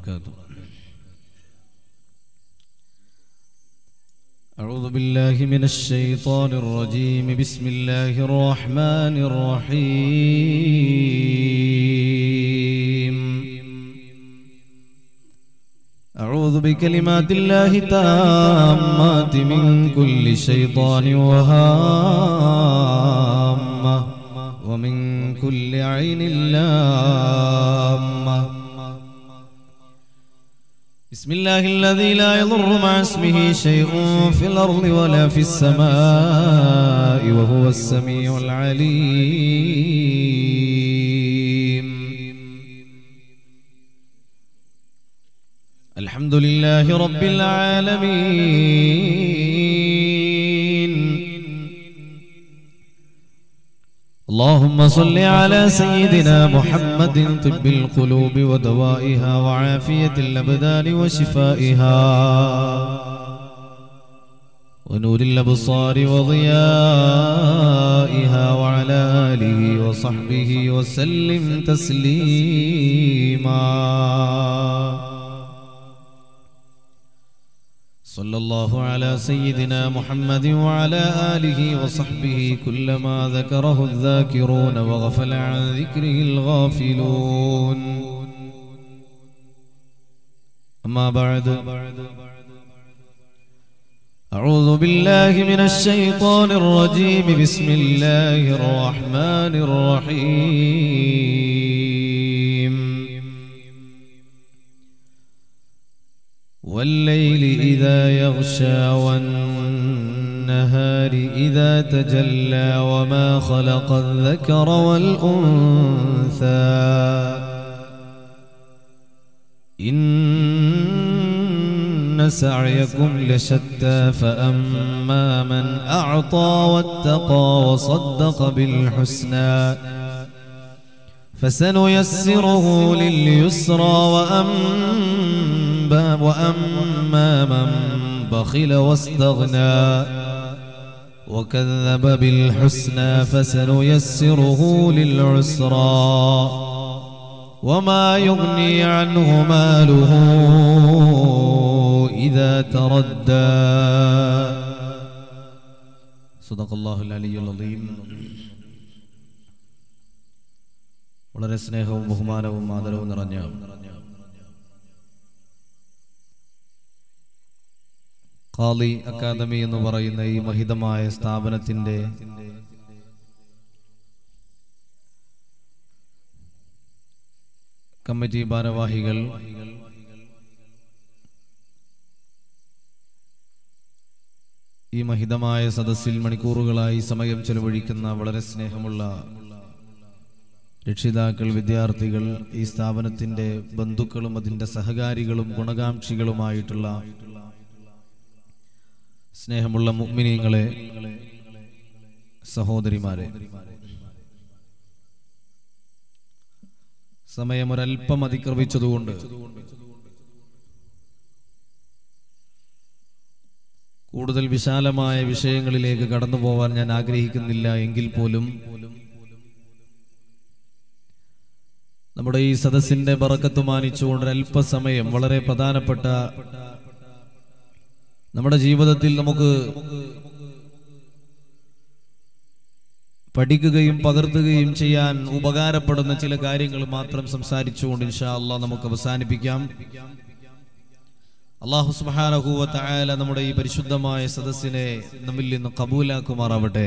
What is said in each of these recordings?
وبركاته أعوذ بالله من الشيطان الرجيم بسم الله الرحمن الرحيم أعوذ بكلمات الله تامات من كل شيطان وهامة ومن كل عين لامة بسم الله الذي لا يضر مع اسمه شيء في الأرض ولا في السماء وهو السميع العليم الحمد لله رب العالمين اللهم صل على سيدنا محمد طب القلوب ودوائها وعافية الأبدان وشفائها ونور الأبصار وضيائها وعلى آله وصحبه وسلم تسليما صلى الله على سيدنا محمد وعلى آله وصحبه كلما ذكره الذاكرون وغفل عن ذكره الغافلون أما بعد أعوذ بالله من الشيطان الرجيم بسم الله الرحمن الرحيم والليل إذا يغشى والنهار إذا تجلى وما خلق الذكر والأنثى إن سعيكم لشتى فأما من أعطى واتقى وصدق بالحسنى فسنيسره لليسرى وأما وأما من بخل واستغنى وكذب بالحسنى فسنيسره للعسرى وما يغني عنه ماله إذا تردى صدق الله العلي العظيم വളരെ സ്നേഹവും ബഹുമാനവും ആദരവും നിറഞ്ഞ ഖാലി അക്കാദമി എന്ന് പറയുന്ന ഈ മഹിതമായ സ്ഥാപനത്തിന്റെ കമ്മിറ്റി ഭാരവാഹികൾ ഈ മഹിതമായ സദസ്സിൽ മണിക്കൂറുകളായി സമയം ചെലവഴിക്കുന്ന വളരെ സ്നേഹമുള്ള രക്ഷിതാക്കൾ വിദ്യാർത്ഥികൾ ഈ സ്ഥാപനത്തിന്റെ ബന്ധുക്കളും അതിന്റെ സഹകാരികളും ഗുണകാംക്ഷികളുമായിട്ടുള്ള സ്നേഹമുള്ള മുഗ്മിനീങ്ങളെ സഹോദരിമാരെ സമയം ഒരല്പം അതിക്രമിച്ചതുകൊണ്ട് കൂടുതൽ വിശാലമായ വിഷയങ്ങളിലേക്ക് കടന്നു പോവാൻ ഞാൻ ആഗ്രഹിക്കുന്നില്ല എങ്കിൽ പോലും നമ്മുടെ ഈ സദസ്സിന്റെ ബറക്കത്ത് മാനിച്ചുകൊണ്ട് അല്പസമയം വളരെ പ്രധാനപ്പെട്ട നമ്മുടെ ജീവിതത്തിൽ നമുക്ക് പഠിക്കുകയും പകർത്തുകയും ചെയ്യാൻ ഉപകാരപ്പെടുന്ന ചില കാര്യങ്ങൾ മാത്രം സംസാരിച്ചുകൊണ്ട് ഇൻഷാ അള്ളാഹ് നമുക്ക് അവസാനിപ്പിക്കാം അള്ളാഹു സുബാനഹുവ തായാല നമ്മുടെ ഈ പരിശുദ്ധമായ സദസ്സിനെ നമ്മിൽ നിന്ന് കബൂലാക്കുമാറാവട്ടെ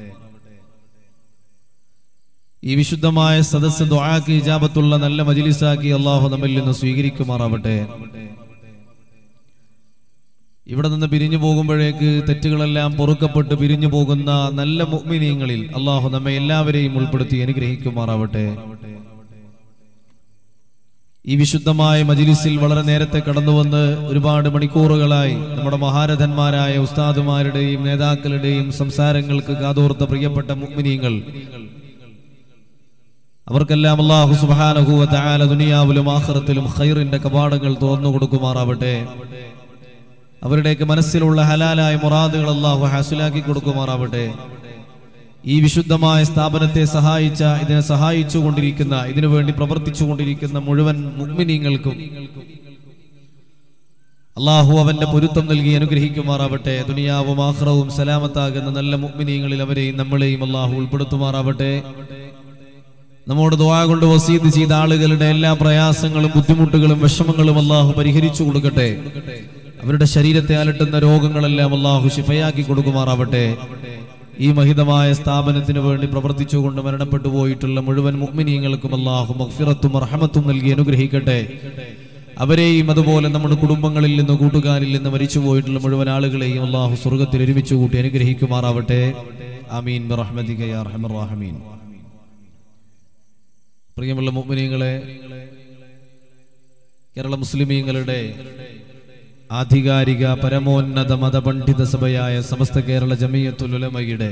ഈ വിശുദ്ധമായ സദസ്സ് ദുആക്ക് ഇജാബത്തുള്ള നല്ല മജിലിസാക്കി അള്ളാഹു നമ്മിൽ നിന്ന് സ്വീകരിക്കുമാറാവട്ടെ ഇവിടെ നിന്ന് പിരിഞ്ഞു പോകുമ്പോഴേക്ക് തെറ്റുകളെല്ലാം പൊറുക്കപ്പെട്ട് പിരിഞ്ഞു പോകുന്ന നല്ല മുഅ്മിനീങ്ങളിൽ അള്ളാഹു നമ്മെ എല്ലാവരെയും ഉൾപ്പെടുത്തി അനുഗ്രഹിക്കുമാറാവട്ടെ ഈ വിശുദ്ധമായ മജിലിസിൽ വളരെ നേരത്തെ കടന്നുവന്ന് ഒരുപാട് മണിക്കൂറുകളായി നമ്മുടെ മഹാരഥന്മാരായ ഉസ്താദുമാരുടെയും നേതാക്കളുടെയും സംസാരങ്ങൾക്ക് കാതോർത്ത പ്രിയപ്പെട്ട മുഅ്മിനീങ്ങൾ അവർക്കെല്ലാം അള്ളാഹു സുബാനഹുവ തആല ദുനിയാവിലും ആഖിറത്തിലും ഖൈറിന്റെ കവാടങ്ങൾ തുറന്നു കൊടുക്കുമാറാവട്ടെ അവരുടെയൊക്കെ മനസ്സിലുള്ള ഹലാലായ മുറാദുകൾ അള്ളാഹു ഹാസുലാക്കി കൊടുക്കുമാറാവട്ടെ ഈ വിശുദ്ധമായ സ്ഥാപനത്തെ സഹായിച്ച ഇതിനെ സഹായിച്ചു കൊണ്ടിരിക്കുന്ന ഇതിനു വേണ്ടി പ്രവർത്തിച്ചു കൊണ്ടിരിക്കുന്ന മുഴുവൻ മുഗ്മിനീങ്ങൾക്കും അള്ളാഹു അവന്റെ പൊരുത്തം നൽകി അനുഗ്രഹിക്കുമാറാവട്ടെ ദുനിയാവും ആഹ്റവും സലാമത്താകുന്ന നല്ല മുഗ്മിനീങ്ങളിൽ അവരെയും നമ്മളെയും അള്ളാഹു ഉൾപ്പെടുത്തുമാറാവട്ടെ നമ്മോട് ദുആ കൊണ്ട് വസീത് ചെയ്ത ആളുകളുടെ എല്ലാ പ്രയാസങ്ങളും ബുദ്ധിമുട്ടുകളും വിഷമങ്ങളും അള്ളാഹു പരിഹരിച്ചു കൊടുക്കട്ടെ അവരുടെ ശരീരത്തെ അലട്ടുന്ന രോഗങ്ങളെല്ലാം അള്ളാഹു ശിഫയാക്കി കൊടുക്കുമാറാവട്ടെ ഈ മഹിതമായ സ്ഥാപനത്തിന് വേണ്ടി പ്രവർത്തിച്ചുകൊണ്ട് മരണപ്പെട്ടു പോയിട്ടുള്ള മുഴുവൻ മുഗ്മിനീങ്ങൾക്കും അള്ളാഹു മഗ്ഫിറത്തും റഹമത്തും നൽകി അനുഗ്രഹിക്കട്ടെ അവരെയും അതുപോലെ നമ്മുടെ കുടുംബങ്ങളിൽ നിന്ന് കൂട്ടുകാരിൽ നിന്ന് മരിച്ചു പോയിട്ടുള്ള മുഴുവൻ ആളുകളെയും അള്ളാഹു സ്വർഗത്തിൽ ഒരുമിച്ച് കൂട്ടി അനുഗ്രഹിക്കുമാറാവട്ടെ ആമീൻ ബിറഹ്മതിക യാ അർഹമർ റഹീമീൻ പ്രിയമുള്ള മുഅ്മിനീങ്ങളെ കേരള മുസ്ലിമീങ്ങളുടെ ആധികാരിക പരമോന്നത മതപണ്ഡിത സഭയായ സമസ്ത കേരള ജമീയത്തുൽ ഉലമയുടെ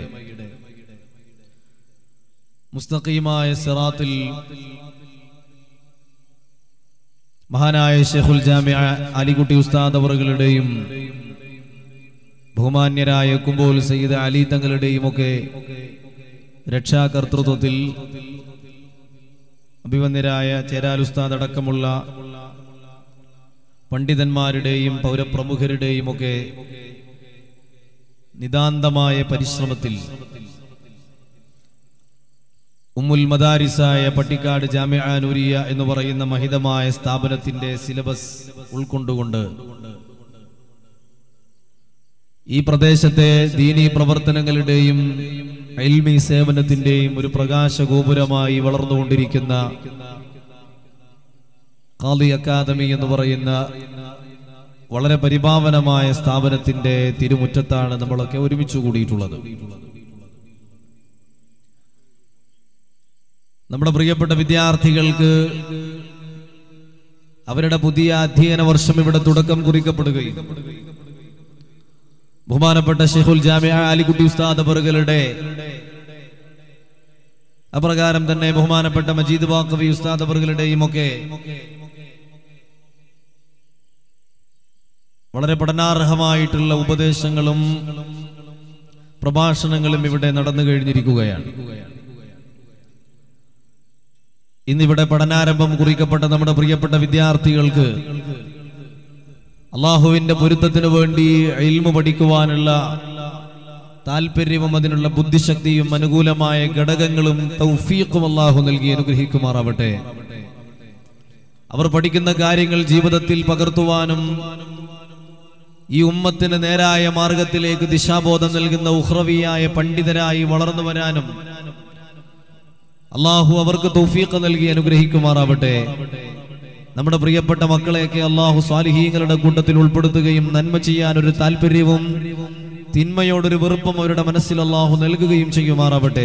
മുസ്തഖീമായ സിറാത്തിൽ മഹാനായ ഷെഖുൽ ജാമിയ അലികുട്ടി ഉസ്താദ് അവറുകളുടെയും ബഹുമാന്യരായ കുമ്പോൽ സയ്യിദ് അലി തങ്ങളുടെയും ഒക്കെ രക്ഷാകർത്തൃത്വത്തിൽ അഭിവന്യരായ ചേരാൽ ഉസ്താദ് അടക്കമുള്ള പണ്ഡിതന്മാരുടെയും പൗരപ്രമുഖരുടെയും ഒക്കെ നിതാന്തമായ പരിശ്രമത്തിൽ ഉമ്മുൽ മദാരിസായ പട്ടിക്കാട് ജാമിഅ നൂരിയ എന്ന് പറയുന്ന മഹിതമായ സ്ഥാപനത്തിന്റെ സിലബസ് ഉൾക്കൊണ്ടുകൊണ്ട് ഈ പ്രദേശത്തെ ദീനീ പ്രവർത്തനങ്ങളുടെയും എൽമി സേവനത്തിന്റെയും ഒരു പ്രകാശ ഗോപുരമായി വളർന്നുകൊണ്ടിരിക്കുന്ന ഖാദി അക്കാദമി എന്ന് പറയുന്ന വളരെ പരിപാവനമായ സ്ഥാപനത്തിന്റെ തിരുമുറ്റത്താണ് നമ്മളൊക്കെ ഒരുമിച്ച് കൂടിയിട്ടുള്ളത് നമ്മുടെ പ്രിയപ്പെട്ട വിദ്യാർത്ഥികൾക്ക് അവരുടെ പുതിയ അധ്യയന വർഷം ഇവിടെ തുടക്കം കുറിക്കപ്പെടുകയും ബഹുമാനപ്പെട്ട ഷെഹുൽ ജാമിയ അലിക്കുട്ടി ഉസ്താദ് ബറുകളുടെ അപ്രകാരം തന്നെ ബഹുമാനപ്പെട്ട മജീദ് വാക്കവി ഉസ്താദ് ബറുകളുടെയും ഒക്കെ വളരെ പഠനാർഹമായിട്ടുള്ള ഉപദേശങ്ങളും പ്രഭാഷണങ്ങളും ഇവിടെ നടന്നു കഴിഞ്ഞിരിക്കുകയാണ് ഇന്നിവിടെ പഠനാരംഭം കുറിക്കപ്പെട്ട നമ്മുടെ പ്രിയപ്പെട്ട വിദ്യാർത്ഥികൾക്ക് അള്ളാഹുവിന്റെ പൊരുത്തത്തിനു വേണ്ടി ഇൽമു പഠിക്കുവാനുള്ള താല്പര്യവും അതിനുള്ള ബുദ്ധിശക്തിയും അനുകൂലമായ ഘടകങ്ങളും തൗഫീഖും അള്ളാഹു നൽകി അനുഗ്രഹിക്കുമാറാവട്ടെ അവർ പഠിക്കുന്ന കാര്യങ്ങൾ ജീവിതത്തിൽ പകർത്തുവാനും ഈ ഉമ്മത്തിന് നേരായ മാർഗത്തിലേക്ക് ദിശാബോധം നൽകുന്ന ഉഹ്രവിയായ പണ്ഡിതരായി വളർന്നു വരാനും അള്ളാഹു അവർക്ക് തൗഫീഖ് നൽകി അനുഗ്രഹിക്കുമാറാവട്ടെ നമ്മുടെ പ്രിയപ്പെട്ട മക്കളെയൊക്കെ അള്ളാഹു സ്വാലിഹീങ്ങളുടെ കൂട്ടത്തിൽ ഉൾപ്പെടുത്തുകയും നന്മ ചെയ്യാൻ ഒരു താല്പര്യവും തിന്മയോടൊരു വെറുപ്പും അവരുടെ മനസ്സിൽ അള്ളാഹു നൽകുകയും ചെയ്യുമാറാവട്ടെ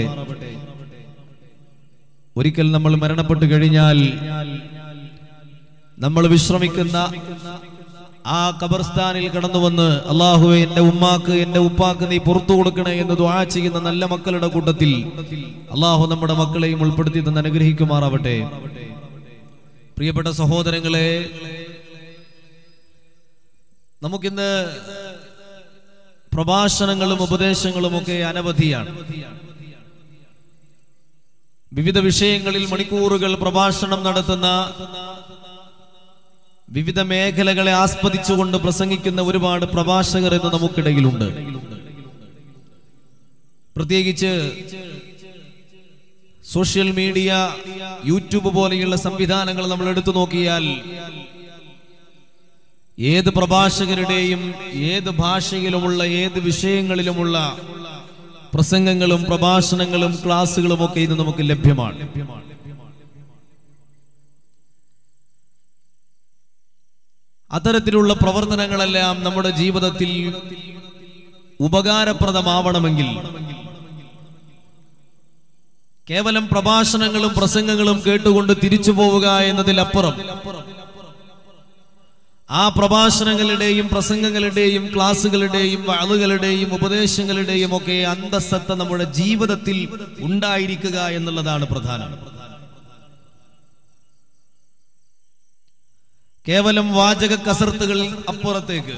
ഒരിക്കൽ നമ്മൾ മരണപ്പെട്ടു കഴിഞ്ഞാൽ നമ്മൾ വിശ്രമിക്കുന്ന ആ ഖബർസ്ഥാനിൽ കടന്നു വന്ന് അള്ളാഹുവെ എന്റെ ഉമ്മാക്ക് എന്റെ ഉപ്പാക്ക് നീ പുറത്തു കൊടുക്കണേ എന്ന് ദുആ ചെയ്യുന്ന നല്ല മക്കളുടെ കൂട്ടത്തിൽ അള്ളാഹു നമ്മുടെ മക്കളെയും ഉൾപ്പെടുത്തി തന്നെ അനുഗ്രഹിക്കുമാറാവട്ടെ പ്രിയപ്പെട്ട സഹോദരങ്ങളെ നമുക്കിന്ന് പ്രഭാഷണങ്ങളും ഉപദേശങ്ങളും ഒക്കെ അനവധിയാണ് വിവിധ വിഷയങ്ങളിൽ മണിക്കൂറുകൾ പ്രഭാഷണം നടത്തുന്ന വിവിധ മേഖലകളെ ആസ്പദിച്ചുകൊണ്ട് പ്രസംഗിക്കുന്ന ഒരുപാട് പ്രഭാഷകർ ഇന്ന് നമുക്കിടയിലുണ്ട് പ്രത്യേകിച്ച് സോഷ്യൽ മീഡിയ യൂട്യൂബ് പോലെയുള്ള സംവിധാനങ്ങൾ നമ്മൾ എടുത്തു നോക്കിയാൽ ഏത് പ്രഭാഷകരുടെയും ഏത് ഭാഷയിലുമുള്ള ഏത് വിഷയങ്ങളിലുമുള്ള പ്രസംഗങ്ങളും പ്രഭാഷണങ്ങളും ക്ലാസ്സുകളും ഒക്കെ ഇന്ന് നമുക്ക് ലഭ്യമാണ് അത്തരത്തിലുള്ള പ്രവർത്തനങ്ങളെല്ലാം നമ്മുടെ ജീവിതത്തിൽ ഉപകാരപ്രദമാവണമെങ്കിൽ കേവലം പ്രഭാഷണങ്ങളും പ്രസംഗങ്ങളും കേട്ടുകൊണ്ട് തിരിച്ചു പോവുക എന്നതിലപ്പുറം ആ പ്രഭാഷണങ്ങളുടെയും പ്രസംഗങ്ങളുടെയും ക്ലാസ്സുകളുടെയും വാളുകളുടെയും ഉപദേശങ്ങളുടെയും ഒക്കെ അന്തസ്സത്ത നമ്മുടെ ജീവിതത്തിൽ ഉണ്ടായിരിക്കുക എന്നുള്ളതാണ് പ്രധാനം കേവലം വാചക കസർത്തുകൾ അപ്പുറത്തേക്ക്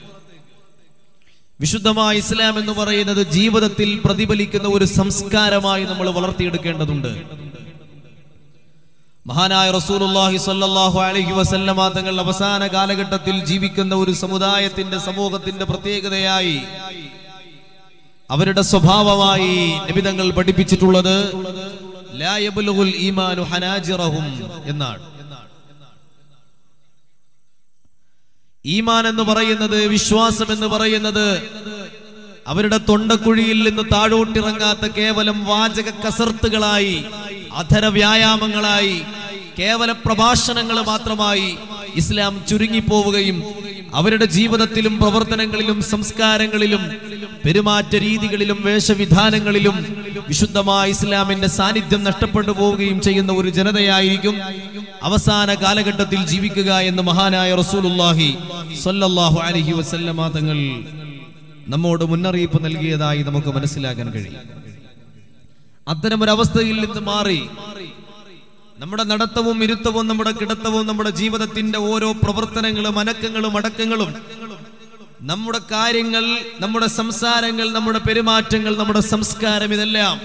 വിശുദ്ധമായ ഇസ്ലാം എന്ന് പറയുന്നത് ജീവിതത്തിൽ പ്രതിഫലിക്കുന്ന ഒരു സംസ്കാരമായി നമ്മൾ വളർത്തിയെടുക്കേണ്ടതുണ്ട് മഹാനായ റസൂലുള്ളാഹി സ്വല്ലല്ലാഹു അലൈഹി വസല്ലമ തങ്ങൾ അവസാന കാലഘട്ടത്തിൽ ജീവിക്കുന്ന ഒരു സമുദായത്തിന്റെ സമൂഹത്തിന്റെ പ്രത്യേകതയായി അവരുടെ സ്വഭാവമായി നിബിതങ്ങൾ പഠിപ്പിച്ചിട്ടുള്ളത് ലാ യബ്ലുഗുൽ ഈമാനു ഹനാജിറഹും എന്നാണ് ഈമാൻ എന്ന് പറയുന്നത് വിശ്വാസം എന്ന് പറയുന്നത് അവരുടെ തൊണ്ടക്കുഴിയിൽ നിന്ന് താഴോട്ടിറങ്ങാത്ത കേവലം വാചക കസർത്തുകളായി അധര വ്യായാമങ്ങളായി കേവല പ്രഭാഷണങ്ങൾ മാത്രമായി ഇസ്ലാം ചുരുങ്ങിപ്പോവുകയും അവരുടെ ജീവിതത്തിലും പ്രവർത്തനങ്ങളിലും സംസ്കാരങ്ങളിലും പെരുമാറ്റ രീതികളിലും വേഷവിധാനങ്ങളിലും വിശുദ്ധമായ ഇസ്ലാമിന്റെ സാന്നിധ്യം നഷ്ടപ്പെട്ടു പോവുകയും ചെയ്യുന്ന ഒരു ജനതയായിരിക്കും അവസാന കാലഘട്ടത്തിൽ ജീവിക്കുക എന്ന് മഹാനായ റസൂലുള്ളാഹി സ്വല്ലല്ലാഹു അലൈഹി വസല്ലമ തങ്ങൾ നമ്മോട് മുന്നറിയിപ്പ് നൽകിയതായി നമുക്ക് മനസ്സിലാക്കാൻ കഴിയും അത്തരമൊരവസ്ഥയിൽ നിന്ന് മാറി നമ്മുടെ നടത്തവും ഇരുത്തവും നമ്മുടെ കിടത്തവും നമ്മുടെ ജീവിതത്തിന്റെ ഓരോ പ്രവർത്തനങ്ങളും അനക്കങ്ങളും അടക്കങ്ങളും നമ്മുടെ കാര്യങ്ങൾ നമ്മുടെ സംസാരങ്ങൾ നമ്മുടെ പെരുമാറ്റങ്ങൾ നമ്മുടെ സംസ്കാരം ഇതെല്ലാം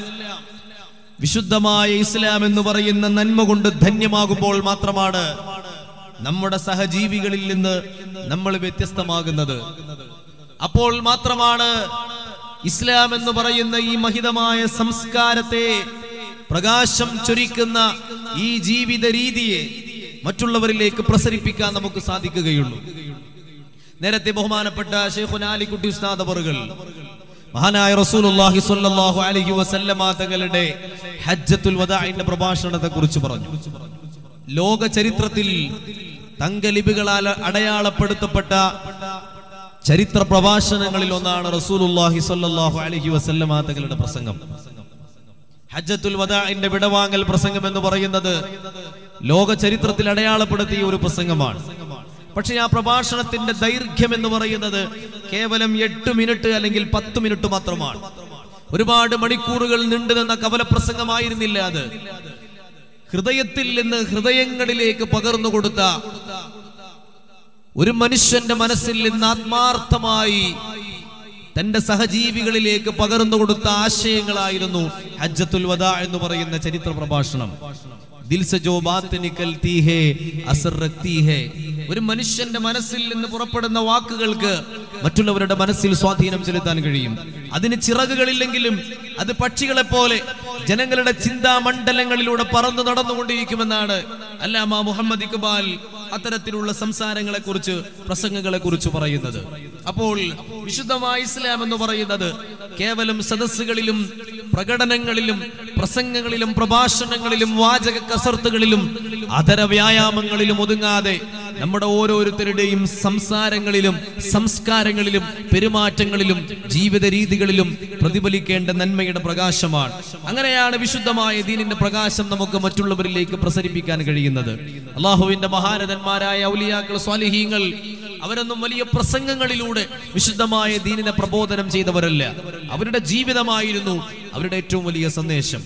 വിശുദ്ധമായ ഇസ്ലാം എന്ന് പറയുന്ന നന്മ കൊണ്ട് ധന്യമാകുമ്പോൾ മാത്രമാണ് നമ്മുടെ സഹജീവികളിൽ നിന്ന് നമ്മൾ വ്യത്യസ്തമാകുന്നത് അപ്പോൾ മാത്രമാണ് ഇസ്ലാം എന്ന് പറയുന്ന ഈ മഹിതമായ സംസ്കാരത്തെ പ്രകാശം ചൊരിക്കുന്ന ഈ ജീവിത രീതിയെ മറ്റുള്ളവരിലേക്ക് പ്രസരിപ്പിക്കാൻ നമുക്ക് സാധിക്കുകയുള്ളൂ നേരത്തെ ബഹുമാനപ്പെട്ട ഷെയ്ഖുന അലിക്കുട്ടി ഉസ്താദ് അവറുകൾ മഹാനായ റസൂലുള്ളാഹി സ്വല്ലല്ലാഹു അലൈഹി വസല്ലമ തങ്ങളുടെ ഹജ്ജത്തുൽ വദാഇന്റെ പ്രഭാഷണത്തെ കുറിച്ച് പറഞ്ഞു ലോക ചരിത്രത്തിൽ തങ്കലിപികളാൽ അടയാളപ്പെടുത്തപ്പെട്ട ചരിത്ര പ്രഭാഷണങ്ങളിൽ ഒന്നാണ് റസൂലുള്ളാഹി സ്വല്ലല്ലാഹു അലൈഹി വസല്ലമ തങ്ങളുടെ പ്രസംഗം ഹജ്ജത്തുൽ വദാഇന്റെ വിടവാങ്ങൽ പ്രസംഗം എന്ന് പറയുന്നത് ലോക ചരിത്രത്തിൽ അടയാളപ്പെടുത്തിയ ഒരു പ്രസംഗമാണ് പക്ഷേ ആ പ്രഭാഷണത്തിന്റെ ദൈർഘ്യം എന്ന് പറയുന്നത് കേവലം എട്ട് മിനിറ്റ് അല്ലെങ്കിൽ പത്ത് മിനിറ്റ് മാത്രമാണ് ഒരുപാട് മണിക്കൂറുകൾ നീണ്ടു നിന്ന കവല പ്രസംഗമായിരുന്നില്ല അത് ഹൃദയത്തിൽ നിന്ന് ഹൃദയങ്ങളിലേക്ക് പകർന്നു കൊടുത്ത ഒരു മനുഷ്യന്റെ മനസ്സിൽ നിന്ന് ആത്മാർത്ഥമായി തന്റെ സഹജീവികളിലേക്ക് പകർന്നു കൊടുത്ത ആശയങ്ങളായിരുന്നു ഹജ്ജത്തുൽ വദാ എന്ന് പറയുന്ന ചരിത്ര പ്രഭാഷണം ദിൽ സെ ജോ ബാത്ത് നിക്കൽ തീ ഹേ അസർ റക്തി ഹേ ഒരു മനുഷ്യന്റെ മനസ്സിൽ നിന്ന് പുറപ്പെടുന്ന വാക്കുകൾക്ക് മറ്റുള്ളവരുടെ മനസ്സിൽ സ്വാധീനം ചെലുത്താൻ കഴിയും അതിന് ചിറകുകളില്ലെങ്കിലും അത് പക്ഷികളെ പോലെ ജനങ്ങളുടെ ചിന്താമണ്ഡലങ്ങളിലൂടെ പറന്നു നടന്നുകൊണ്ടിരിക്കുമെന്നാണ് അല്ലാമ മുഹമ്മദ് ഇക്ബാൽ അത്തരത്തിലുള്ള സംസാരങ്ങളെ കുറിച്ച് പ്രസംഗങ്ങളെ കുറിച്ച് പറയുന്നത് അപ്പോൾ വിശുദ്ധമായ ഇസ്ലാം എന്ന് പറയുന്നത് കേവലം സദസ്സുകളിലും പ്രകടനങ്ങളിലും പ്രസംഗങ്ങളിലും പ്രഭാഷണങ്ങളിലും വാചക കസർത്തുകളിലും അതര വ്യായാമങ്ങളിലും ഒതുങ്ങാതെ നമ്മുടെ ഓരോരുത്തരുടെയും സംസാരങ്ങളിലും സംസ്കാരങ്ങളിലും പെരുമാറ്റങ്ങളിലും ജീവിത രീതികളിലും പ്രതിഫലിക്കേണ്ട നന്മയുടെ പ്രകാശമാണ് അങ്ങനെയാണ് വിശുദ്ധമായ ദീനിന്റെ പ്രകാശം നമുക്ക് മറ്റുള്ളവരിലേക്ക് പ്രസരിപ്പിക്കാൻ കഴിയുന്നത് അള്ളാഹുവിന്റെ മഹാരഥന്മാരായ ഔലിയാക്കൾ സ്വാലിഹീങ്ങൾ അവരൊന്നും വലിയ പ്രസംഗങ്ങളിലൂടെ വിശുദ്ധമായ ദീനിനെ പ്രബോധനം ചെയ്തവരല്ല അവരുടെ ജീവിതമായിരുന്നു അവരുടെ ഏറ്റവും വലിയ സന്ദേശം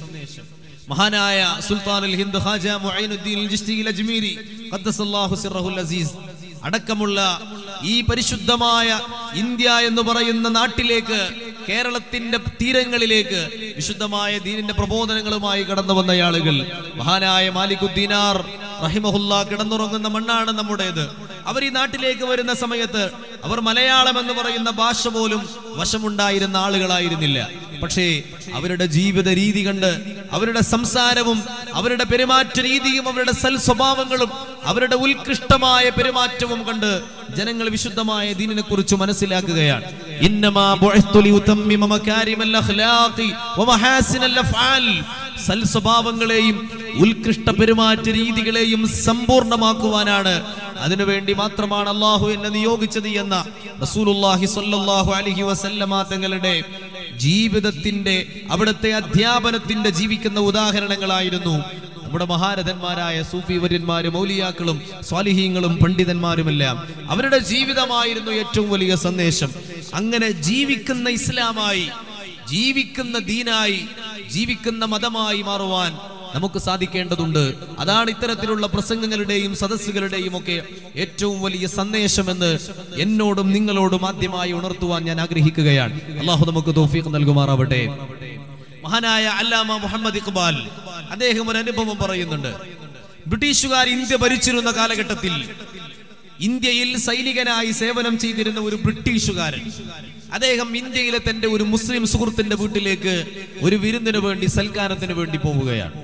മഹാനായ സുൽത്താനുൽ ഹിന്ദ് ഹാജ മുഈനുദ്ദീൻ അൽ ജിസ്തി അൽ അജ്മീരി ഖദ്ദസല്ലാഹു സിർറഹുൽ അസീസ് അടക്കമുള്ള ഈ പരിശുദ്ധമായ ഇന്ത്യ എന്ന് പറയുന്ന നാട്ടിലേക്ക് കേരളത്തിന്റെ തീരങ്ങളിലേക്ക് വിശുദ്ധമായ ദീനിന്റെ പ്രബോധനങ്ങളുമായി കടന്നു വന്ന ആളുകൾ മഹാനായ മാലിക്കുദ്ദീനാർ റഹിമഹുല്ല കിടന്നുറങ്ങുന്ന മണ്ണാണ് നമ്മുടേത് അവർ ഈ നാട്ടിലേക്ക് വരുന്ന സമയത്ത് അവർ മലയാളം എന്ന് പറയുന്ന ഭാഷ പോലും വശമുണ്ടായിരുന്ന ആളുകളായിരുന്നില്ല പക്ഷേ അവരുടെ ജീവിത രീതി കണ്ട് അവരുടെ സംസാരവും അവരുടെ പെരുമാറ്റ രീതിയും അവരുടെ സൽ സ്വഭാവങ്ങളും അവരുടെ ഉത്കൃഷ്ടമായ പെരുമാറ്റവും കണ്ട് ജനങ്ങൾ വിശുദ്ധമായ ദീനിനെ കുറിച്ച് മനസ്സിലാക്കുകയാണ് ഇന്നമാ ബുഇസ്തു ലിയുതമ്മിമ മകാരിമൽ അഖ്ലാഖി വമഹാസിനൽ അഫ്ആൽ സൽ സ്വഭാവങ്ങളെയും ഉത്കൃഷ്ട പെരുമാറ്റ രീതികളെയും സമ്പൂർണ്ണമാക്കുവാനാണ് അതിനുവേണ്ടി മാത്രമാണ് അള്ളാഹു എന്നെ നിയോഗിച്ചത് എന്ന റസൂലുള്ളാഹി സ്വല്ലല്ലാഹു അലൈഹി വസല്ലമ തങ്ങളുടെ ജീവിതത്തിന്റെ അവിടുത്തെ അധ്യാപനത്തിന്റെ ജീവിക്കുന്ന ഉദാഹരണങ്ങളായിരുന്നു നമ്മുടെ മഹാരഥന്മാരായ സൂഫി വര്യന്മാരും മൗലിയാക്കളും സ്വാലിഹീങ്ങളും പണ്ഡിതന്മാരുമെല്ലാം അവരുടെ ജീവിതമായിരുന്നു ഏറ്റവും വലിയ സന്ദേശം അങ്ങനെ ജീവിക്കുന്ന ഇസ്ലാമായി ജീവിക്കുന്ന ദീനായി ജീവിക്കുന്ന മതമായി മാറുവാൻ നമുക്ക് സാധിക്കേണ്ടതുണ്ട് അതാണ് ഇത്തരത്തിലുള്ള പ്രസംഗങ്ങളുടെയും സദസ്സുകളുടെയും ഒക്കെ ഏറ്റവും വലിയ സന്ദേശമെന്ന് എന്നോടും നിങ്ങളോടും ആദ്യമായി ഉണർത്തുവാൻ ഞാൻ ആഗ്രഹിക്കുകയാണ് അള്ളാഹു നമുക്ക് തോഫീഖ് നൽകുമാറാവട്ടെ മഹാനായ അല്ലാമ മുഹമ്മദ് ഇഖ്ബാൽ അദ്ദേഹം ഒരു അനുഭവം പറയുന്നുണ്ട് ബ്രിട്ടീഷുകാർ ഇന്ത്യ ഭരിച്ചിരുന്ന കാലഘട്ടത്തിൽ ഇന്ത്യയിൽ സൈനികനായി സേവനം ചെയ്തിരുന്ന ഒരു ബ്രിട്ടീഷുകാരൻ അദ്ദേഹം ഇന്ത്യയിലെ തന്റെ ഒരു മുസ്ലിം സുഹൃത്തിന്റെ വീട്ടിലേക്ക് ഒരു വിരുന്നിന് വേണ്ടി സൽക്കാരത്തിന് വേണ്ടി പോവുകയാണ്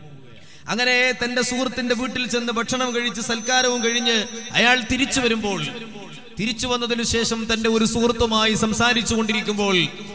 അങ്ങനെ തന്റെ സുഹൃത്തിന്റെ വീട്ടിൽ ചെന്ന് ഭക്ഷണം കഴിച്ച് സൽക്കാരവും കഴിഞ്ഞ് അയാൾ തിരിച്ചു വരുമ്പോൾ തിരിച്ചു വന്നതിനു ശേഷം തന്റെ ഒരു സുഹൃത്തുമായി സംസാരിച്ചു കൊണ്ടിരിക്കുമ്പോൾ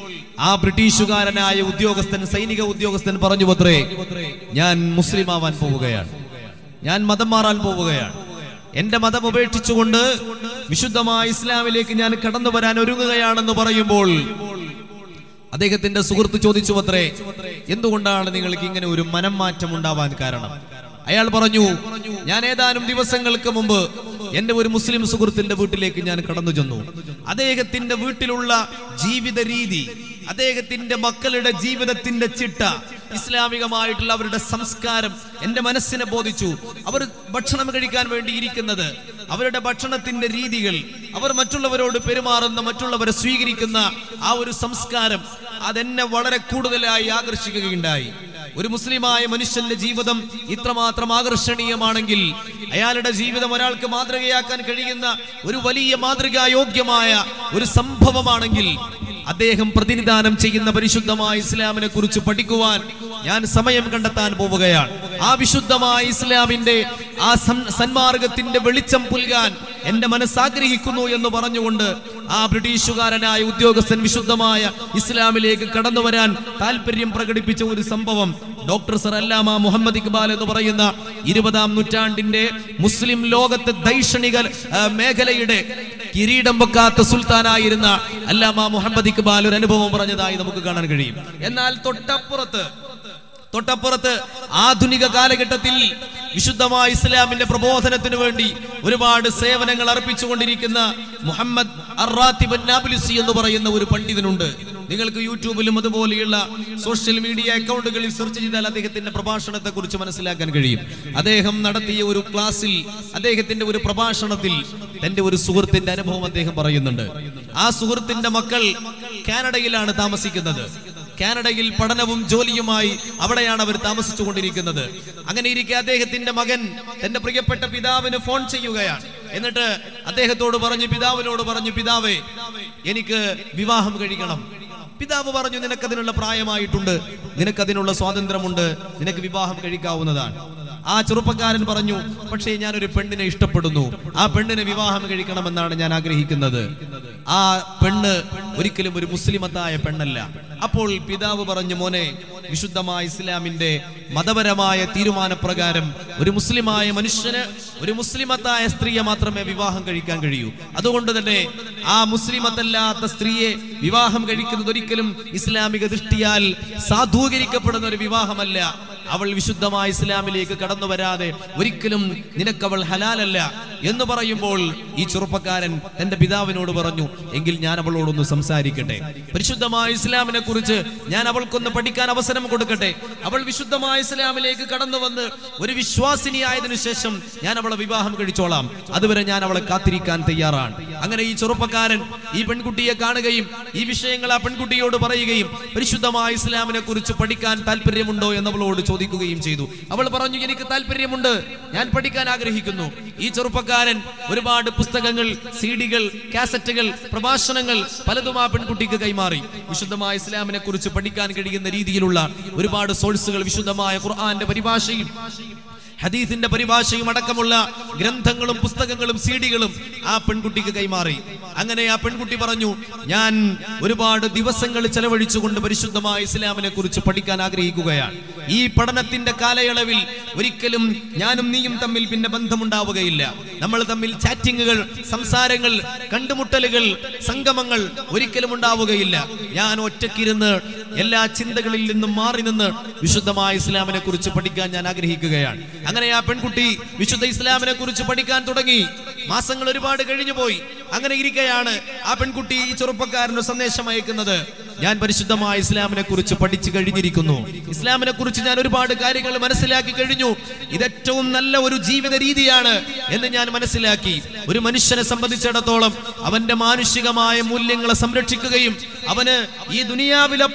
ആ ബ്രിട്ടീഷുകാരനായ ഉദ്യോഗസ്ഥൻ സൈനിക ഉദ്യോഗസ്ഥൻ പറഞ്ഞു പത്രേ ഞാൻ മുസ്ലിം ആവാൻ പോവുകയാണ് ഞാൻ മതം മാറാൻ പോവുകയാണ് എന്റെ മതം ഉപേക്ഷിച്ചുകൊണ്ട് വിശുദ്ധമായ ഇസ്ലാമിലേക്ക് ഞാൻ കടന്നു വരാൻ ഒരുങ്ങുകയാണെന്ന് പറയുമ്പോൾ അദ്ദേഹത്തിന്റെ സുഹൃത്ത് ചോദിച്ചു അത്രേ എന്തുകൊണ്ടാണ് നിങ്ങൾക്ക് ഇങ്ങനെ ഒരു മനം മാറ്റം ഉണ്ടാവാൻ കാരണം അയാൾ പറഞ്ഞു ഞാൻ ഏതാനും ദിവസങ്ങൾക്ക് മുമ്പ് എന്റെ ഒരു മുസ്ലിം സുഹൃത്തിന്റെ വീട്ടിലേക്ക് ഞാൻ കടന്നു ചെന്നു അദ്ദേഹത്തിന്റെ വീട്ടിലുള്ള ജീവിത രീതി അദ്ദേഹത്തിന്റെ മക്കളുടെ ജീവിതത്തിന്റെ ചിട്ട ഇസ്ലാമികമായിട്ടുള്ള അവരുടെ സംസ്കാരം എന്റെ മനസ്സിനെ ബോധിച്ചു അവർ ഭക്ഷണം കഴിക്കാൻ വേണ്ടി ഇരിക്കുന്നത് അവരുടെ ഭക്ഷണത്തിന്റെ രീതികൾ അവർ മറ്റുള്ളവരോട് പെരുമാറുന്ന മറ്റുള്ളവരെ സ്വീകരിക്കുന്ന ആ ഒരു സംസ്കാരം അതെന്നെ വളരെ കൂടുതലായി ആകർഷിക്കുകയുണ്ടായി ഒരു മുസ്ലിമായ മനുഷ്യന്റെ ജീവിതം ഇത്രമാത്രം ആകർഷണീയമാണെങ്കിൽ അയാളുടെ ജീവിതം ഒരാൾക്ക് മാതൃകയാക്കാൻ കഴിയുന്ന ഒരു വലിയ മാതൃകായോഗ്യമായ ഒരു സംഭവമാണെങ്കിൽ അദ്ദേഹം പ്രതിനിധാനം ചെയ്യുന്ന പരിശുദ്ധമായ ഇസ്ലാമിനെ കുറിച്ച് പഠിക്കുവാൻ ഞാൻ സമയം കണ്ടെത്താൻ പോവുകയാണ് ആ വിശുദ്ധമായ ഇസ്ലാമിന്റെ ആ സൻ- സന്മാർഗത്തിന്റെ വെളിച്ചം പുൽകാൻ എന്റെ മനസ്സാഗ്രഹിക്കുന്നു എന്ന് പറഞ്ഞുകൊണ്ട് ആ ബ്രിട്ടീഷുകാരനായ ഉദ്യോഗസ്ഥൻ വിശുദ്ധമായ ഇസ്ലാമിലേക്ക് കടന്നു വരാൻ താല്പര്യം പ്രകടിപ്പിച്ച ഒരു സംഭവം ഡോക്ടർ സർ അല്ലാമ മുഹമ്മദ് ഇക്ബാൽ എന്ന് പറയുന്ന ഇരുപതാം നൂറ്റാണ്ടിന്റെ മുസ്ലിം ലോകത്തെ ദൈക്ഷണിക ആ, മേഖലയുടെ കിരീടം വെക്കാത്ത സുൽത്താനായിരുന്ന അല്ലാമ മുഹമ്മദ് ഇക്ബാൽ ഒരു അനുഭവം പറഞ്ഞതായി നമുക്ക് കാണാൻ കഴിയും എന്നാൽ തൊട്ടപ്പുറത്ത് തൊട്ടപ്പുറത്ത് ആധുനിക കാലഘട്ടത്തിൽ വിശുദ്ധമായ ഇസ്ലാമിന്റെ പ്രബോധനത്തിന് വേണ്ടി ഒരുപാട് സേവനങ്ങൾ അർപ്പിച്ചുകൊണ്ടിരിക്കുന്ന മുഹമ്മദ് അറാത്തിബ് നാബുലിസി എന്ന് പറയുന്ന ഒരു പണ്ഡിതനുണ്ട് നിങ്ങൾക്ക് യൂട്യൂബിലും അതുപോലെയുള്ള സോഷ്യൽ മീഡിയ അക്കൗണ്ടുകളിൽ സെർച്ച് ചെയ്താൽ അദ്ദേഹത്തിന്റെ പ്രഭാഷണത്തെ കുറിച്ച് മനസ്സിലാക്കാൻ കഴിയും അദ്ദേഹം നടത്തിയ ഒരു ക്ലാസ്സിൽ അദ്ദേഹത്തിന്റെ ഒരു പ്രഭാഷണത്തിൽ തന്റെ ഒരു സുഹൃത്തിന്റെ അനുഭവം അദ്ദേഹം പറയുന്നുണ്ട് ആ സുഹൃത്തിന്റെ മക്കൾ കാനഡയിലാണ് താമസിക്കുന്നത് കാനഡയിൽ പഠനവും ജോലിയുമായി അവിടെയാണ് അവർ താമസിച്ചു കൊണ്ടിരിക്കുന്നത് അങ്ങനെ ഇരിക്കെ അദ്ദേഹത്തിന്റെ മകൻ തന്റെ പ്രിയപ്പെട്ട പിതാവിന് ഫോൺ ചെയ്യുകയാണ് എന്നിട്ട് അദ്ദേഹത്തോട് പറഞ്ഞു പിതാവിനോട് പറഞ്ഞു പിതാവേ എനിക്ക് വിവാഹം കഴിക്കണം പിതാവ് പറഞ്ഞു നിനക്കതിനുള്ള പ്രായമായിട്ടുണ്ട് നിനക്കതിനുള്ള സ്വാതന്ത്ര്യമുണ്ട് നിനക്ക് വിവാഹം കഴിക്കാവുന്നതാണ് ആ ചെറുപ്പക്കാരൻ പറഞ്ഞു പക്ഷേ ഞാനൊരു പെണ്ണിനെ ഇഷ്ടപ്പെടുന്നു ആ പെണ്ണിനെ വിവാഹം കഴിക്കണമെന്നാണ് ഞാൻ ആഗ്രഹിക്കുന്നത് ആ പെണ്ണ് ഒരിക്കലും ഒരു മുസ്ലിമത്തായ പെണ്ണല്ല അപ്പോൾ പിതാവ് പറഞ്ഞു മോനെ വിശുദ്ധമായ ഇസ്ലാമിന്റെ മതപരമായ തീരുമാനപ്രകാരം ഒരു മുസ്ലിമായ മനുഷ്യന് ഒരു മുസ്ലിമത്തായ സ്ത്രീയെ മാത്രമേ വിവാഹം കഴിക്കാൻ കഴിയൂ അതുകൊണ്ട് തന്നെ ആ മുസ്ലിമത്തല്ലാത്ത സ്ത്രീയെ വിവാഹം കഴിക്കുന്നത് ഒരിക്കലും ഇസ്ലാമിക ദൃഷ്ടിയാൽ സാധൂകരിക്കപ്പെടുന്ന ഒരു വിവാഹമല്ല അവൾ വിശുദ്ധമായ ഇസ്ലാമിലേക്ക് കടന്നു വരാതെ ഒരിക്കലും നിനക്കവൾ ഹലാലല്ല എന്ന് പറയുമ്പോൾ ഈ ചെറുപ്പക്കാരൻ തന്റെ പിതാവിനോട് പറഞ്ഞു എങ്കിൽ ഞാൻ അവളോടൊന്ന് സംസാരിക്കട്ടെ പരിശുദ്ധമായ ഇസ്ലാമിനെ കുറിച്ച് ഞാൻ അവൾക്കൊന്ന് പഠിക്കാൻ അവസരം കൊടുക്കട്ടെ അവൾ വിശുദ്ധമായ ഇസ്ലാമിലേക്ക് കടന്നു വന്ന് ഒരു വിശ്വാസിനിയായതിനു ശേഷം ഞാൻ അവളെ വിവാഹം കഴിച്ചോളാം അതുവരെ ഞാൻ അവളെ കാത്തിരിക്കാൻ തയ്യാറാണ് അങ്ങനെ ഈ ചെറുപ്പക്കാരൻ ഈ പെൺകുട്ടിയെ കാണുകയും ഈ വിഷയങ്ങൾ ആ പെൺകുട്ടിയോട് പറയുകയും പരിശുദ്ധമായ ഇസ്ലാമിനെ കുറിച്ച് പഠിക്കാൻ താല്പര്യമുണ്ടോ എന്ന് അവളോട് ചോദിക്കുകയും ചെയ്തു അവൾ പറഞ്ഞു എനിക്ക് താല്പര്യമുണ്ട് ഞാൻ പഠിക്കാൻ ആഗ്രഹിക്കുന്നു ഈ ചെറുപ്പക്കാരൻ ഒരുപാട് പുസ്തകങ്ങൾ സീഡികൾ കാസറ്റുകൾ പ്രഭാഷണങ്ങൾ പലതും ആ പെൺകുട്ടിക്ക് കൈമാറി വിശുദ്ധമായ ഇസ്ലാമിനെ കുറിച്ച് പഠിക്കാൻ കഴിയുന്ന രീതിയിലുള്ള ഒരുപാട് സോഴ്സുകൾ വിശുദ്ധമായ ഖുർആന്റെ പരിഭാഷയും ഹദീസിന്റെ പരിഭാഷയും അടക്കമുള്ള ഗ്രന്ഥങ്ങളും പുസ്തകങ്ങളും സീഡികളും ആ പെൺകുട്ടിക്ക് കൈമാറി അങ്ങനെ ആ പെൺകുട്ടി പറഞ്ഞു ഞാൻ ഒരുപാട് ദിവസങ്ങൾ ചെലവഴിച്ചുകൊണ്ട് പരിശുദ്ധമായ ഇസ്ലാമിനെ കുറിച്ച് പഠിക്കാൻ ആഗ്രഹിക്കുകയാണ് ഈ പഠനത്തിന്റെ കാലയളവിൽ ഒരിക്കലും ഞാനും നീയും തമ്മിൽ പിന്നെ ബന്ധമുണ്ടാവുകയില്ല നമ്മൾ തമ്മിൽ ചാറ്റിങ്ങുകൾ സംസാരങ്ങൾ കണ്ടുമുട്ടലുകൾ സംഗമങ്ങൾ ഒരിക്കലും ഉണ്ടാവുകയില്ല ഞാൻ ഒറ്റക്കിരുന്ന് എല്ലാ ചിന്തകളിൽ നിന്നും മാറി നിന്ന് വിശുദ്ധമായ ഇസ്ലാമിനെ കുറിച്ച് പഠിക്കാൻ ഞാൻ ആഗ്രഹിക്കുകയാണ് അങ്ങനെ ആ പെൺകുട്ടി വിശുദ്ധ ഇസ്ലാമിനെ കുറിച്ച് പഠിക്കാൻ തുടങ്ങി മാസങ്ങൾ ഒരുപാട് കഴിഞ്ഞു പോയി അങ്ങനെ ഇരിക്കെയാണ് ആ പെൺകുട്ടി ഈ ചെറുപ്പക്കാരന് സന്ദേശം അയക്കുന്നത് ഞാൻ പരിശുദ്ധമായ ഇസ്ലാമിനെ കുറിച്ച് പഠിച്ചു കഴിഞ്ഞിരിക്കുന്നു ഇസ്ലാമിനെ കുറിച്ച് ഞാൻ ഒരുപാട് കാര്യങ്ങൾ മനസ്സിലാക്കി കഴിഞ്ഞു ഇത് ഏറ്റവും നല്ല ഒരു ജീവിത രീതിയാണ് എന്ന് ഞാൻ മനസ്സിലാക്കി ഒരു മനുഷ്യനെ സംബന്ധിച്ചിടത്തോളം അവന്റെ മാനുഷികമായ മൂല്യങ്ങളെ സംരക്ഷിക്കുകയും അവന് ഈ ദുനിയാവിലപ്പുറം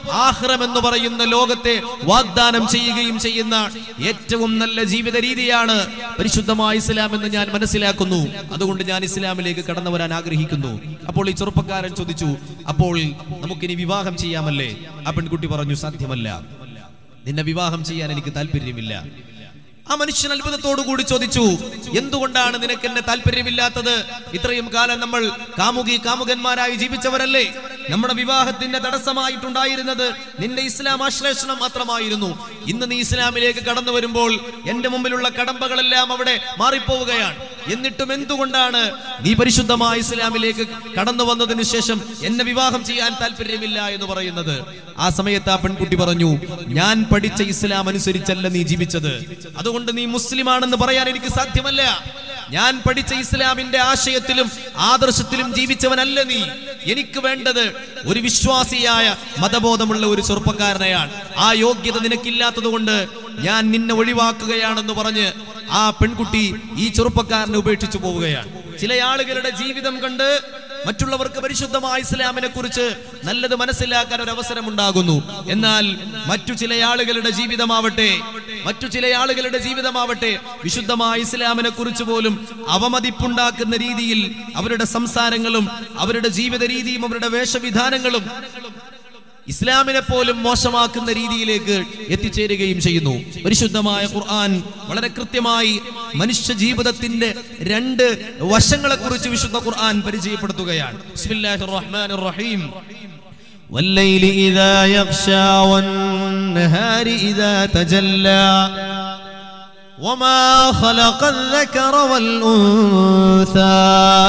ആഹ്റം എന്ന് പറയുന്ന ലോകത്തെ വാഗ്ദാനം ചെയ്യുകയും ചെയ്യുന്ന ഏറ്റവും നല്ല ജീവിത രീതിയാണ് പരിശുദ്ധമായ ഇസ്ലാം എന്ന് ഞാൻ മനസ്സിലാക്കുന്നു അതുകൊണ്ട് ഞാൻ ഇസ്ലാമിലേക്ക് കടന്നു വരാൻ ആഗ്രഹിക്കുന്നു അപ്പോൾ ഈ ചെറുപ്പക്കാരൻ ചോദിച്ചു അപ്പോൾ നമുക്കിനി വിവാഹം ചെയ്യാമല്ലേ ആ പെൺകുട്ടി പറഞ്ഞു സാധ്യമല്ല നിന്നെ വിവാഹം ചെയ്യാൻ എനിക്ക് താല്പര്യമില്ല ആ മനുഷ്യൻ അത്ഭുതത്തോടു കൂടി ചോദിച്ചു എന്തുകൊണ്ടാണ് നിനക്ക് എന്നെ താല്പര്യമില്ലാത്തത് ഇത്രയും കാലം നമ്മൾ കാമുകി കാമുകന്മാരായി ജീവിച്ചവരല്ലേ നമ്മുടെ വിവാഹത്തിന്റെ തടസ്സമായിട്ടുണ്ടായിരുന്നത് നിന്റെ ഇസ്ലാം ആശ്ലേഷണം മാത്രമായിരുന്നു ഇന്ന് നീ ഇസ്ലാമിലേക്ക് കടന്നു വരുമ്പോൾ എന്റെ മുമ്പിലുള്ള കടമ്പകളെല്ലാം അവിടെ മാറിപ്പോവുകയാണ് എന്നിട്ടും എന്തുകൊണ്ടാണ് നീ പരിശുദ്ധമായ ഇസ്ലാമിലേക്ക് കടന്നു വന്നതിന് ശേഷം എന്നെ വിവാഹം ചെയ്യാൻ താല്പര്യമില്ല എന്ന് പറയുന്നത് ആ സമയത്ത് ആ പെൺകുട്ടി പറഞ്ഞു ഞാൻ പഠിച്ച ഇസ്ലാം അനുസരിച്ചല്ല നീ ജീവിച്ചത് അതുകൊണ്ട് നീ മുസ്ലിമാണെന്ന് പറയാൻ എനിക്ക് സാധ്യമല്ല ഞാൻ പഠിച്ച ഇസ്ലാമിന്റെ ആശയത്തിലും ആദർശത്തിലും ജീവിച്ചവനല്ല നീ എനിക്ക് വേണ്ടത് ഒരു വിശ്വാസിയായ മതബോധമുള്ള ഒരു ചെറുപ്പക്കാരനെയാണ് ആ യോഗ്യത നിനക്കില്ലാത്തത് കൊണ്ട് ഞാൻ നിന്നെ ഒഴിവാക്കുകയാണെന്ന് പറഞ്ഞ് ആ പെൺകുട്ടി ഈ ചെറുപ്പക്കാരനെ ഉപേക്ഷിച്ചു പോവുകയാണ് ചില ആളുകളുടെ ജീവിതം കണ്ട് മറ്റുള്ളവർക്ക് പരിശുദ്ധമായ ഇസ്ലാമിനെ കുറിച്ച് നല്ലത് മനസ്സിലാക്കാൻ ഒരു അവസരം ഉണ്ടാകുന്നു എന്നാൽ മറ്റു ചില ആളുകളുടെ ജീവിതമാവട്ടെ മറ്റു ചില ആളുകളുടെ ജീവിതമാവട്ടെ വിശുദ്ധമായ ഇസ്ലാമിനെ കുറിച്ച് പോലും അവമതിപ്പുണ്ടാക്കുന്ന രീതിയിൽ അവരുടെ സംസാരങ്ങളും അവരുടെ ജീവിത രീതിയും അവരുടെ വേഷവിധാനങ്ങളും ഇസ്ലാമിനെ പോലും മോശമാക്കുന്ന രീതിയിലേക്ക് എത്തിച്ചേരുകയും ചെയ്യുന്നു പരിശുദ്ധമായ ഖുർആൻ വളരെ കൃത്യമായി മനുഷ്യ ജീവിതത്തിന്റെ രണ്ട് വശങ്ങളെ കുറിച്ച് വിശുദ്ധ ഖുർആൻ പരിചയപ്പെടുത്തുകയാണ് ബിസ്മില്ലാഹിർ റഹ്മാനിർ റഹീം والليل إذا يغشى والنهار إذا تجلى وما خلق الذكر والأنثى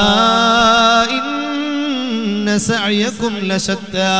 إن سعيكم لشتى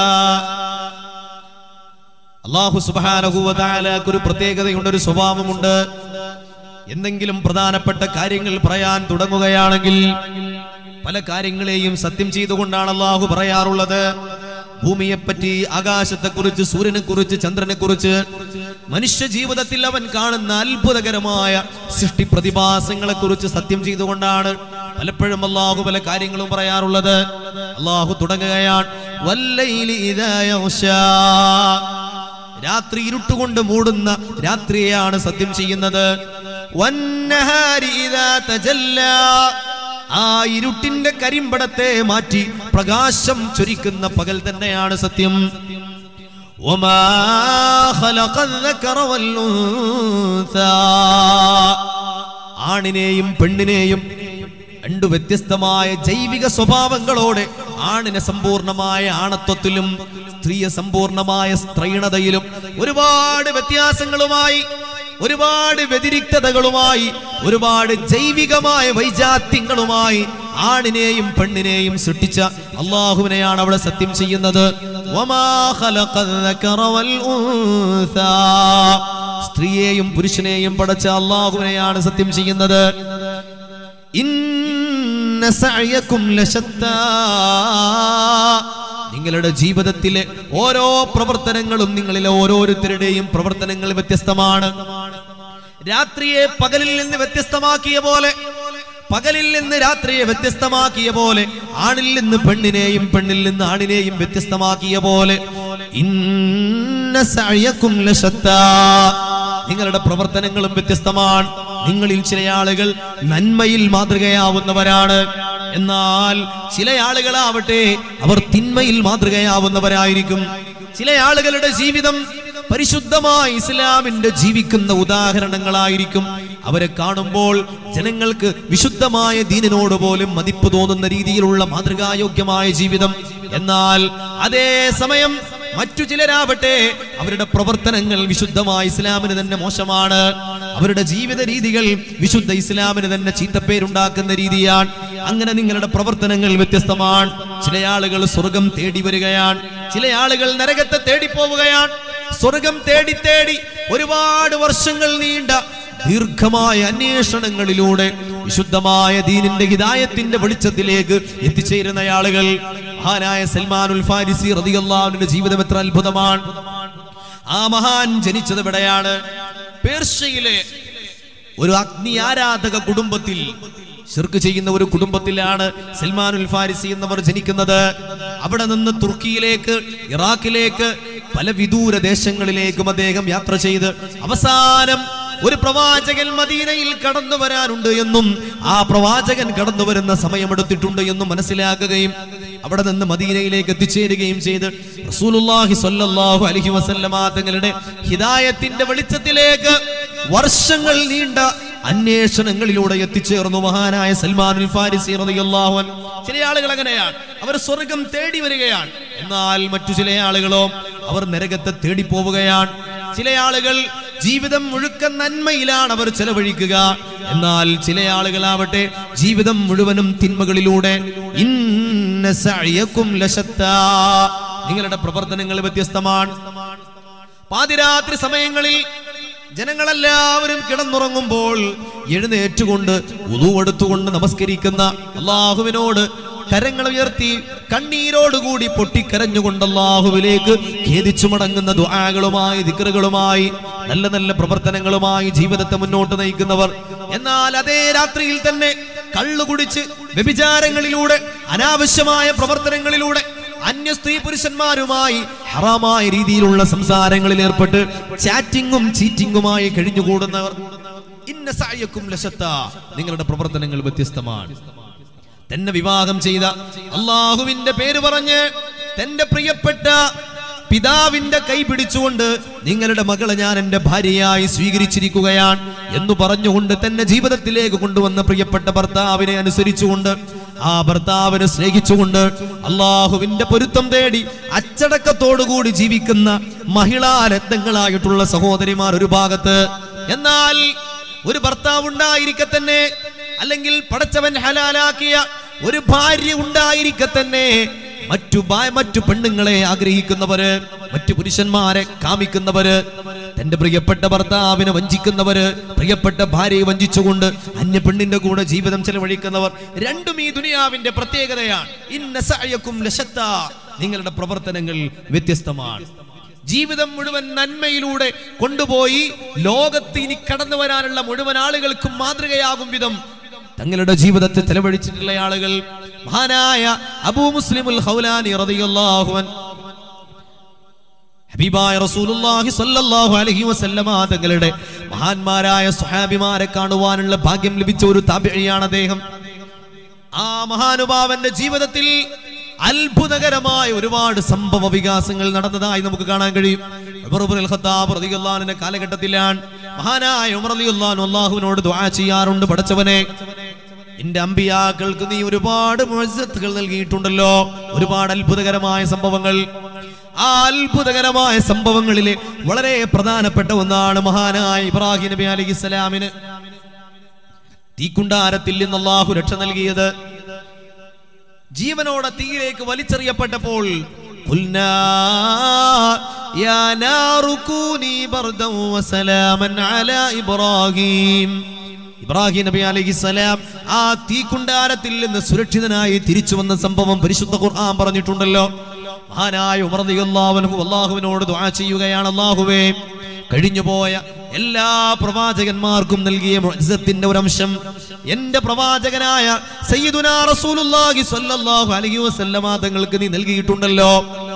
അള്ളാഹു സുബാനഹുവതാലക്ക് ഒരു പ്രത്യേകതയുണ്ട് ഒരു സ്വഭാവമുണ്ട് എന്തെങ്കിലും പ്രധാനപ്പെട്ട കാര്യങ്ങൾ പറയാൻ തുടങ്ങുകയാണെങ്കിൽ പല കാര്യങ്ങളെയും സത്യം ചെയ്തുകൊണ്ടാണ് അള്ളാഹു പറയാറുള്ളത് ഭൂമിയെപ്പറ്റി ആകാശത്തെക്കുറിച്ച് സൂര്യനെ കുറിച്ച് ചന്ദ്രനെ കുറിച്ച് മനുഷ്യ ജീവിതത്തിൽ അവൻ കാണുന്ന അത്ഭുതകരമായ സൃഷ്ടി പ്രതിഭാസങ്ങളെ കുറിച്ച് സത്യം ചെയ്തുകൊണ്ടാണ് പലപ്പോഴും അള്ളാഹു പല കാര്യങ്ങളും പറയാറുള്ളത് അള്ളാഹു തുടങ്ങുകയാണ് വല്ലൈലി ഇദാ യഗ്ശാ രാത്രി ഇരുട്ടുകൊണ്ട് മൂടുന്ന രാത്രിയെയാണ് സത്യം ചെയ്യുന്നത് വന്നഹാരി ഇദാ തജല്ലാ. ആ ഇരുട്ടിന്റെ കരിമ്പടത്തെ മാറ്റി പ്രകാശം ചൊരിക്കുന്ന പകൽ തന്നെയാണ് സത്യം وما خلق الذكر والأنثى ആണിനെയും പെണ്ണിനെയും രണ്ടു വ്യത്യസ്തമായ ജൈവിക സ്വഭാവങ്ങളോടെ ആണിനെ സമ്പൂർണമായ ആണത്വത്തിലും സ്ത്രീയെ സമ്പൂർണമായ സ്ത്രൈണതയിലും ഒരുപാട് വ്യത്യാസങ്ങളുമായി ഒരുപാട് വ്യതിരിക്തതകളുമായി ഒരുപാട് ജൈവികമായ വൈജാത്യങ്ങളുമായി ആണിനെയും പെണ്ണിനെയും സൃഷ്ടിച്ച അള്ളാഹുവിനെയാണ് അവിടെ സത്യം ചെയ്യുന്നത് وما خلق الذكر والأنثى സ്ത്രീയെയും പുരുഷനെയും പടച്ച അള്ളാഹുവിനെയാണ് സത്യം ചെയ്യുന്നത് ഇന്ന സഅയകും ലശത്താ നിങ്ങളുടെ ജീവിതത്തിലെ ഓരോ പ്രവർത്തനങ്ങളും നിങ്ങളിലെ ഓരോരുത്തരുടെയും പ്രവർത്തനങ്ങൾ വ്യത്യസ്തമാണ് രാത്രിയെ പകലിൽ നിന്ന് വ്യത്യസ്തമാക്കിയ പോലെ പകലിൽ നിന്ന് രാത്രിയെ വ്യത്യസ്തമാക്കിയ പോലെ ആണിൽ നിന്ന് പെണ്ണിനെയും പെണ്ണിൽ നിന്ന് ആണിനെയും വ്യത്യസ്തമാക്കിയ പോലെ ഇന്ന സഅയകും ലശത്താ നിങ്ങളുടെ പ്രവർത്തനങ്ങളും വ്യത്യസ്തമാണ് നിങ്ങളിൽ ചില ആളുകൾ നന്മയിൽ മാതൃകയാവുന്നവരാണ് എന്നാൽ ചില ആളുകളാവട്ടെ അവർ തിന്മയിൽ മാതൃകയാവുന്നവരായിരിക്കും ചില ആളുകളുടെ ജീവിതം പരിശുദ്ധമായ ഇസ്ലാമിന്റെ ജീവിക്കുന്ന ഉദാഹരണങ്ങളായിരിക്കും അവരെ കാണുമ്പോൾ ജനങ്ങൾക്ക് വിശുദ്ധമായ ദീനിനോട് പോലും മതിപ്പ് തോന്നുന്ന രീതിയിലുള്ള മാതൃകായോഗ്യമായ ജീവിതം എന്നാൽ അതേ സമയം മറ്റു ചിലരാവട്ടെ അവരുടെ പ്രവർത്തനങ്ങൾ വിശുദ്ധമായ ഇസ്ലാമിന് തന്നെ മോശമാണ് അവരുടെ ജീവിത രീതികൾ വിശുദ്ധ ഇസ്ലാമിന് തന്നെ ചീത്തപ്പേരുണ്ടാക്കുന്ന രീതിയാണ് അങ്ങനെ നിങ്ങളുടെ പ്രവർത്തനങ്ങൾ വ്യത്യസ്തമാണ് ചില ആളുകൾ സ്വർഗം തേടി വരികയാണ് ചില ആളുകൾ നരകത്തെ തേടി പോവുകയാണ് സ്വർഗം തേടി തേടി ഒരുപാട് വർഷങ്ങൾ നീണ്ട ദീർഘമായ അന്വേഷണങ്ങളിലൂടെ വിശുദ്ധമായ ദീനിന്റെ ഹിദായത്തിന്റെ വെളിച്ചത്തിലേക്ക് എത്തിച്ചേരുന്ന ആളുകൾ മഹാനായ സൽമാനുൽ ഫാരിസി റളിയല്ലാഹുവിന്റെ ജീവിതം എത്ര അത്ഭുതമാണ് ആ മഹാൻ ജനിച്ചത് എവിടെയാണ് പേർഷ്യയിലെ ഒരു അഗ്നി ആരാധക കുടുംബത്തിൽ ഷിർക്ക് ചെയ്യുന്ന ഒരു കുടുംബത്തിലാണ് സൽമാനുൽ ഫാരിസി എന്നവർ ജനിക്കുന്നത് അവിടെ നിന്ന് തുർക്കിയിലേക്ക് ഇറാഖിലേക്ക് പല വിദൂര ദേശങ്ങളിലേക്കും അദ്ദേഹം യാത്ര ചെയ്ത് അവസാനം ഒരു പ്രവാചകൻ മദീനയിൽ കടന്നു വരാനുണ്ട് എന്നും ആ പ്രവാചകൻ കടന്നു വരുന്ന സമയമെടുത്തിട്ടുണ്ട് എന്നും മനസ്സിലാക്കുകയും അവിടെ നിന്ന് മദീനയിലേക്ക് എത്തിച്ചേരുകയും ചെയ്ത് റസൂലുള്ളാഹി സ്വല്ലല്ലാഹു അലൈഹി വസല്ലമ തങ്ങളുടെ ഹിദായത്തിന്റെ വെളിച്ചത്തിലേക്ക് വർഷങ്ങൾ നീണ്ട അന്വേഷണങ്ങളിലൂടെ എത്തിച്ചേർന്നു മഹാനായ സൽമാനുൽ ഫാരിസി റളിയല്ലാഹു അൻഹു ചില ആളുകൾ അങ്ങനെയാണ് അവർ സ്വർഗം തേടി വരികയാണ് എന്നാൽ മറ്റു ചില ആളുകളോ അവർ നരകത്തെ തേടി പോവുകയാണ് ചില ആളുകൾ ജീവിതം മുഴുക്ക നന്മയിലാണ് അവർ ചെലവഴിക്കുക എന്നാൽ ചില ആളുകളാവട്ടെ ജീവിതം മുഴുവനും തിന്മകളിലൂടെ ഇന്ന സഅയക്കും ലശത്താ. നിങ്ങളുടെ പ്രവർത്തനങ്ങൾ വ്യത്യസ്തമാണ് പാതിരാത്രി സമയങ്ങളിൽ ജനങ്ങളെല്ലാവരും കിടന്നുറങ്ങുമ്പോൾ എഴുന്നേറ്റുകൊണ്ട് ഉതുവെടുത്തുകൊണ്ട് നമസ്കരിക്കുന്ന അള്ളാഹുവിനോട് കരങ്ങൾ ഉയർത്തി കണ്ണീരോടുകൂടി പൊട്ടിക്കരഞ്ഞുകൊണ്ട് അള്ളാഹുവിലേക്ക് ഖേദിച്ചു മടങ്ങുന്ന ദുആകളുമായി ദിക്റുകളുമായി നല്ല നല്ല പ്രവർത്തനങ്ങളുമായി ജീവിതത്തെ മുന്നോട്ട് നയിക്കുന്നവർ എന്നാൽ അതേ രാത്രിയിൽ തന്നെ കള്ളു കുടിച്ച് വ്യഭിചാരങ്ങളിലൂടെ അനാവശ്യമായ പ്രവർത്തനങ്ങളിലൂടെ അന്യ സ്ത്രീ പുരുഷന്മാരുമായി ഹറാമായ രീതിയിലുള്ള സംസാരങ്ങളിൽ ഏർപ്പെട്ട് ചാറ്റിങ്ങും ചീറ്റിങ്ങുമായി കഴിഞ്ഞുകൂടുന്നവർ ഇന്ന സായക്കും ലശത്ത നിങ്ങളുടെ പ്രവർത്തനങ്ങൾ വ്യത്യസ്തമാണ് തന്നെ വിവാഹം ചെയ്ത അള്ളാഹുവിന്റെ പേര് പറഞ്ഞ് തന്റെ പ്രിയപ്പെട്ട പിതാവിന്റെ കൈ പിടിച്ചുകൊണ്ട് നിങ്ങളുടെ മകളെ ഞാൻ എന്റെ ഭാര്യയായി സ്വീകരിച്ചിരിക്കുകയാണ് എന്ന് പറഞ്ഞുകൊണ്ട് തന്നെ ജീവിതത്തിലേക്ക് കൊണ്ടുവന്ന പ്രിയപ്പെട്ട ഭർത്താവിനെ അനുസരിച്ചുകൊണ്ട് ആ ഭർത്താവിനെ സ്നേഹിച്ചുകൊണ്ട് അള്ളാഹുവിന്റെ പൊരുത്തം തേടി അച്ചടക്കത്തോടുകൂടി ജീവിക്കുന്ന മഹിളാ രത്നങ്ങളായിട്ടുള്ള സഹോദരിമാർ ഒരു ഭാഗത്ത് എന്നാൽ ഒരു ഭർത്താവ് ഉണ്ടായിരിക്കെ തന്നെ അല്ലെങ്കിൽ പടച്ചവൻ ഹലാലാക്കിയ ഒരു ഭാര്യ ഉണ്ടായിരിക്കെ തന്നെ മറ്റു ഭാ- മറ്റു പെണ്ണുങ്ങളെ ആഗ്രഹിക്കുന്നവര് മറ്റു പുരുഷന്മാരെ കാമിക്കുന്നവര് തന്റെ പ്രിയപ്പെട്ട ഭർത്താവിനെ വഞ്ചിക്കുന്നവര് പ്രിയപ്പെട്ട ഭാര്യയെ വഞ്ചിച്ചുകൊണ്ട് അന്യ പെണ്ണിന്റെ കൂടെ ജീവിതം ചെലവഴിക്കുന്നവർ രണ്ടും ഈ ദുനിയാവിന്റെ പ്രത്യേകതയാണ് ഇന്ന സഅയക്കും ലശത്താ. നിങ്ങളുടെ പ്രവർത്തനങ്ങൾ വ്യത്യസ്തമാണ് ജീവിതം മുഴുവൻ നന്മയിലൂടെ കൊണ്ടുപോയി ലോകത്ത് ഇനി കടന്നു വരാനുള്ള മുഴുവൻ ആളുകൾക്കും മാതൃകയാകും വിധം തങ്ങളുടെ ജീവിതത്തെ ചെലവഴിച്ചിട്ടുള്ള ആളുകൾ മഹാനായ അബൂ മുസ്ലിമുൽ ഹൗലാനി റളിയല്ലാഹു അൻ ഹബീബായ റസൂലുള്ളാഹി സ്വല്ലല്ലാഹു അലൈഹി വസല്ലമ തങ്ങളുടെ മഹാന്മാരായ സ്വഹാബിമാരെ കാണുവാനുള്ള ഭാഗ്യം ലഭിച്ച ഒരു താബിഴിയാണ് അദ്ദേഹം ആ മഹാനുഭാവന്റെ ജീവിതത്തിൽ അത്ഭുതകരമായ ഒരുപാട് സംഭവ വികാസങ്ങൾ നടന്നതായി നമുക്ക് കാണാൻ കഴിയും ഉമർ ഇബ്നുൽ ഖത്താബ് റളിയല്ലാഹു അൻഹുവിന്റെ കാലഘട്ടത്തിലാണ് മഹാനായ ഉമർ റളിയല്ലാഹു അൻഹു അല്ലാഹുവിനോട് ദുആ ചെയ്യാറുണ്ട് പടച്ചവനെ എന്റെ അമ്പിയാക്കൾക്ക് നീ ഒരുപാട് മുഅ്ജിസത്തുകൾ നൽകിയിട്ടുണ്ടല്ലോ ഒരുപാട് അത്ഭുതകരമായ സംഭവങ്ങൾ ആ അത്ഭുതകരമായ സംഭവങ്ങളിലെ വളരെ പ്രധാനപ്പെട്ട ഒന്നാണ് മഹാനായ ഇബ്രാഹിം നബി അലൈഹിസ്സലാമിന് തീക്കുണ്ടാരത്തിൽ നിന്ന് അള്ളാഹു രക്ഷ നൽകിയത് ജീവനോടെ തീയിലേക്ക് വലിച്ചെറിയപ്പെട്ടപ്പോൾ قلنا يا نار كوني بردا وسلاما على إبراهيم ഇബ്രാഹിം നബി അലൈഹിസ്സലാം ആ തീക്കുണ്ടാരത്തിൽ നിന്ന് സുരക്ഷിതനായി തിരിച്ചു വന്ന സംഭവം പരിശുദ്ധ ഖുർആൻ പറഞ്ഞിട്ടുണ്ടല്ലോ മഹാനായ ഉമർ റളിയല്ലാഹു അൻഹു അള്ളാഹുവിനോട് ദുആ ചെയ്യുകയാണ് അള്ളാഹുവേ കഴിഞ്ഞുപോയ എല്ലാ പ്രവാചകന്മാർക്കും നൽകിയ മുഅ്ജിസത്തിന്റെ ഒരു അംശം എന്റെ പ്രവാചകനായ സയ്യിദുനാ റസൂലുള്ളാഹി സ്വല്ലല്ലാഹു അലൈഹി വസല്ലമ തങ്ങൾക്ക് നീ നൽകിയിട്ടുണ്ടല്ലോ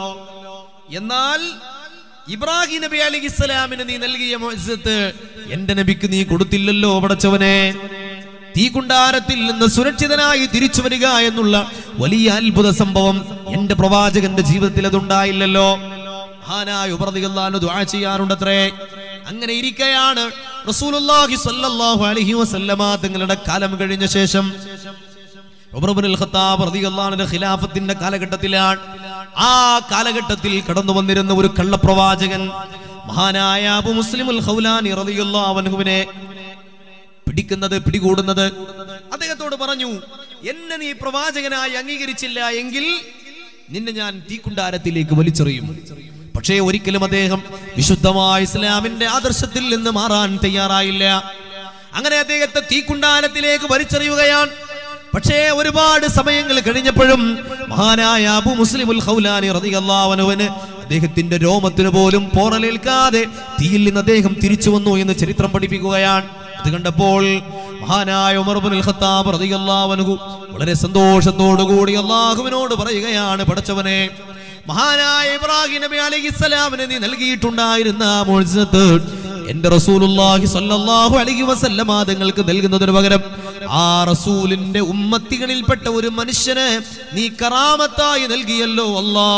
എന്നാൽ ഇബ്രാഹിം നബി അലൈഹി സ്വലാമിന് നീ നൽകിയ മുഅ്ജിസത്ത് എന്റെ നബിക്ക് നീ കൊടുത്തില്ലല്ലോ പടച്ചവനെ തീകുണ്ടാരത്തിൽ നിന്ന് സുരക്ഷിതനായി തിരിച്ചു വരിക എന്നുള്ള വലിയ അത്ഭുത സംഭവം എന്റെ പ്രവാചകന്റെ ജീവിതത്തിൽ അതുണ്ടായില്ലല്ലോ മഹാനായ ഉമർ റളിയല്ലാഹു അൻഹു ദുആ ചെയ്യാറുണ്ടത്രേ അങ്ങനെ ഇരിക്കയാണ് റസൂലുള്ളാഹി സ്വല്ലല്ലാഹു അലൈഹി വസല്ലമ തങ്ങളുടെ കാലം കഴിഞ്ഞ ശേഷം ഉമർ ഇബ്നുൽ ഖത്താബ് റളിയല്ലാഹു അൻഹു ഖിലാഫത്തിന്റെ കാലഘട്ടത്തിലാണ് ആ കാലഘട്ടത്തിൽ കടന്നു വന്നിരുന്ന ഒരു കള്ളപ്രവാചകൻ മഹാനായ അബു മുസ്ലിമുൽ ഖൗലാനി റളിയല്ലാഹു അൻഹുവിനെ പിടിക്കുന്നത് പിടികൂടുന്നത് അദ്ദേഹത്തോട് പറഞ്ഞു എന്നെ നീ പ്രവാചകനായി അംഗീകരിച്ചില്ല എങ്കിൽ നിന്നെ ഞാൻ തീക്കുണ്ടാരത്തിലേക്ക് വലിച്ചെറിയും പക്ഷേ ഒരിക്കലും അദ്ദേഹം വിശുദ്ധമായ ഇസ്ലാമിന്റെ ആദർശത്തിൽ നിന്ന് മാറാൻ തയ്യാറായില്ല അങ്ങനെ അദ്ദേഹത്തെ തീക്കുണ്ടാരത്തിലേക്ക് വലിച്ചെറിയുകയാണ് പക്ഷേ ഒരുപാട് സമയങ്ങൾ കഴിഞ്ഞപ്പോഴും മഹാനായ അബു മുസ്ലിമുൽ ഖൗലാനി റളിയല്ലാഹു അൻഹുവിന് അദ്ദേഹത്തിന്റെ രോമത്തിന് പോലും പോറലേൽക്കാതെ തീയിൽ നിന്ന് അദ്ദേഹം തിരിച്ചു വന്നു എന്ന് ചരിത്രം പഠിപ്പിക്കുകയാണ് അത് കണ്ടപ്പോൾ മഹാനായ ഉമർ ഇബ്നുൽ ഖത്താബ് റളിയല്ലാഹു അൻഹു വളരെ സന്തോഷത്തോടു കൂടി അള്ളാഹുവിനോട് പറയുകയാണ് പടച്ചവനെ മഹാനായ ഇബ്രാഹിം നബി അലൈഹിസ്സലാമിന് നീ നൽകിയിട്ടുണ്ടായിരുന്ന ആ മോഴ്സത്ത് എന്റെ റസൂലുള്ളാഹി സ്വല്ലല്ലാഹു അലൈഹി വസല്ലമ തങ്ങൾക്ക് നൽകുന്നതിന് പകരം ആ റസൂലിന്റെ ഉമ്മത്തികളിൽപ്പെട്ട ഒരു മനുഷ്യന് നീ കറാമത്തായി നൽകിയല്ലോ അല്ലാ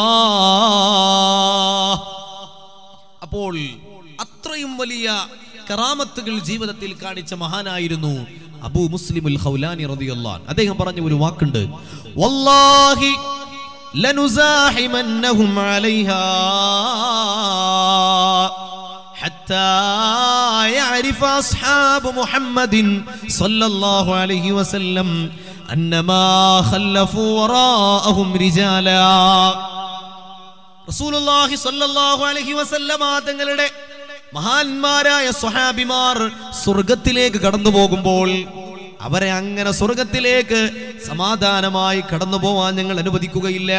അപ്പോൾ അത്രയും വലിയ കറാമത്തുകൾ ജീവിതത്തിൽ കാണിച്ച മഹാനായിരുന്നു അബൂ മുസ്ലിമുൽ ഖൗലാനി റളിയല്ലാഹു അൻഹു. അദ്ദേഹം പറഞ്ഞ ഒരു വാക്കുണ്ട് വല്ലാഹി ലനുസാഹിമന്നഹും അലൈഹാ حتى يعرف أصحاب محمد صلى الله عليه وسلم أن ما خلفوا وراءهم رجالا റസൂലുള്ളാഹി സ്വല്ലല്ലാഹു അലൈഹി വസല്ലമ തങ്ങളുടെ മഹാന്മാരായ സ്വഹാബിമാർ സ്വർഗത്തിലേക്ക് കടന്നു പോകുമ്പോൾ അവരെ അങ്ങനെ സ്വർഗത്തിലേക്ക് സമാധാനമായി കടന്നു പോവാൻ ഞങ്ങൾ അനുവദിക്കുകയില്ല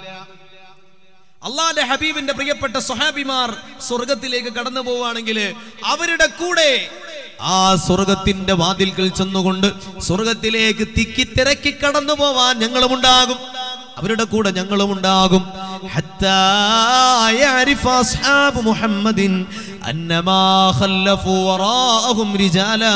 അള്ളാന്റെ ഹബീബിന്റെ പ്രിയപ്പെട്ട സ്വഹാബിമാർ സ്വർഗത്തിലേക്ക് കടന്നു പോവുകയാണെങ്കിൽ അവരുടെ കൂടെ ആ സ്വർഗത്തിന്റെ വാതിൽക്കൽ ചെന്നുകൊണ്ട് സ്വർഗത്തിലേക്ക് തിക്കി തിരക്കി കടന്നു പോവാൻ ഞങ്ങളും ഉണ്ടാകും അവരുടെ കൂടെ ഞങ്ങളും ഉണ്ടാകും ഹത്താ യഅരിഫ അസ്ഹാബു മുഹമ്മദിൻ അന്നമാ ഖല്ലഫു വറാഅഹും റിജാലാ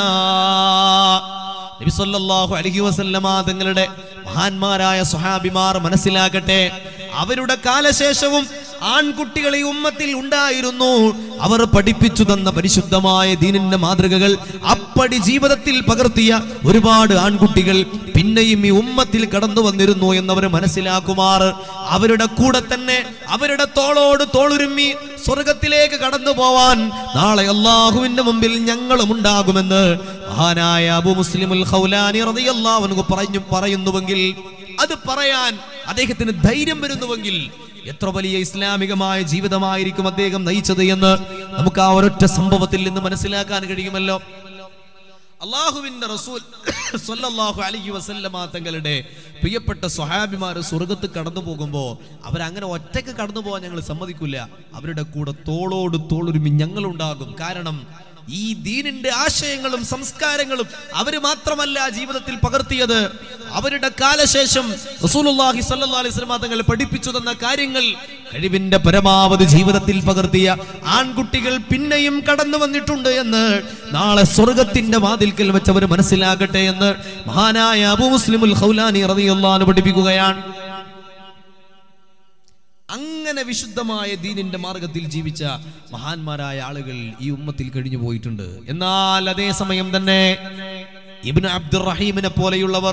നബി സല്ലല്ലാഹു അലൈഹി വസല്ലമ തങ്ങളുടെ മഹാന്മാരായ സ്വഹാബിമാർ മനസ്സിലാക്കട്ടെ അവരുടെ കാലശേഷവും ആൺകുട്ടികൾ ഈ ഉമ്മത്തിൽ ഉണ്ടായിരുന്നു അവർ പഠിപ്പിച്ചു തന്ന പരിശുദ്ധമായ ദീനിന്റെ മാതൃകകൾ അപ്പടി ജീവിതത്തിൽ പകർത്തിയ ഒരുപാട് ആൺകുട്ടികൾ പിന്നെയും ഈ ഉമ്മത്തിൽ കടന്നു വന്നിരുന്നു എന്നവർ മനസ്സിലാക്കുമാർ അവരുടെ കൂടെ തന്നെ അവരുടെ തോളോട് തോളുരുമ്മി സ്വർഗത്തിലേക്ക് കടന്നു പോവാൻ നാളെ അള്ളാഹുവിന്റെ മുമ്പിൽ ഞങ്ങളും ഉണ്ടാകുമെന്ന് മഹാനായ അബു മുസ്ലിമുൽ ഖൗലാനി റളിയല്ലാഹു അൻഹു പറഞ്ഞു പറയുന്നുവെങ്കിൽ അത് പറയാൻ അദ്ദേഹത്തിന് ധൈര്യം വരുന്നുവെങ്കിൽ എത്ര വലിയ ഇസ്ലാമികമായ ജീവിതമായിരിക്കും അദ്ദേഹം നയിച്ചത് എന്ന് നമുക്ക് ആ ഒരൊറ്റ സംഭവത്തിൽ നിന്ന് മനസ്സിലാക്കാൻ കഴിയുമല്ലോ അള്ളാഹുവിന്റെ റസൂൽ സ്വല്ലല്ലാഹു അലൈഹി വസല്ലമ തങ്ങളുടെ പ്രിയപ്പെട്ട സ്വഹാബിമാർ സ്വർഗത്ത് കടന്നു പോകുമ്പോൾ അവരങ്ങനെ ഒറ്റയ്ക്ക് കടന്നു പോകാൻ ഞങ്ങൾ സമ്മതിക്കില്ല അവരുടെ കൂടെ തോളോട് തോളൊരുമി ഞങ്ങളുണ്ടാകും കാരണം ഈ ദീനിന്റെ ആശയങ്ങളും സംസ്കാരങ്ങളും അവര് മാത്രമല്ല ജീവിതത്തിൽ പകർത്തിയത് അവരുടെ കാലശേഷം റസൂലുള്ളാഹി സ്വല്ലല്ലാഹു അലൈഹി വസല്ലമ തങ്ങൾ പഠിപ്പിച്ചു തന്ന കാര്യങ്ങൾ കഴിവിന്റെ പരമാവധി ജീവിതത്തിൽ പകർത്തിയ ആൺകുട്ടികൾ പിന്നെയും കടന്നു വന്നിട്ടുണ്ട് എന്ന് നാളെ സ്വർഗത്തിന്റെ വാതിൽക്കൽ വെച്ചവർ മനസ്സിലാകട്ടെ എന്ന് മഹാനായ അബൂ മുസ്ലിമുൽ ഖൗലാനി റളിയല്ലാഹു അൻഹു പഠിപ്പിക്കുകയാണ് അങ്ങനെ വിശുദ്ധമായ ദീനിന്റെ മാർഗത്തിൽ ജീവിച്ച മഹാന്മാരായ ആളുകൾ ഈ ഉമ്മത്തിൽ കഴിഞ്ഞു പോയിട്ടുണ്ട് എന്നാൽ അതേ സമയം തന്നെ ഇബ്നു അബ്ദുറഹീമിനെ പോലെയുള്ളവർ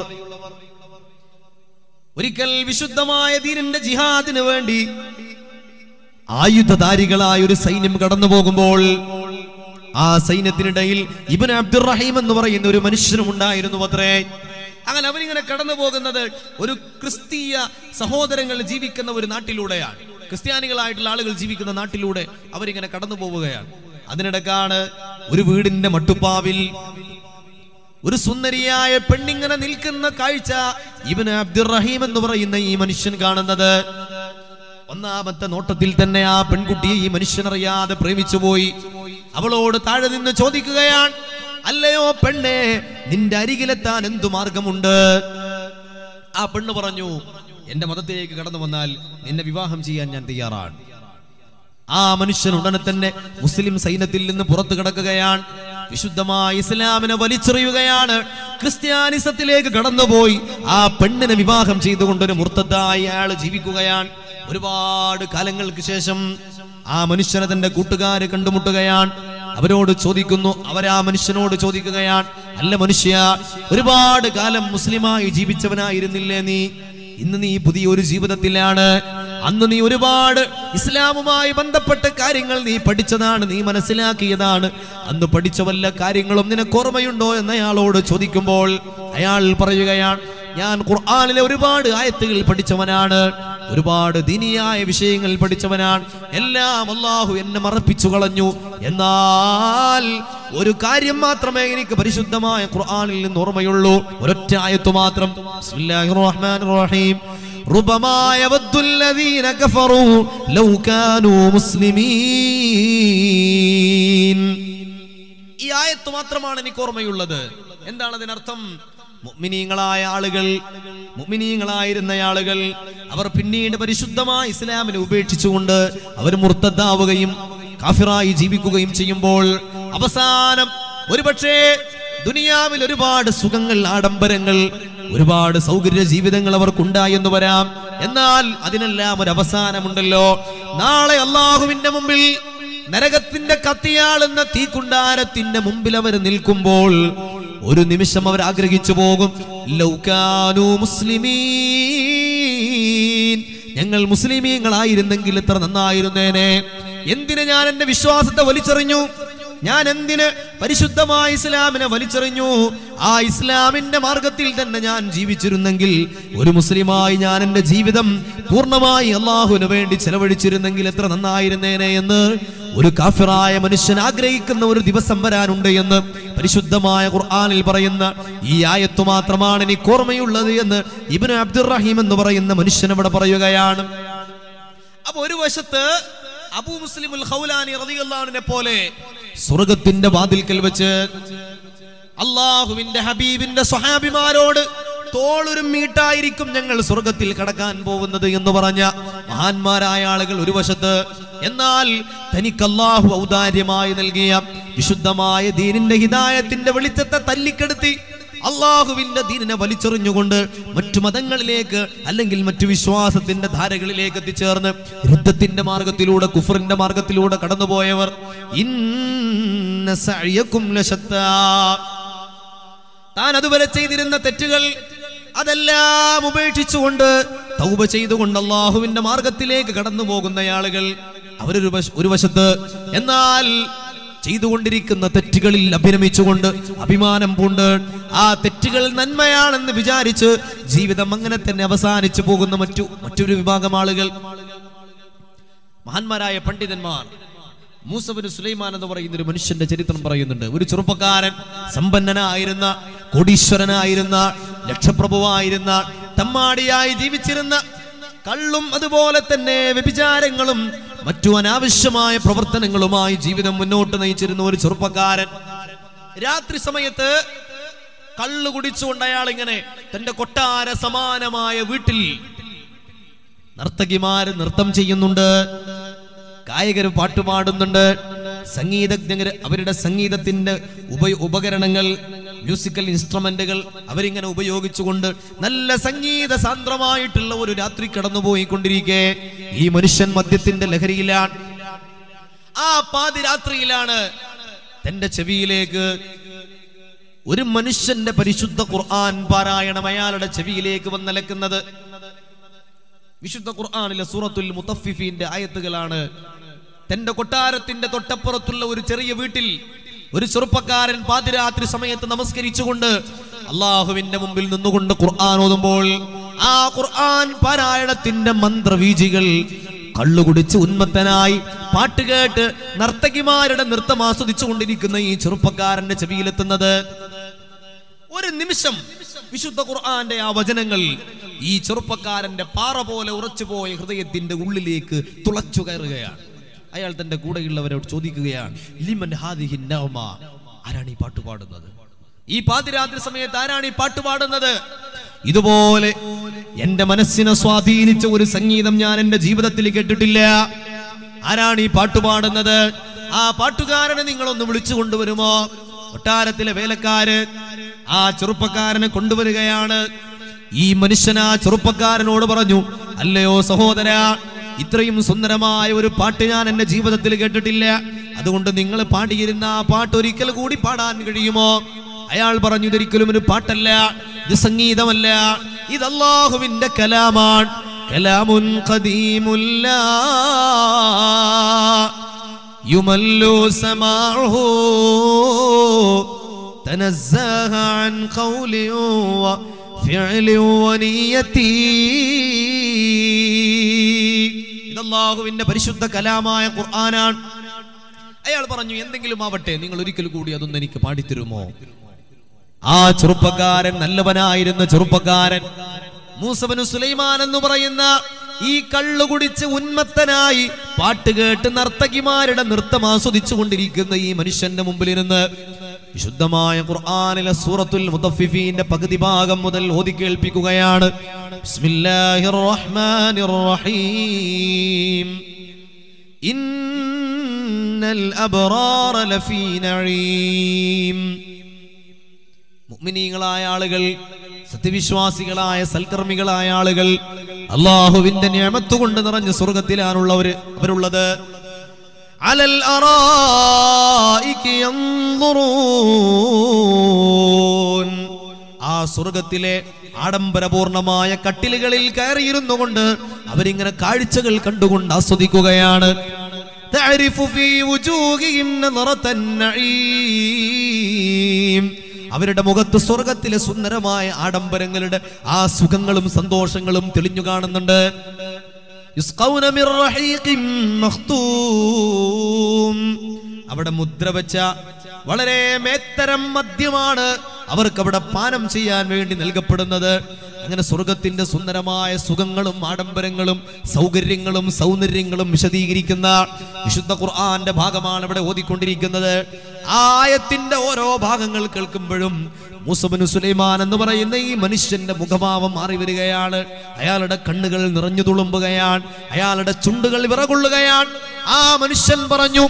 ഒരിക്കൽ വിശുദ്ധമായ ദീനിന്റെ ജിഹാദിന് വേണ്ടി ആയുധധാരികളായ ഒരു സൈന്യം കടന്നു പോകുമ്പോൾ ആ സൈന്യത്തിനിടയിൽ ഇബൻ അബ്ദുറഹീം എന്ന് പറയുന്ന ഒരു മനുഷ്യനും ഉണ്ടായിരുന്നു അത്രേ അങ്ങനെ അവരിങ്ങനെ കടന്നു പോകുന്നത് ഒരു ക്രിസ്തീയ സഹോദരങ്ങൾ ജീവിക്കുന്ന ഒരു നാട്ടിലൂടെയാണ് ക്രിസ്ത്യാനികളായിട്ടുള്ള ആളുകൾ ജീവിക്കുന്ന നാട്ടിലൂടെ അവരിങ്ങനെ കടന്നു പോവുകയാണ് അതിനിടക്കാണ് ഒരു വീടിന്റെ മട്ടുപ്പാവിൽ ഒരു സുന്ദരിയായ പെണ്ണിങ്ങനെ നിൽക്കുന്ന കാഴ്ച ഇവന് അബ്ദുറഹീം എന്ന് പറയുന്ന ഈ മനുഷ്യൻ കാണുന്നത് ഒന്നാമത്തെ നോട്ടത്തിൽ തന്നെ ആ പെൺകുട്ടിയെ ഈ മനുഷ്യനറിയാതെ പ്രേമിച്ചു പോയി അവളോട് താഴെ നിന്ന് ചോദിക്കുകയാണ് അല്ലയോ പെണ്ണേ നിന്റെ അരികിലെത്താൻ എന്തു മാർഗമുണ്ട് ആ പെണ്ണ് പറഞ്ഞു എന്റെ മതത്തിലേക്ക് കടന്നു വന്നാൽ നിന്നെ വിവാഹം ചെയ്യാൻ ഞാൻ തയ്യാറാണ് ആ മനുഷ്യൻ ഉടനെ തന്നെ മുസ്ലിം സൈന്യത്തിൽ നിന്ന് പുറത്തു കിടക്കുകയാണ് വിശുദ്ധമായ ഇസ്ലാമിനെ വലിച്ചെറിയുകയാണ് ക്രിസ്ത്യാനിസത്തിലേക്ക് കടന്നുപോയി ആ പെണ്ണിനെ വിവാഹം ചെയ്തുകൊണ്ടൊരു മുർത്തതായി അയാൾ ജീവിക്കുകയാണ് ഒരുപാട് കാലങ്ങൾക്ക് ശേഷം ആ മനുഷ്യനെ തന്റെ കൂട്ടുകാര് കണ്ടുമുട്ടുകയാണ് അവരോട് ചോദിക്കുന്നു അവരാ മനുഷ്യനോട് ചോദിക്കുകയാണ് അല്ല മനുഷ്യ ഒരുപാട് കാലം മുസ്ലിമായി ജീവിച്ചവനായിരുന്നില്ലേ നീ ഇന്ന് നീ പുതിയൊരു ജീവിതത്തിലാണ് അന്ന് നീ ഒരുപാട് ഇസ്ലാമുമായി ബന്ധപ്പെട്ട കാര്യങ്ങൾ നീ പഠിച്ചതാണ് നീ മനസ്സിലാക്കിയതാണ് അന്ന് പഠിച്ച വല്ല കാര്യങ്ങളും നിനക്ക് ഓർമ്മയുണ്ടോ എന്ന് അയാളോട് ചോദിക്കുമ്പോൾ അയാൾ പറയുകയാണ് ഞാൻ ഖുർആാനിലെ ഒരുപാട് ആയത്തുകൾ പഠിച്ചവനാണ് ഒരുപാട് ദീനിയായ വിഷയങ്ങൾ പഠിച്ചവനാണ് എല്ലാം അള്ളാഹു എന്നെ മറപ്പിച്ചു കളഞ്ഞു എന്നാൽ ഒരു കാര്യം മാത്രമേ എനിക്ക് പരിശുദ്ധമായ ഖുർആനിൽ നിന്ന് ഓർമ്മയുള്ളൂ ഒരൊറ്റ ആയത്ത് മാത്രം ബിസ്മില്ലാഹിർ റഹ്മാനിർ റഹീം ربما يود الذين كفروا لو كانوا مسلمين ഈ ആയത്ത് മാത്രമാണ് എനിക്ക് ഓർമ്മയുള്ളത് എന്താണ് അതിനർത്ഥം മുഅ്മിനീങ്ങളായ ആളുകൾ മുഅ്മിനീങ്ങളായിരുന്ന ആളുകൾ അവർ പിന്നീട് പരിശുദ്ധമായ ഇസ്ലാമിനെ ഉപേക്ഷിച്ചുകൊണ്ട് അവർ മുർത്തദ്ദാവുകയും കാഫിറായി ജീവിക്കുകയും ചെയ്യുമ്പോൾ അവസാനം ഒരുപക്ഷേ ദുനിയാവിൽ ഒരുപാട് സുഖങ്ങൾ ആഡംബരങ്ങൾ ഒരുപാട് സൗകര്യ ജീവിതങ്ങൾ അവർക്കുണ്ടായി എന്ന് വരാം എന്നാൽ അതിനെല്ലാം ഒരു അവസാനമുണ്ടല്ലോ നാളെ അള്ളാഹുവിന്റെ മുമ്പിൽ നരകത്തിന്റെ കത്തിയാളുന്ന തീക്കുണ്ടാരത്തിന്റെ മുമ്പിൽ അവർ നിൽക്കുമ്പോൾ ഒരു നിമിഷം അവർ ആഗ്രഹിച്ചു പോകും ലൗകാനു മുസ്ലിമീൻ ഞങ്ങൾ മുസ്ലിമീങ്ങളായിരുന്നെങ്കിൽ എത്ര നന്നായിരുന്നേനെ എന്തിന് ഞാൻ എന്റെ വിശ്വാസത്തെ വലിച്ചെറിഞ്ഞു ഞാൻ എന്തിന് പരിശുദ്ധമായ ഇസ്ലാമിനെ വലിച്ചെറിഞ്ഞു ആ ഇസ്ലാമിന്റെ മാർഗത്തിൽ തന്നെ ഞാൻ ജീവിച്ചിരുന്നെങ്കിൽ ഒരു മുസ്ലിമായി ഞാൻ എന്റെ ജീവിതം പൂർണ്ണമായി അള്ളാഹുവിന് വേണ്ടി ചെലവഴിച്ചിരുന്നെങ്കിൽ എത്ര നന്നായിരുന്നേനെ എന്ന് ഒരു കാഫിറായ മനുഷ്യൻ ആഗ്രഹിക്കുന്ന ഒരു ദിവസം വരാനുണ്ട് എന്ന് പരിശുദ്ധമായ ഖുർആനിൽ പറയുന്ന ഈ ആയത്തു മാത്രമാണ് എനിക്ക് ഓർമ്മയുള്ളത് എന്ന് ഇബ്നു അബ്ദുറഹീം എന്ന് പറയുന്ന മനുഷ്യൻ ഇവിടെ പറയുകയാണ് അപ്പൊ ഒരു വശത്ത് അബൂ മുസ്ലിമുൽ ഖൗലാനി റളിയല്ലാഹുവിനെ പോലെ സ്വർഗത്തിന്റെ വാതിൽക്കൽ വെച്ച് അള്ളാഹുവിന്റെ ഹബീബിന്റെ സ്വഹാബിമാരോട് തോളുരുമ്മീട്ടായിരിക്കും ഞങ്ങൾ സ്വർഗത്തിൽ കടക്കാൻ പോകുന്നത് എന്ന് പറഞ്ഞ മഹാന്മാരായ ആളുകൾ ഒരു വശത്ത് എന്നാൽ തനിക്ക് അള്ളാഹു ഔദാര്യമായി നൽകിയ വിശുദ്ധമായ ദീനിന്റെ ഹിദായത്തിന്റെ വെളിച്ചത്തെ തല്ലിക്കെടുത്തി അള്ളാഹുവിന്റെ ദീനിനെ വലിച്ചെറിഞ്ഞുകൊണ്ട് മറ്റു മതങ്ങളിലേക്ക് അല്ലെങ്കിൽ മറ്റു വിശ്വാസത്തിന്റെ ധാരകളിലേക്ക് എത്തിച്ചേർന്ന് യുദ്ധത്തിന്റെ മാർഗത്തിലൂടെ കുഫറിന്റെ മാർഗത്തിലൂടെ കടന്നുപോയവർ ഇന്ന സഅയക്കും ലശത്താ താൻ അതുവരെ ചെയ്തിരുന്ന തെറ്റുകൾ അതെല്ലാം ഉപേക്ഷിച്ചുകൊണ്ട് തൗബ ചെയ്തുകൊണ്ട് അള്ളാഹുവിന്റെ മാർഗത്തിലേക്ക് കടന്നു പോകുന്ന ആളുകൾ അവരൊരു വശ- ഒരു വശത്ത് എന്നാൽ ചെയ്തുകൊണ്ടിരിക്കുന്ന തെറ്റുകളിൽ അഭിരമിച്ചുകൊണ്ട് അഭിമാനം പൂണ്ട് ആ തെറ്റുകൾ നന്മയാണെന്ന് വിചാരിച്ച് ജീവിതം അങ്ങനെ തന്നെ അവസാനിച്ചു പോകുന്ന മറ്റു മറ്റൊരു വിഭാഗം ആളുകൾ മഹാന്മാരായ പണ്ഡിതന്മാർ മൂസബിന് സുലൈമാൻ എന്ന് പറയുന്ന ഒരു മനുഷ്യന്റെ ചരിത്രം പറയുന്നുണ്ട് ഒരു ചെറുപ്പക്കാരൻ സമ്പന്നനായിരുന്ന കോടീശ്വരനായിരുന്ന ലക്ഷപ്രഭുവായിരുന്ന തമ്മാടിയായി ജീവിച്ചിരുന്ന കള്ളും അതുപോലെ തന്നെ വ്യഭിചാരങ്ങളും മറ്റു അനാവശ്യമായ പ്രവർത്തനങ്ങളുമായി ജീവിതം മുന്നോട്ട് നയിച്ചിരുന്ന ഒരു ചെറുപ്പക്കാരൻ രാത്രി സമയത്ത് കള്ളു കുടിച്ചുകൊണ്ട് അയാൾ ഇങ്ങനെ തന്റെ കൊട്ടാര സമാനമായ വീട്ടിൽ നർത്തകിമാര് നൃത്തം ചെയ്യുന്നുണ്ട് ഗായകർ പാട്ടുപാടുന്നുണ്ട് സംഗീതജ്ഞര് അവരുടെ സംഗീതത്തിന്റെ ഉപ ഉപകരണങ്ങൾ മ്യൂസിക്കൽ ഇൻസ്ട്രുമെന്റുകൾ അവരിങ്ങനെ ഉപയോഗിച്ചുകൊണ്ട് നല്ല സംഗീത സാന്ദ്രമായിട്ടുള്ള ഒരു രാത്രി കടന്നുപോയിക്കൊണ്ടിരിക്കെ ഈ മനുഷ്യൻ മദ്യത്തിന്റെ ലഹരിയിലാണ് ആ പാതിരാത്രിയിലാണ് തന്റെ ചെവിയിലേക്ക് ഒരു മനുഷ്യന്റെ പരിശുദ്ധ ഖുർആൻ പാരായണം അയാളുടെ ചെവിയിലേക്ക് വന്നലക്കുന്നത് വിശുദ്ധ ഖുർആനിലെ സൂറത്തുൽ മുത്തഫിഫീന്റെ ആയത്തുകളാണ് തന്റെ കൊട്ടാരത്തിന്റെ തൊട്ടപ്പുറത്തുള്ള ഒരു ചെറിയ വീട്ടിൽ ഒരു ചെറുപ്പക്കാരൻ പാതിരാത്രി സമയത്ത് നമസ്കരിച്ചുകൊണ്ട് അള്ളാഹുവിന്റെ മുമ്പിൽ നിന്നുകൊണ്ട് ഖുർആൻ ഓതുമ്പോൾ ആ ഖുർആൻ പാരായണത്തിന്റെ മന്ത്രവീജികൾ കള്ളുകുടിച്ച് ഉന്മത്തനായി പാട്ടുകേട്ട് നർത്തകിമാരുടെ നൃത്തം ആസ്വദിച്ചു കൊണ്ടിരിക്കുന്ന ഈ ചെറുപ്പക്കാരന്റെ ചെവിയിലെത്തുന്നത് ഒരു നിമിഷം വിശുദ്ധ ഖുർആന്റെ ആ വചനങ്ങൾ ഈ ചെറുപ്പക്കാരന്റെ പാറ പോലെ ഉറച്ചുപോയ ഹൃദയത്തിന്റെ ഉള്ളിലേക്ക് തുളച്ചു കയറുകയാണ് അയാൾ തന്റെ കൂടെയുള്ളവരോട് ചോദിക്കുകയാണ് ലിമൻ ഹാദിഹി നഅമ ആരാണ് ഈ പാട്ട് പാടുന്നത് ഈ പാതിരാത്രി സമയത്ത് ആരാണ് ഈ പാട്ട് പാടുന്നത് ഇതുപോലെ എന്റെ മനസ്സിനെ സ്വാധീനിച്ച ഒരു സംഗീതം ഞാൻ എന്റെ ജീവിതത്തിൽ കേട്ടിട്ടില്ല ആരാണ് ഈ പാട്ട് പാടുന്നത് ആ പാട്ടുകാരനെ നിങ്ങളൊന്ന് വിളിച്ചു കൊണ്ടുവരുമോ കൊട്ടാരത്തിലെ വേലക്കാര് ആ ചെറുപ്പക്കാരനെ കൊണ്ടുവരികയാണ് ഈ മനുഷ്യൻ ആ ചെറുപ്പക്കാരനോട് പറഞ്ഞു അല്ലയോ സഹോദര ഇത്രയും സുന്ദരമായ ഒരു പാട്ട് ഞാൻ എന്റെ ജീവിതത്തിൽ കേട്ടിട്ടില്ല അതുകൊണ്ട് നിങ്ങൾ പാടിയിരുന്ന ആ പാട്ട് ഒരിക്കൽ കൂടി പാടാൻ കഴിയുമോ അയാൾ പറഞ്ഞു ഇതൊരിക്കലും ഒരു പാട്ടല്ല ഇത് സംഗീതമല്ല ഇത് അള്ളാഹുവിന്റെ കലാമാണ് കലാമുൻ ഖദീമുല്ല يمل سماعه تنزه عن قول وفعل ونية ഇത് അള്ളാഹുവിന്റെ പരിശുദ്ധ കലാമായ ഖുർആനാണ് അയാൾ പറഞ്ഞു എന്തെങ്കിലും ആവട്ടെ നിങ്ങൾ ഒരിക്കൽ കൂടി അതൊന്ന് എനിക്ക് പാടിത്തരുമോ ആ ചെറുപ്പക്കാരൻ നല്ലവനായിരുന്ന ചെറുപ്പക്കാരൻ മൂസബനു സുലൈമാൻ എന്ന് പറയുന്ന ഈ കള്ളു കുടിച്ച് ഉന്മത്തനായി പാട്ട് കേട്ട് നർത്തകിമാരുടെ നൃത്തം ആസ്വദിച്ചു കൊണ്ടിരിക്കുന്ന ഈ മനുഷ്യന്റെ മുമ്പിലിരുന്ന് വിശുദ്ധമായ ഖുർആനിലെ സൂറത്തുൽ മുതഫിഫീന്റെ പകുതി ഭാഗം മുതൽ ഓതി കേൾപ്പിക്കുകയാണ് ബിസ്മില്ലാഹിർ റഹ്മാനിർ റഹീം ഇന്നൽ അബ്റാറ ലഫീ നഈം മുഅ്മിനീങ്ങളായ ആളുകൾ സത്യവിശ്വാസികളായ സൽക്കർമ്മികളായ ആളുകൾ അള്ളാഹുവിന്റെ നിയമത്ത് കൊണ്ട് നിറഞ്ഞ സ്വർഗത്തിലാണുള്ളവര് അവരുള്ളത് അലൽ അറായിക്ക് യൻദുറൂൻ. ആ സ്വർഗത്തിലെ ആഡംബരപൂർണമായ കട്ടിലുകളിൽ കയറിയിരുന്നു കൊണ്ട് അവരിങ്ങനെ കാഴ്ചകൾ കണ്ടുകൊണ്ട് ആസ്വദിക്കുകയാണ് تعرف في وجوههم نظرة النعيم അവരുടെ മുഖത്ത് സ്വർഗത്തിലെ സുന്ദരമായ ആഡംബരങ്ങളുടെ ആ സുഖങ്ങളും സന്തോഷങ്ങളും തെളിഞ്ഞു കാണുന്നുണ്ട് യുസ്ഖൗന മിർ റഹീഖിൻ മഖ്തൂം. അവിടെ മുദ്ര വെച്ച വളരെ മേത്തരം മദ്യമാണ് അവർക്ക് അവിടെ പാനം ചെയ്യാൻ വേണ്ടി നൽകപ്പെടുന്നത് അങ്ങനെ സ്വർഗത്തിന്റെ സുന്ദരമായ സുഖങ്ങളും ആഡംബരങ്ങളും സൗകര്യങ്ങളും സൗന്ദര്യങ്ങളും വിശദീകരിക്കുന്ന വിശുദ്ധ ഖുർആന്റെ ഭാഗമാണ് ഇവിടെ ഓതിക്കൊണ്ടിരിക്കുന്നത് ആ ആയത്തിന്റെ ഓരോ ഭാഗങ്ങൾ കേൾക്കുമ്പോഴും മൂസബനു സുലൈമാൻ എന്ന് പറയുന്ന ഈ മനുഷ്യന്റെ മുഖഭാവം മാറി വരികയാണ് അയാളുടെ കണ്ണുകൾ നിറഞ്ഞു തുളുമ്പുകയാണ് അയാളുടെ ചുണ്ടുകൾ വിറകൊള്ളുകയാണ് ആ മനുഷ്യൻ പറഞ്ഞു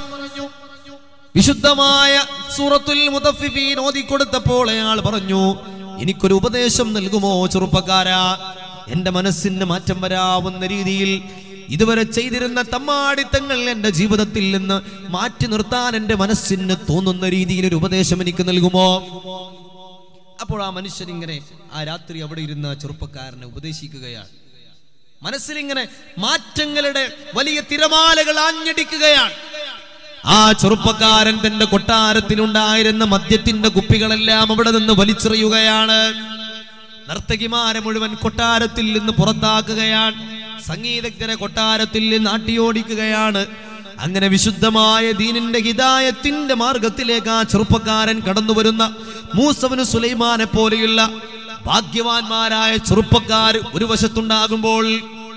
വിശുദ്ധമായ സൂറത്തുൽ മുതഫിഫീൻ ഓതിക്കൊടുത്തപ്പോൾ അയാൾ പറഞ്ഞു എനിക്കൊരു ഉപദേശം നൽകുമോ ചെറുപ്പക്കാരാ എന്റെ മനസ്സിന് മാറ്റം വരാവുന്ന രീതിയിൽ ഇതുവരെ ചെയ്തിരുന്ന തമ്മാടിത്തങ്ങൾ എന്റെ ജീവിതത്തിൽ നിന്ന് മാറ്റി നിർത്താൻ എന്റെ മനസ്സിന് തോന്നുന്ന രീതിയിൽ ഒരു ഉപദേശം എനിക്ക് നൽകുമോ അപ്പോൾ ആ മനുഷ്യൻ ഇങ്ങനെ ആ രാത്രി അവിടെ ഇരുന്ന ആ ചെറുപ്പക്കാരനെ ഉപദേശിക്കുകയാണ് മനസ്സിലിങ്ങനെ മാറ്റങ്ങളുടെ വലിയ തിരമാലകൾ ആഞ്ഞടിക്കുകയാണ് ആ ചെറുപ്പക്കാരൻ തന്റെ കൊട്ടാരത്തിലുണ്ടായിരുന്ന മദ്യത്തിന്റെ കുപ്പികളെല്ലാം അവിടെ നിന്ന് വലിച്ചെറിയുകയാണ് നർത്തകിമാരെ മുഴുവൻ കൊട്ടാരത്തിൽ നിന്ന് പുറത്താക്കുകയാണ് സംഗീതജ്ഞരെ കൊട്ടാരത്തിൽ നിന്ന് ആട്ടിയോടിക്കുകയാണ് അങ്ങനെ വിശുദ്ധമായ ദീനിന്റെ ഹിദായത്തിന്റെ മാർഗത്തിലേക്ക് ആ ചെറുപ്പക്കാരൻ കടന്നു വരുന്ന മൂസവന് സുലൈമാനെ പോലെയുള്ള ഭാഗ്യവാന്മാരായ ചെറുപ്പക്കാർ ഒരു വശത്തുണ്ടാകുമ്പോൾ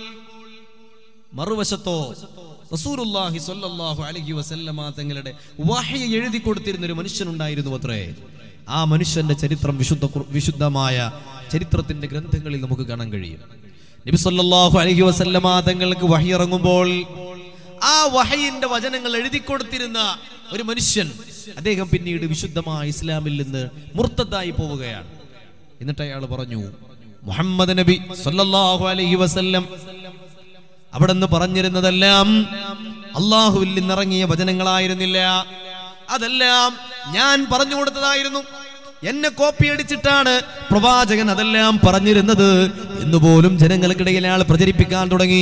മറുവശത്തോ റസൂലുള്ളാഹി സ്വല്ലല്ലാഹു അലൈഹി വസല്ലമ തങ്ങളുടെ വഹയ എഴുതി കൊടുത്തിരുന്ന ഒരു മനുഷ്യനുണ്ടായിരുന്നു അത്രേ ആ മനുഷ്യന്റെ ചരിത്രം വിശുദ്ധ ഖുർ- വിശുദ്ധമായ ചരിത്രത്തിന്റെ ഗ്രന്ഥങ്ങളിൽ നമുക്ക് കാണാൻ കഴിയും നബി സല്ലല്ലാഹു അലൈഹി വസല്ലമ തങ്ങൾക്ക് വഹി ഇറങ്ങുമ്പോൾ ആ വഹയിന്റെ വചനങ്ങൾ എഴുതി കൊടുത്തിരുന്ന ഒരു മനുഷ്യൻ അദ്ദേഹം പിന്നീട് വിശുദ്ധമായ ഇസ്ലാമിൽ നിന്ന് മുർത്തതായി പോവുകയാണ് എന്നിട്ട് അയാൾ പറഞ്ഞു മുഹമ്മദ് നബി സല്ലല്ലാഹു അലൈഹി വസല്ലം അവിടെ നിന്ന് പറഞ്ഞിരുന്നതെല്ലാം അള്ളാഹുവിൽ നിന്നിറങ്ങിയ വചനങ്ങളായിരുന്നില്ല അതെല്ലാം ഞാൻ പറഞ്ഞു കൊടുത്തതായിരുന്നു എന്നെ കോപ്പി അടിച്ചിട്ടാണ് പ്രവാചകൻ അതെല്ലാം പറഞ്ഞിരുന്നത് എന്നുപോലും ജനങ്ങൾക്കിടയിൽ അയാൾ പ്രചരിപ്പിക്കാൻ തുടങ്ങി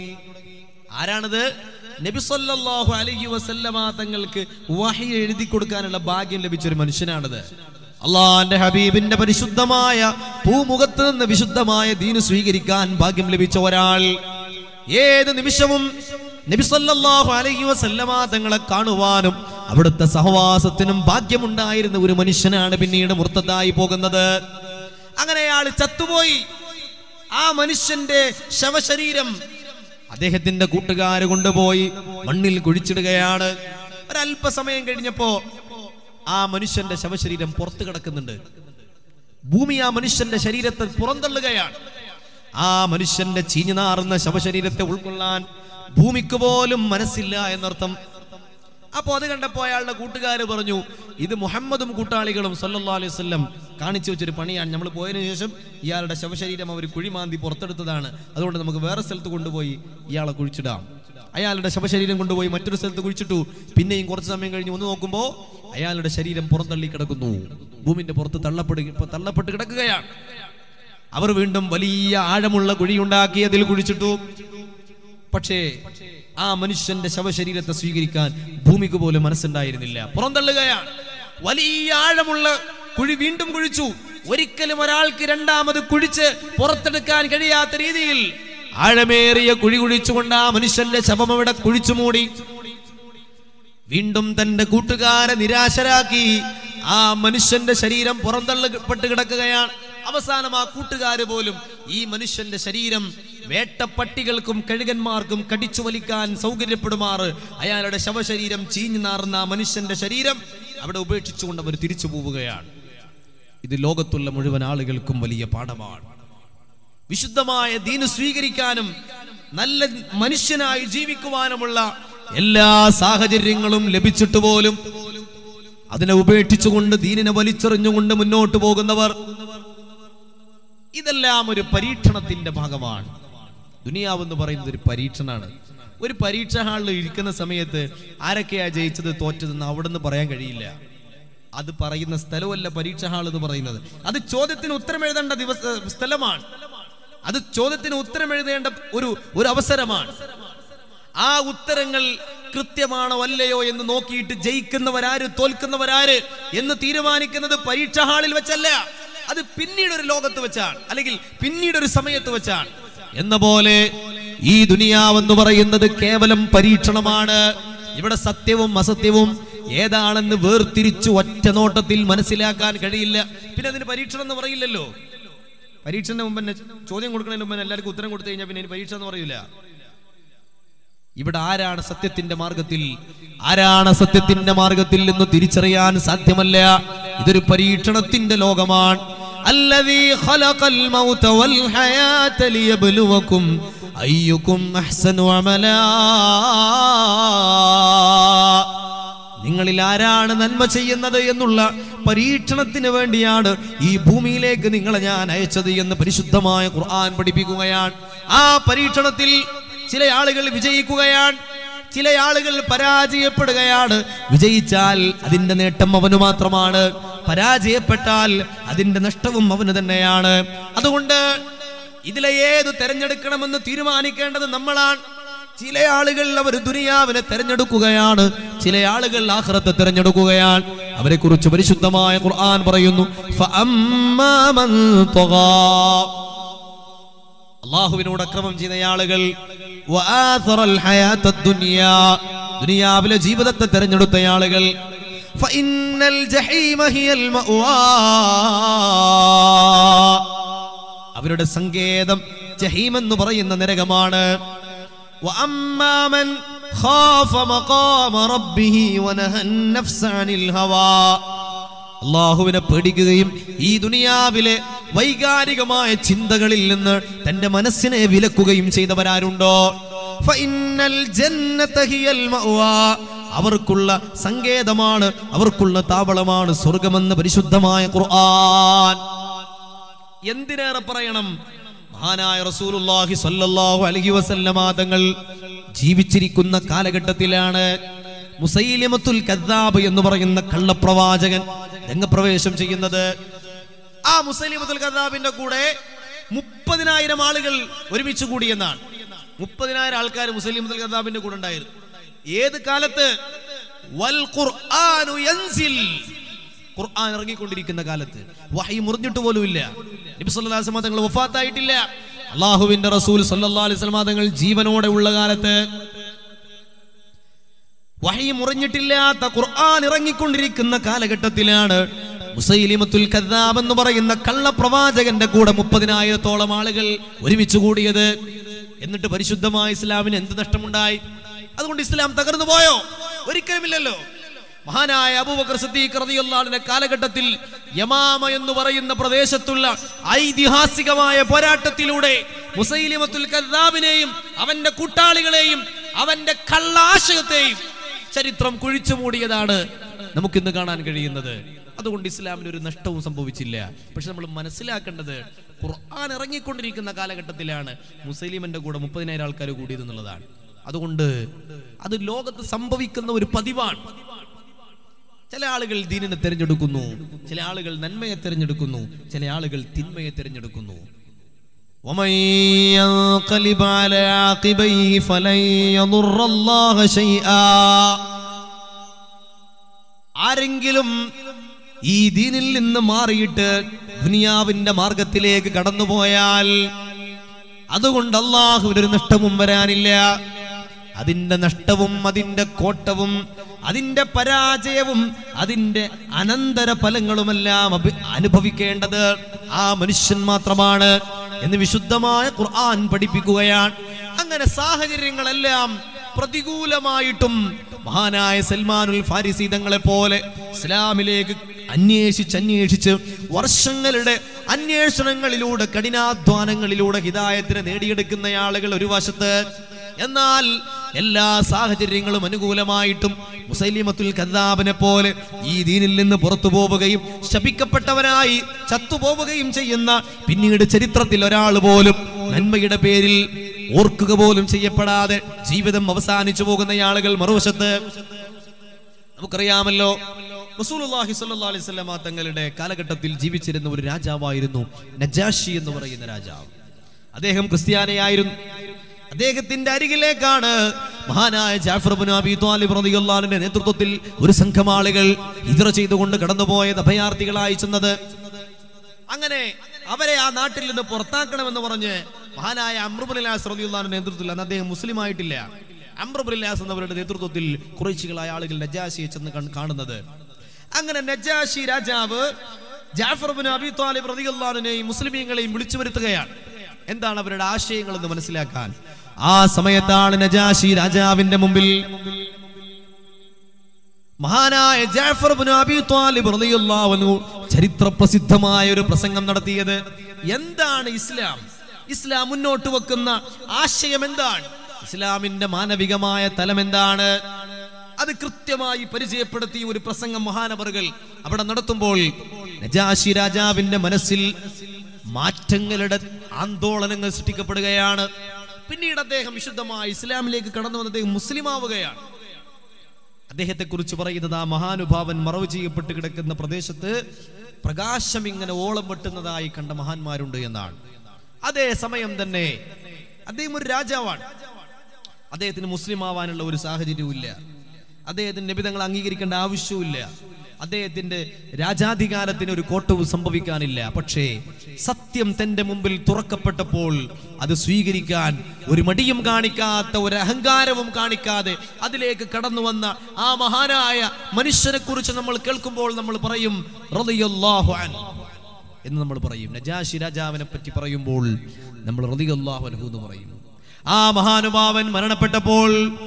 ആരാണത് നബി സല്ലല്ലാഹു അലൈഹി വസല്ലമ തങ്ങൾക്ക് വഹി എഴുതി കൊടുക്കാനുള്ള ഭാഗ്യം ലഭിച്ച ഒരു മനുഷ്യനാണത് അള്ളാന്റെ ഹബീബിന്റെ പരിശുദ്ധമായ പൂമുഖത്ത് നിന്ന് വിശുദ്ധമായ ദീന് സ്വീകരിക്കാൻ ഭാഗ്യം ലഭിച്ച ഒരാൾ ഏത് നിമിഷവും നബി സല്ലല്ലാഹു അലൈഹി വസല്ലമ തങ്ങളെ കാണുവാനും അവിടുത്തെ സഹവാസത്തിനും ഭാഗ്യമുണ്ടായിരുന്ന ഒരു മനുഷ്യനാണ് പിന്നീട് മുർത്തതായി പോകുന്നത് അങ്ങനെ അയാൾ ചത്തുപോയി ആ മനുഷ്യന്റെ ശവശരീരം അദ്ദേഹത്തിന്റെ കൂട്ടുകാര് കൊണ്ടുപോയി മണ്ണിൽ കുഴിച്ചിടുകയാണ് ഒരല്പസമയം കഴിഞ്ഞപ്പോ ആ മനുഷ്യന്റെ ശവശരീരം പുറത്തു കിടക്കുന്നുണ്ട് ഭൂമി ആ മനുഷ്യന്റെ ശരീരത്തെ പുറന്തള്ളുകയാണ് ആ മനുഷ്യന്റെ ചീഞ്ഞു നാറുന്ന ശവശരീരത്തെ ഉൾക്കൊള്ളാൻ ഭൂമിക്ക് പോലും മനസ്സില്ല എന്നർത്ഥം അപ്പോ അത് കണ്ടപ്പോ അയാളുടെ കൂട്ടുകാര് പറഞ്ഞു ഇത് മുഹമ്മദും കൂട്ടാളികളും സല്ലല്ലാഹു അലൈഹി വസല്ലം കാണിച്ചു വെച്ചൊരു പണിയാണ് നമ്മൾ പോയതിനു ശേഷം ഇയാളുടെ ശവശരീരം അവർ കുഴിമാന്തി പുറത്തെടുത്തതാണ് അതുകൊണ്ട് നമുക്ക് വേറെ സ്ഥലത്ത് കൊണ്ടുപോയി ഇയാളെ കുഴിച്ചിടാം അയാളുടെ ശവശരീരം കൊണ്ടുപോയി മറ്റൊരു സ്ഥലത്ത് കുഴിച്ചിട്ടു പിന്നെയും കുറച്ച് സമയം കഴിഞ്ഞ് ഒന്ന് നോക്കുമ്പോൾ അയാളുടെ ശരീരം പുറന്തള്ളി കിടക്കുന്നു ഭൂമിന്റെ പുറത്ത് തള്ളപ്പെടുക ഇപ്പൊ തള്ളപ്പെട്ട് കിടക്കുകയാണ് അവർ വീണ്ടും വലിയ ആഴമുള്ള കുഴിയുണ്ടാക്കി അതിൽ കുഴിച്ചിട്ടു പക്ഷേ ആ മനുഷ്യന്റെ ശവശരീരത്തെ സ്വീകരിക്കാൻ ഭൂമിക്ക് പോലും മനസ്സുണ്ടായിരുന്നില്ല പുറന്തള്ളുകയാണ് വലിയ ആഴമുള്ള കുഴി വീണ്ടും കുഴിച്ചു ഒരിക്കലും ഒരാൾക്ക് രണ്ടാമത് കുഴിച്ച് പുറത്തെടുക്കാൻ കഴിയാത്ത രീതിയിൽ ആഴമേറിയ കുഴി കുഴിച്ചുകൊണ്ട് ആ മനുഷ്യന്റെ ശവം അവിടെ കുഴിച്ചു മൂടി വീണ്ടും തന്റെ കൂട്ടുകാരെ നിരാശരാക്കി ആ മനുഷ്യന്റെ ശരീരം പുറന്തള്ളപ്പെട്ട് കിടക്കുകയാണ് അവസാനം ആ കൂട്ടുകാര് പോലും ഈ മനുഷ്യന്റെ ശരീരം വേട്ടപ്പട്ടികൾക്കും കഴുകന്മാർക്കും കടിച്ചു വലിക്കാൻ സൗകര്യപ്പെടുമാറ് അയാളുടെ ശവശരീരം ചീഞ്ഞു നാറുന്ന ആ മനുഷ്യന്റെ ശരീരം അവിടെ ഉപേക്ഷിച്ചുകൊണ്ട് അവർ തിരിച്ചു പോവുകയാണ് ഇത് ലോകത്തുള്ള മുഴുവൻ ആളുകൾക്കും വലിയ പാഠമാണ് വിശുദ്ധമായ ദീന് സ്വീകരിക്കാനും നല്ല മനുഷ്യനായി ജീവിക്കുവാനുമുള്ള എല്ലാ സാഹചര്യങ്ങളും ലഭിച്ചിട്ട് പോലും അതിനെ ഉപേക്ഷിച്ചുകൊണ്ട് ദീനിനെ വലിച്ചെറിഞ്ഞുകൊണ്ട് മുന്നോട്ട് പോകുന്നവർ ഇതെല്ലാം ഒരു പരീക്ഷണത്തിന്റെ ഭാഗമാണ് ദുനിയാവ് എന്ന് പറയുന്നത് ഒരു പരീക്ഷണമാണ് ഒരു പരീക്ഷ ഹാളിൽ ഇരിക്കുന്ന സമയത്ത് ആരൊക്കെയാ ജയിച്ചത് തോറ്റതെന്ന് അവിടെ നിന്ന് പറയാൻ കഴിയില്ല അത് പറയുന്ന സ്ഥലമല്ല പരീക്ഷ ഹാൾ എന്ന് പറയുന്നത് അത് ചോദ്യത്തിന് ഉത്തരം എഴുതേണ്ട ദിവസ സ്ഥലമാണ് അത് ചോദ്യത്തിന് ഉത്തരം എഴുതേണ്ട ഒരു ഒരു അവസരമാണ് ആ ഉത്തരങ്ങൾ കൃത്യമാണോ അല്ലയോ എന്ന് നോക്കിയിട്ട് ജയിക്കുന്നവരാര് തോൽക്കുന്നവരാര് എന്ന് തീരുമാനിക്കുന്നത് പരീക്ഷാ ഹാളിൽ വെച്ചല്ല അത് പിന്നീട് ഒരു ലോകത്ത് വെച്ചാണ് അല്ലെങ്കിൽ പിന്നീട് ഒരു സമയത്ത് വെച്ചാണ് എന്ന പോലെ ഈ ദുനിയാവെന്ന് പറയുന്നത് കേവലം പരീക്ഷണമാണ് ഇവിടെ സത്യവും അസത്യവും ഏതാണെന്ന് വേർതിരിച്ചു ഒറ്റ നോട്ടത്തിൽ മനസ്സിലാക്കാൻ കഴിയില്ല പിന്നെ അതിന് പരീക്ഷണം എന്ന് പറയില്ലല്ലോ പരീക്ഷന്റെ മുമ്പ് തന്നെ ചോദ്യം കൊടുക്കുന്നതിന് മുമ്പ് തന്നെ എല്ലാവർക്കും ഉത്തരം കൊടുത്തു കഴിഞ്ഞാൽ പിന്നെ ഇനി പരീക്ഷ എന്ന് പറയൂല ഇവിടെ ആരാണ് സത്യത്തിന്റെ മാർഗത്തിൽ ആരാണ് സത്യത്തിന്റെ മാർഗത്തിൽ എന്ന് തിരിച്ചറിയാൻ സാധ്യമല്ല ഇതൊരു പരീക്ഷണത്തിന്റെ ലോകമാണ് الذي خلق الموت والحياة ليبلوكم أيكم أحسن عملا നിങ്ങളിൽ ആരാണ് നന്മ ചെയ്യുന്നത് എന്നുള്ള പരീക്ഷണത്തിന് വേണ്ടിയാണ് ഈ ഭൂമിയിലേക്ക് നിങ്ങളെ ഞാൻ അയച്ചത് എന്ന് പരിശുദ്ധമായ ഖുർആൻ പഠിപ്പിക്കുകയാണ് ആ പരീക്ഷണത്തിൽ ചില ആളുകൾ വിജയിക്കുകയാണ് ചില ആളുകൾ പരാജയപ്പെടുകയാണ് വിജയിച്ചാൽ അതിന്റെ നേട്ടം അവന് മാത്രമാണ് പരാജയപ്പെട്ടാൽ അതിന്റെ നഷ്ടവും അവന് തന്നെയാണ് അതുകൊണ്ട് ഇതിലെ ഏത് തെരഞ്ഞെടുക്കണമെന്ന് തീരുമാനിക്കേണ്ടത് നമ്മളാണ് ചില ആളുകൾ അവർ ദുനിയാവിനെ തെരഞ്ഞെടുക്കുകയാണ് ചില ആളുകൾ ആഖിറത്തെ തെരഞ്ഞെടുക്കുകയാണ് അവരെ കുറിച്ച് പരിശുദ്ധമായ ഖുർആൻ പറയുന്നു ഫഅമ്മാ മൻ ത്വഗാ. അള്ളാഹുവിനോട് അക്രമം ചെയ്ത ആളുകൾ വആഥറൽ ഹയാത്തദ് ദുനിയാ. ദുനിയാവിലെ ജീവിതത്തെ തെരഞ്ഞെടുത്ത ആളുകൾ ഫഇന്നൽ ജഹീമ ഹിയൽ മഅ്വാ. അവരുടെ സങ്കേതം ജഹീം എന്ന് പറയുന്ന നരകമാണ് وأما من خاف مقام ربه ونهى النفس عن الهوى അള്ളാഹുവിനെ പേടിക്കുകയും ഈ ദുനിയാവിലെ വൈകാരികമായ ചിന്തകളിൽ നിന്ന് തന്റെ മനസ്സിനെ വിലക്കുകയും ചെയ്തവരാരുണ്ടോ ഫഇന്നൽ ജന്നത ഹിയൽ മഅ്വാ. അവർക്കുള്ള സങ്കേതമാണ് അവർക്കുള്ള താവളമാണ് സ്വർഗമെന്ന് പരിശുദ്ധമായ ഖുർആൻ എന്തിനേറെ പറയണം മഹാനായ റസൂലുള്ളാഹി സ്വല്ലല്ലാഹു അലൈഹി വസല്ലമ തങ്ങൾ ജീവിച്ചിരിക്കുന്ന കാലഘട്ടത്തിലാണ് മുസൈലിമത്തുൽ കദ്ദാബ് എന്ന് പറയുന്ന കള്ളപ്രവാചകൻ രംഗപ്രവേശം ചെയ്യുന്നത് ആ മുസൈലിമത്തുൽ കദ്ദാബിന്റെ കൂടെ മുപ്പതിനായിരം ആളുകൾ ഒരുമിച്ച് കൂടിയെന്നാണ് മുപ്പതിനായിരം ആൾക്കാർ മുസൈലിമത്തുൽ കദ്ദാബിന്റെ കൂടെ ഉണ്ടായിരുന്നു ഏത് കാലത്ത് വൽ ഖുർആനു യൻസിൽ ഖുർആൻ ഇറങ്ങിക്കൊണ്ടിരിക്കുന്ന കാലത്ത് വഹി മുറിഞ്ഞിട്ട് പോലും ഇല്ല നബി സല്ലല്ലാഹു അലൈഹി വസല്ലം തങ്ങൾ വഫാത്തായിട്ടില്ല അള്ളാഹുവിന്റെ റസൂൽ സല്ലല്ലാഹു അലൈഹി വസല്ലം തങ്ങൾ ജീവനോടെ ഉള്ള കാലത്ത് വഹി മുറിഞ്ഞിട്ടില്ലാത്ത ഖുർആൻ ഇറങ്ങിക്കൊണ്ടിരിക്കുന്ന കാലഘട്ടത്തിലാണ് മുസൈലിമത്തുൽ കദ്ദാബ് എന്ന് പറയുന്ന കള്ളപ്രവാചകന്റെ കൂടെ മുപ്പതിനായിരത്തോളം ആളുകൾ ഒരുമിച്ച് കൂടിയത് എന്നിട്ട് പരിശുദ്ധമായ ഇസ്ലാമിന് എന്ത് നഷ്ടമുണ്ടായി അതുകൊണ്ട് ഇസ്ലാം തകർന്നു പോയോ ഒരിക്കലുമില്ലല്ലോ മഹാനായ അബൂബക്കർ സിദ്ദീഖ് റളിയല്ലാഹുവിന്റെ കാലഘട്ടത്തിൽ യമാമ എന്ന് പറയുന്ന പ്രദേശത്തുള്ള ഐതിഹാസികമായ പോരാട്ടത്തിലൂടെ മുസൈലിമത്തുൽ കദ്ദാബിനെയും അവന്റെ കൂട്ടാളികളെയും അവന്റെ കള്ളാശയത്തെയും ചരിത്രം കുഴിച്ചു മൂടിയതാണ് നമുക്കിന്ന് കാണാൻ കഴിയുന്നത് അതുകൊണ്ട് ഇസ്ലാമിന് ഒരു നഷ്ടവും സംഭവിച്ചില്ല പക്ഷെ നമ്മൾ മനസ്സിലാക്കേണ്ടത് ഖുർആൻ ഇറങ്ങിക്കൊണ്ടിരിക്കുന്ന കാലഘട്ടത്തിലാണ് മുസ്ലിമിന്റെ കൂടെ മുപ്പതിനായിരം ആൾക്കാർ കൂടിയത് എന്നുള്ളതാണ് അതുകൊണ്ട് അത് ലോകത്ത് സംഭവിക്കുന്ന ഒരു പതിവാണ് ചില ആളുകൾ ദീനിനെ തിരഞ്ഞെടുക്കുന്നു ചില ആളുകൾ നന്മയെ തിരഞ്ഞെടുക്കുന്നു ചില ആളുകൾ തിന്മയെ തിരഞ്ഞെടുക്കുന്നു ومن ينقلب على عاقبيه فلن يضر الله شيئا ആരെങ്കിലും ഈ ദീനിൽ നിന്ന് മാറിയിട്ട് ദുനിയാവിന്റെ മാർഗത്തിലേക്ക് കടന്നുപോയാൽ അതുകൊണ്ട് അള്ളാഹുവിന് ഒരു നഷ്ടവും വരാനില്ല അതിന്റെ നഷ്ടവും അതിന്റെ കോട്ടവും അതിന്റെ പരാജയവും അതിന്റെ അനന്തര ഫലങ്ങളുമെല്ലാം അഭി- അനുഭവിക്കേണ്ടത് ആ മനുഷ്യൻ മാത്രമാണ് എന്ന് വിശുദ്ധമായ ഖുർആൻ പഠിപ്പിക്കുകയാണ് അങ്ങനെ സാഹചര്യങ്ങളെല്ലാം പ്രതികൂലമായിട്ടും മഹാനായ സൽമാനുൽ ഫാരിസി തങ്ങളെ പോലെ ഇസ്ലാമിലേക്ക് അന്വേഷിച്ച് അന്വേഷിച്ച് വർഷങ്ങളുടെ അന്വേഷണങ്ങളിലൂടെ കഠിനാധ്വാനങ്ങളിലൂടെ ഹിദായത്തിനെ നേടിയെടുക്കുന്ന ആളുകൾ ഒരു വശത്ത് എന്നാൽ എല്ലാ സാഹചര്യങ്ങളും അനുകൂലമായിട്ടും മുസൈലിമത്തുൽ കദ്ദാബിനെ പോലെ ഈ ദീനിൽ നിന്ന് പുറത്തു പോവുകയും ശപിക്കപ്പെട്ടവനായി ചത്തുപോവുകയും ചെയ്യുന്ന പിന്നീട് ചരിത്രത്തിൽ ഒരാൾ പോലും നന്മയുടെ പേരിൽ ഓർക്കുക പോലും ചെയ്യപ്പെടാതെ ജീവിതം അവസാനിച്ചു പോകുന്ന ആളുകൾ മറുവശത്ത് നമുക്കറിയാമല്ലോ റസൂലുള്ളാഹി സ്വല്ലല്ലാഹു അലൈഹി വസല്ലമ തങ്ങളുടെ കാലഘട്ടത്തിൽ ജീവിച്ചിരുന്ന ഒരു രാജാവായിരുന്നു നജാഷി എന്ന് പറയുന്ന രാജാവ് അദ്ദേഹം ക്രിസ്ത്യാനിയായിരുന്നു അദ്ദേഹത്തിന്റെ അരികിലേക്കാണ് മഹാനായ ജാഫർ ബിൻ അബി ത്വാലിബ് റളിയല്ലാഹുവിന്റെ നേതൃത്വത്തിൽ ഒരു സംഘം ആളുകൾ ഹിജ്റ ചെയ്തുകൊണ്ട് കടന്നുപോയത് അഭയാർത്ഥികളായി ചെന്നത് അങ്ങനെ അവരെ ആ നാട്ടിൽ നിന്ന് പുറത്താക്കണമെന്ന് പറഞ്ഞ് മഹാനായ അമ്രുബുലാസ് റളിയല്ലാഹുവിന്റെ നേതൃത്വത്തിൽ അന്ന് അദ്ദേഹം മുസ്ലിം ആയിട്ടില്ല അമ്രുബുലാസ് എന്നവരുടെ നേതൃത്വത്തിൽ കുറേശികളായ ആളുകൾ നജാശിയെ ചെന്ന് കൺ- കാണുന്നത് അങ്ങനെ നജാഷി രാജാവ് ജാഫർ ബിൻ അബി താലിബ് റളിയല്ലാഹുവിനെയും മുസ്ലിമീങ്ങളെയും വിളിച്ചു വരുത്തുകയാണ് എന്താണ് അവരുടെ ആശയങ്ങൾ എന്ന് മനസ്സിലാക്കാൻ ആ സമയത്താണ് നജാഷി രാജാവിന്റെ മുമ്പിൽ മഹാനായ ജാഫർ ബിൻ അബി ത്വാലിബ് റളിയല്ലാഹു അൻഹു ചരിത്ര പ്രസിദ്ധമായ ഒരു പ്രസംഗം നടത്തിയത് എന്താണ് ഇസ്ലാം ഇസ്ലാം മുന്നോട്ട് വെക്കുന്ന ആശയം എന്താണ് ഇസ്ലാമിന്റെ മാനവികമായ തലം എന്താണ് അത് കൃത്യമായി പരിചയപ്പെടുത്തിയ ഒരു പ്രസംഗം മഹാനവറുകൾ അവിടെ നടത്തുമ്പോൾ നജാഷി രാജാവിന്റെ മനസ്സിൽ മാറ്റങ്ങളുടെ ആന്തോളനങ്ങൾ സൃഷ്ടിക്കപ്പെടുകയാണ് പിന്നീട് അദ്ദേഹം വിശുദ്ധമായ ഇസ്ലാമിലേക്ക് കടന്നു വന്ന് അദ്ദേഹം മുസ്ലിം ആവുകയാണ് അദ്ദേഹത്തെ കുറിച്ച് പറയുന്നത് ആ മഹാനുഭാവൻ മറവ് ചെയ്യപ്പെട്ട് കിടക്കുന്ന പ്രദേശത്ത് പ്രകാശം ഇങ്ങനെ ഓളം വെട്ടുന്നതായി കണ്ട മഹാന്മാരുണ്ട് എന്നാണ് അതേ സമയം തന്നെ അദ്ദേഹം ഒരു രാജാവാണ് അദ്ദേഹത്തിന് മുസ്ലിം ആവാനുള്ള ഒരു സാഹചര്യവും ഇല്ല അദ്ദേഹത്തിന് നിബിധങ്ങൾ അംഗീകരിക്കേണ്ട ആവശ്യവുമില്ല അദ്ദേഹത്തിന്റെ രാജാധികാരത്തിന് ഒരു കോട്ടവും സംഭവിക്കാനില്ല പക്ഷേ സത്യം തന്റെ മുമ്പിൽ തുറക്കപ്പെട്ടപ്പോൾ അത് സ്വീകരിക്കാൻ ഒരു മടിയും കാണിക്കാത്ത ഒരു അഹങ്കാരവും കാണിക്കാതെ അതിലേക്ക് കടന്നു വന്ന ആ മഹാനായ മനുഷ്യനെ കുറിച്ച് നമ്മൾ കേൾക്കുമ്പോൾ നമ്മൾ പറയും റളിയല്ലാഹു അൻഹു എന്ന് നമ്മൾ പറയും നജാഷി രാജാവിനെ പറ്റി പറയുമ്പോൾ നമ്മൾ റളിയല്ലാഹു അൻഹു എന്ന് പറയും ആ മഹാനുഭാവൻ മരണപ്പെട്ടപ്പോൾ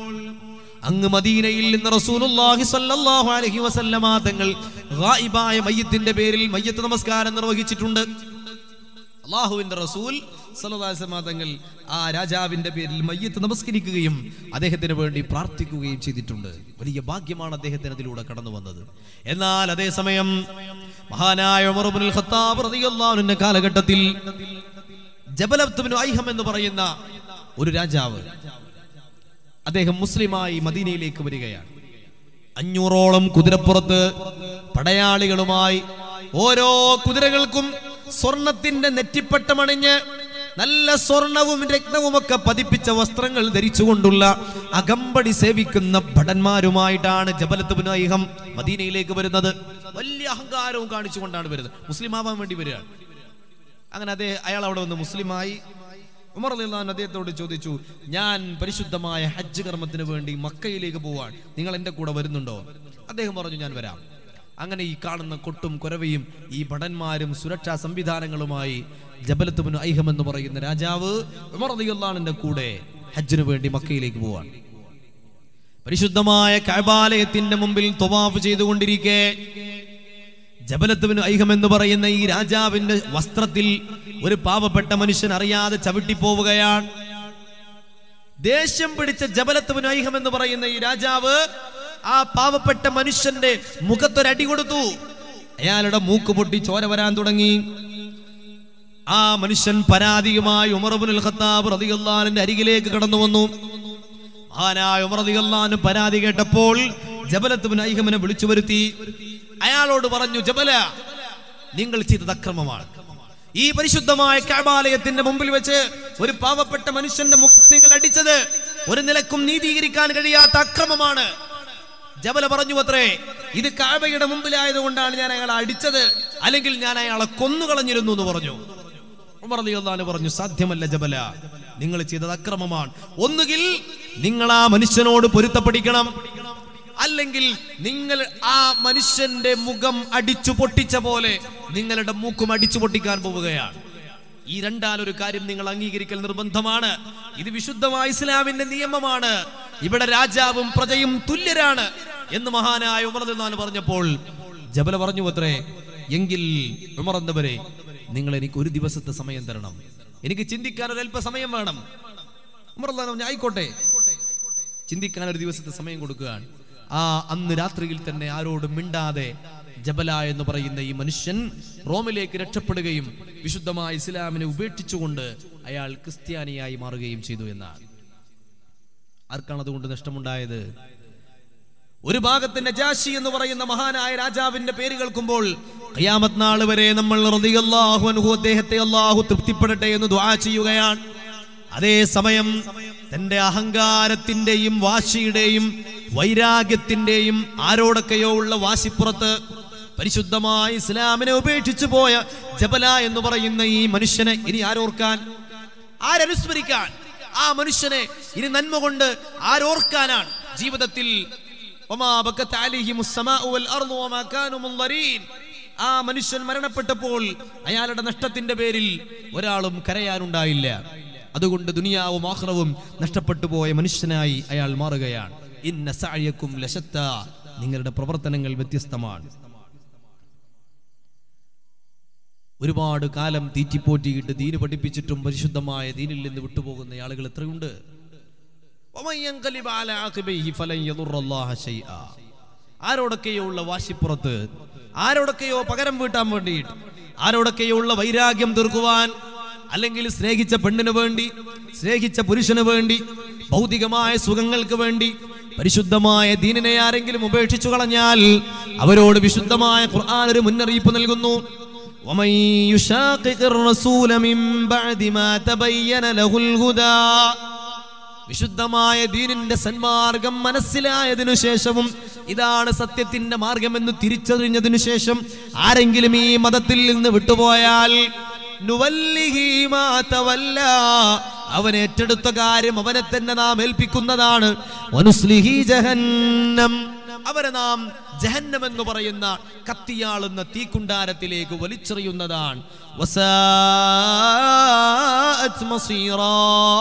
അങ്ങ് മദീനയിൽ നിന്ന് റസൂലുള്ളാഹി സ്വല്ലല്ലാഹു അലൈഹി വസല്ലമ തങ്ങൾ ഗായിബായ മയ്യത്തിന്റെ പേരിൽ മയ്യത്ത് നമസ്കാരം നിർവഹിച്ചിട്ടുണ്ട് അള്ളാഹുവിന്റെ റസൂൽ സല്ലല്ലാഹു അലൈഹി വസല്ലമ തങ്ങൾ ആ രാജാവിന്റെ പേരിൽ മയ്യത്ത് നമസ്കരിക്കുകയും അദ്ദേഹത്തിന് വേണ്ടി പ്രാർത്ഥിക്കുകയും ചെയ്തിട്ടുണ്ട് വലിയ ഭാഗ്യമാണ് അദ്ദേഹത്തിന് അതിലൂടെ കടന്നു വന്നത് എന്നാൽ അതേസമയം മഹാനായ ഉമർ ഇബ്നുൽ ഖത്താബ് റളിയല്ലാഹു അൻഹുവിന്റെ കാലഘട്ടത്തിൽ ജബലബ്തുബ്നു ഐഹം എന്ന് പറയുന്ന ഒരു രാജാവ് അദ്ദേഹം മുസ്ലിമായി മദീനയിലേക്ക് വരികയാണ് അഞ്ഞൂറോളം കുതിരപ്പുറത്ത് പടയാളികളുമായി ഓരോ കുതിരകൾക്കും സ്വർണത്തിന്റെ നെറ്റിപ്പട്ടമണിഞ്ഞ് നല്ല സ്വർണവും രത്നവുമൊക്കെ പതിപ്പിച്ച വസ്ത്രങ്ങൾ ധരിച്ചുകൊണ്ടുള്ള അകമ്പടി സേവിക്കുന്ന ഭടന്മാരുമായിട്ടാണ് ജബലത്ത് ബിനായിഹം മദീനയിലേക്ക് വരുന്നത് വലിയ അഹങ്കാരവും കാണിച്ചുകൊണ്ടാണ് വരുന്നത് മുസ്ലിം ആവാൻ വേണ്ടി വരികയാണ് അങ്ങനെ അതേ അയാൾ അവിടെ വന്ന് മുസ്ലിമായി ഉമർ അലിള്ളാൻ അദ്ദേഹത്തോട് ചോദിച്ചു ഞാൻ പരിശുദ്ധമായ ഹജ്ജ് കർമ്മത്തിന് വേണ്ടി മക്കയിലേക്ക് പോവാൻ നിങ്ങൾ എൻ്റെ കൂടെ വരുന്നുണ്ടോ അദ്ദേഹം പറഞ്ഞു ഞാൻ വരാം അങ്ങനെ ഈ കാണുന്ന കൊട്ടും കുരവയും ഈ ഭടന്മാരും സുരക്ഷാ സംവിധാനങ്ങളുമായി ജബലത്തുബിന് ഐഹം എന്ന് പറയുന്ന രാജാവ് ഉമർ അലിയുള്ളാണിന്റെ കൂടെ ഹജ്ജിന് വേണ്ടി മക്കയിലേക്ക് പോവാൻ പരിശുദ്ധമായ കൈബാലയത്തിന്റെ മുമ്പിൽ തൊവാഫ് ചെയ്തുകൊണ്ടിരിക്കെ ജബലത്തുവിന് ഐഹം എന്ന് പറയുന്ന ഈ രാജാവിന്റെ വസ്ത്രത്തിൽ ഒരു പാവപ്പെട്ട മനുഷ്യൻ അറിയാതെ ചവിട്ടിപ്പോവുകയാണ് ദേഷ്യം പിടിച്ച ജബലത്തുവിന് ഐഹം എന്ന് പറയുന്ന ഈ രാജാവ് ആ പാവപ്പെട്ട മനുഷ്യന്റെ മുഖത്തൊരടി കൊടുത്തു അയാളുടെ മൂക്ക് പൊട്ടി ചോര വരാൻ തുടങ്ങി ആ മനുഷ്യൻ പരാതിയുമായി ഉമർബുൽ ഖത്താബ് റളിയല്ലാഹുവിന്റെ അരികിലേക്ക് കടന്നു വന്നു മഹാനായ ഉമർ റളിയല്ലാഹു പരാതി കേട്ടപ്പോൾ ജബലത്ത് ബിൻ ഐഹമിനെ വിളിച്ചു വരുത്തി അയാളോട് പറഞ്ഞു ജബല നിങ്ങൾ ചെയ്തത് അക്രമമാണ് ഈ പരിശുദ്ധമായ കഅബാലയത്തിന്റെ മുമ്പിൽ വെച്ച് ഒരു പാവപ്പെട്ട മനുഷ്യന്റെ മുഖത്ത് നിങ്ങൾ അടിച്ചത് ഒരു നിലക്കും നീതീകരിക്കാൻ കഴിയാത്ത അക്രമമാണ് ജബല പറഞ്ഞു അത്രേ ഇത് കാബയുടെ മുമ്പിലായതുകൊണ്ടാണ് ഞാൻ അയാളെ അടിച്ചത് അല്ലെങ്കിൽ ഞാൻ അയാളെ കൊന്നുകളഞ്ഞിരുന്നു എന്ന് പറഞ്ഞു ഉമർ റളിയല്ലാഹു പറഞ്ഞു സാധ്യമല്ല ജബല നിങ്ങൾ ചെയ്തത് അക്രമമാണ് ഒന്നുകിൽ നിങ്ങൾ ആ മനുഷ്യനോട് പൊരുത്തപ്പെടിക്കണം അല്ലെങ്കിൽ നിങ്ങൾ ആ മനുഷ്യന്റെ മുഖം അടിച്ചു പൊട്ടിച്ച പോലെ നിങ്ങളുടെ മൂക്കും അടിച്ചു പൊട്ടിക്കാൻ പോവുകയാണ് ഈ രണ്ടാലൊരു കാര്യം നിങ്ങൾ അംഗീകരിക്കൽ നിർബന്ധമാണ് ഇത് വിശുദ്ധമായ ഇസ്ലാമിന്റെ നിയമമാണ് ഇവിടെ രാജാവും പ്രജയും തുല്യരാണ് എന്ന് മഹാനായ ഉമർ എന്നാണ് പറഞ്ഞപ്പോൾ ജബല പറഞ്ഞു അത്രേ എങ്കിൽ ഉമർ എന്നവരെ നിങ്ങൾ എനിക്ക് ഒരു ദിവസത്തെ സമയം തരണം എനിക്ക് ചിന്തിക്കാൻ ഒരു അല്പ സമയം വേണം ഉമർ അള്ളഹാൻ പറഞ്ഞു ആയിക്കോട്ടെ ചിന്തിക്കാൻ ഒരു ദിവസത്തെ സമയം കൊടുക്കുകയാണ് ആ അന്ന് രാത്രിയിൽ തന്നെ ആരോടും മിണ്ടാതെ ജബല എന്ന് പറയുന്ന ഈ മനുഷ്യൻ റോമിലേക്ക് രക്ഷപ്പെടുകയും വിശുദ്ധമായ ഇസ്ലാമിനെ ഉപേക്ഷിച്ചുകൊണ്ട് അയാൾ ക്രിസ്ത്യാനിയായി മാറുകയും ചെയ്തു എന്നാണ് ആർക്കാണ് അതുകൊണ്ട് നഷ്ടമുണ്ടായത് ഒരു ഭാഗത്ത് നജാഷി എന്ന് പറയുന്ന മഹാനായ രാജാവിന്റെ പേര് കേൾക്കുമ്പോൾ ഖിയാമത്ത് നാൾ വരെ നമ്മൾ റളിയല്ലാഹു അൻഹു അദ്ദേഹത്തെ അള്ളാഹു തൃപ്തിപ്പെടട്ടെ എന്ന് ദുആ ചെയ്യുകയാണ് അതേസമയം തന്റെ അഹങ്കാരത്തിന്റെയും വാശിയുടെയും വൈരാഗ്യത്തിന്റെയും ആരോടൊക്കെയോ ഉള്ള വാശിപ്പുറത്ത് പരിശുദ്ധമായ ഇസ്ലാമിനെ ഉപേക്ഷിച്ചു പോയ ജബല എന്ന് പറയുന്ന ഈ മനുഷ്യനെ ഇനി ആരോർക്കാൻ ആരനുസ്മരിക്കാൻ ആ മനുഷ്യനെ ഇനി നന്മ കൊണ്ട് ആരോർക്കാനാണ് ജീവിതത്തിൽ വമാ ബക്കത്ത് അലൈഹിമുസ് സമാഉ വൽ അർളു വമാ കാനൂ മുൻളരീൻ. ആ മനുഷ്യൻ മരണപ്പെട്ടപ്പോൾ അയാളുടെ നഷ്ടത്തിന്റെ പേരിൽ ഒരാളും കരയാനുണ്ടായില്ല അതുകൊണ്ട് ദുനിയാവും ആഹ്റവും നഷ്ടപ്പെട്ടു പോയ മനുഷ്യനായി അയാൾ മാറുകയാണ് ഇന്ന സഅയക്കും ലശത്ത നിങ്ങളുടെ പ്രവർത്തനങ്ങൾ വ്യത്യസ്തമാണ് ഒരുപാട് കാലം തീറ്റിപ്പോറ്റിയിട്ട് ദീന് പഠിപ്പിച്ചിട്ടും പരിശുദ്ധമായ ദീനിൽ നിന്ന് വിട്ടുപോകുന്ന ആളുകൾ എത്രയുണ്ട് ومن ينقلب على عقبيه فلن يضر الله شيئا. ആരോടൊക്കെയോ ഉള്ള വാശിപ്പുറത്ത് ആരോടൊക്കെയോ പകരം വീട്ടാൻ വേണ്ടിയിട്ട് ആരോടൊക്കെയോ ഉള്ള വൈരാഗ്യം തീർക്കുവാൻ അല്ലെങ്കിൽ സ്നേഹിച്ച പെണ്ണിന് വേണ്ടി സ്നേഹിച്ച പുരുഷന് വേണ്ടി ഭൗതികമായ സുഖങ്ങൾക്ക് വേണ്ടി പരിശുദ്ധമായ ദീനിനെ ആരെങ്കിലും ഉപേക്ഷിച്ചു കളഞ്ഞാൽ അവരോട് വിശുദ്ധമായ ഖുർആൻ ഒരു മുന്നറിയിപ്പ് നൽകുന്നു ومن يشاقق الرسول من بعد ما تبين له الهدى വിശുദ്ധമായ ദീനിന്റെ സന്മാർഗം മനസ്സിലായതിനു ശേഷവും ഇതാണ് സത്യത്തിന്റെ മാർഗമെന്ന് തിരിച്ചറിഞ്ഞതിനു ശേഷം ആരെങ്കിലും ഈ മതത്തിൽ നിന്ന് വിട്ടുപോയാൽ നുവല്ലിഹി മാ തവല്ല. അവൻ ഏറ്റെടുത്ത കാര്യം അവനെ തന്നെ നാം ഏൽപ്പിക്കുന്നതാണ് വനുസ്ലിഹി ജഹന്നം അവരെ നാം ജഹന്നം എന്ന് പറയുന്ന കത്തിയാളുന്ന തീക്കുണ്ടാരത്തിലേക്ക് വലിച്ചെറിയുന്നതാണ് വസാഅത് മസീറാ.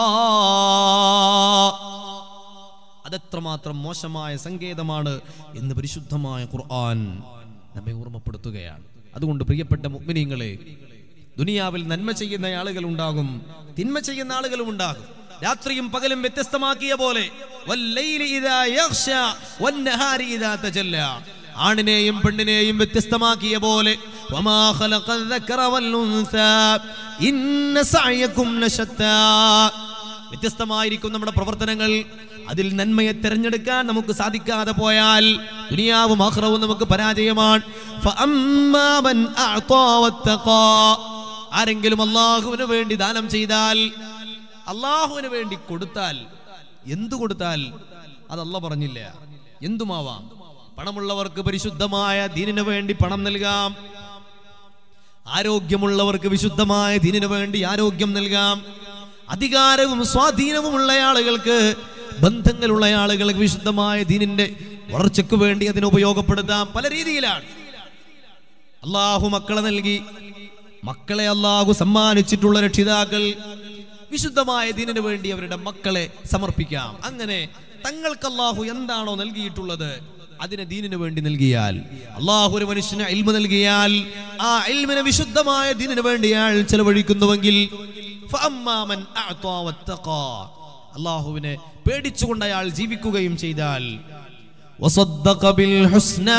അതെത്രമാത്രം മോശമായ സങ്കേതമാണ് എന്ന് പരിശുദ്ധമായ ഖുർആൻ നമ്മെ ഓർമ്മപ്പെടുത്തുകയാണ് അതുകൊണ്ട് പ്രിയപ്പെട്ട മുഗ്മിനീങ്ങളെ ദുനിയാവിൽ നന്മ ചെയ്യുന്ന ആളുകൾ ഉണ്ടാകും തിന്മ ചെയ്യുന്ന ആളുകളും ഉണ്ടാകും രാത്രിയും പകലും വ്യത്യസ്തമാക്കിയ പോലെ വല്ലൈലി ഇദാ യഗ്ഷ വന്നഹാരി ഇദാ തജല്ല ആണിനെയും പെണ്ണിനെയും വ്യത്യസ്തമാക്കിയ പോലെ വമാ ഖലഖൽ ദക്കറ വൽ ഉൻസാ ഇന്ന സഅയകും ലശത്താ വ്യത്യസ്തമായിരിക്കും നമ്മുടെ പ്രവർത്തനങ്ങൾ അതിൽ നന്മയെ തിരഞ്ഞെടുക്കാൻ നമുക്ക് സാധിക്കാതെ പോയാൽ ദുനിയാവും ആഖിറവും നമുക്ക് പരാജയമാണ് ഫഅമ്മാ മൻ അഅ്താ വത്തഖാ. ആരെങ്കിലും അള്ളാഹുവിന് വേണ്ടി ദാനം ചെയ്താൽ അള്ളാഹുവിന് വേണ്ടി കൊടുത്താൽ എന്തു കൊടുത്താൽ അത് അല്ല പറഞ്ഞില്ല എന്തുമാവാം പണമുള്ളവർക്ക് പരിശുദ്ധമായ ദീനിനു വേണ്ടി പണം നൽകാം ആരോഗ്യമുള്ളവർക്ക് വിശുദ്ധമായ ദീനിനു വേണ്ടി ആരോഗ്യം നൽകാം അധികാരവും സ്വാധീനവുമുള്ള ആളുകൾക്ക് ബന്ധങ്ങളുള്ള ആളുകൾക്ക് വിശുദ്ധമായ ദീനിന്റെ വളർച്ചയ്ക്ക് വേണ്ടി അതിനെ ഉപയോഗപ്പെടുത്താം പല രീതിയിലാണ് അള്ളാഹു മക്കളെ നൽകി മക്കളെ അള്ളാഹു സമ്മാനിച്ചിട്ടുള്ള രക്ഷിതാക്കൾ വിശുദ്ധമായ ദീനിനു വേണ്ടി അവരുടെ മക്കളെ സമർപ്പിക്കാം അങ്ങനെ തങ്ങൾക്ക് അള്ളാഹു എന്താണോ നൽകിയിട്ടുള്ളത് അതിനെ ദീനിനു വേണ്ടി നൽകിയാൽ അള്ളാഹു ഒരു മനുഷ്യന് ഇൽമ നൽകിയാൽ ആ ഇൽമിനെ വിശുദ്ധമായ ദീനിനു വേണ്ടി അയാൾ ചെലവഴിക്കുന്നുവെങ്കിൽ ഫഅമ്മാ മൻ അഅ്താ വത്തഖാ. അള്ളാഹുവിനെ പേടിച്ചുകൊണ്ട് അയാൾ ജീവിക്കുകയും ചെയ്താൽ വസദ്ദഖ ബിൽ ഹുസ്നാ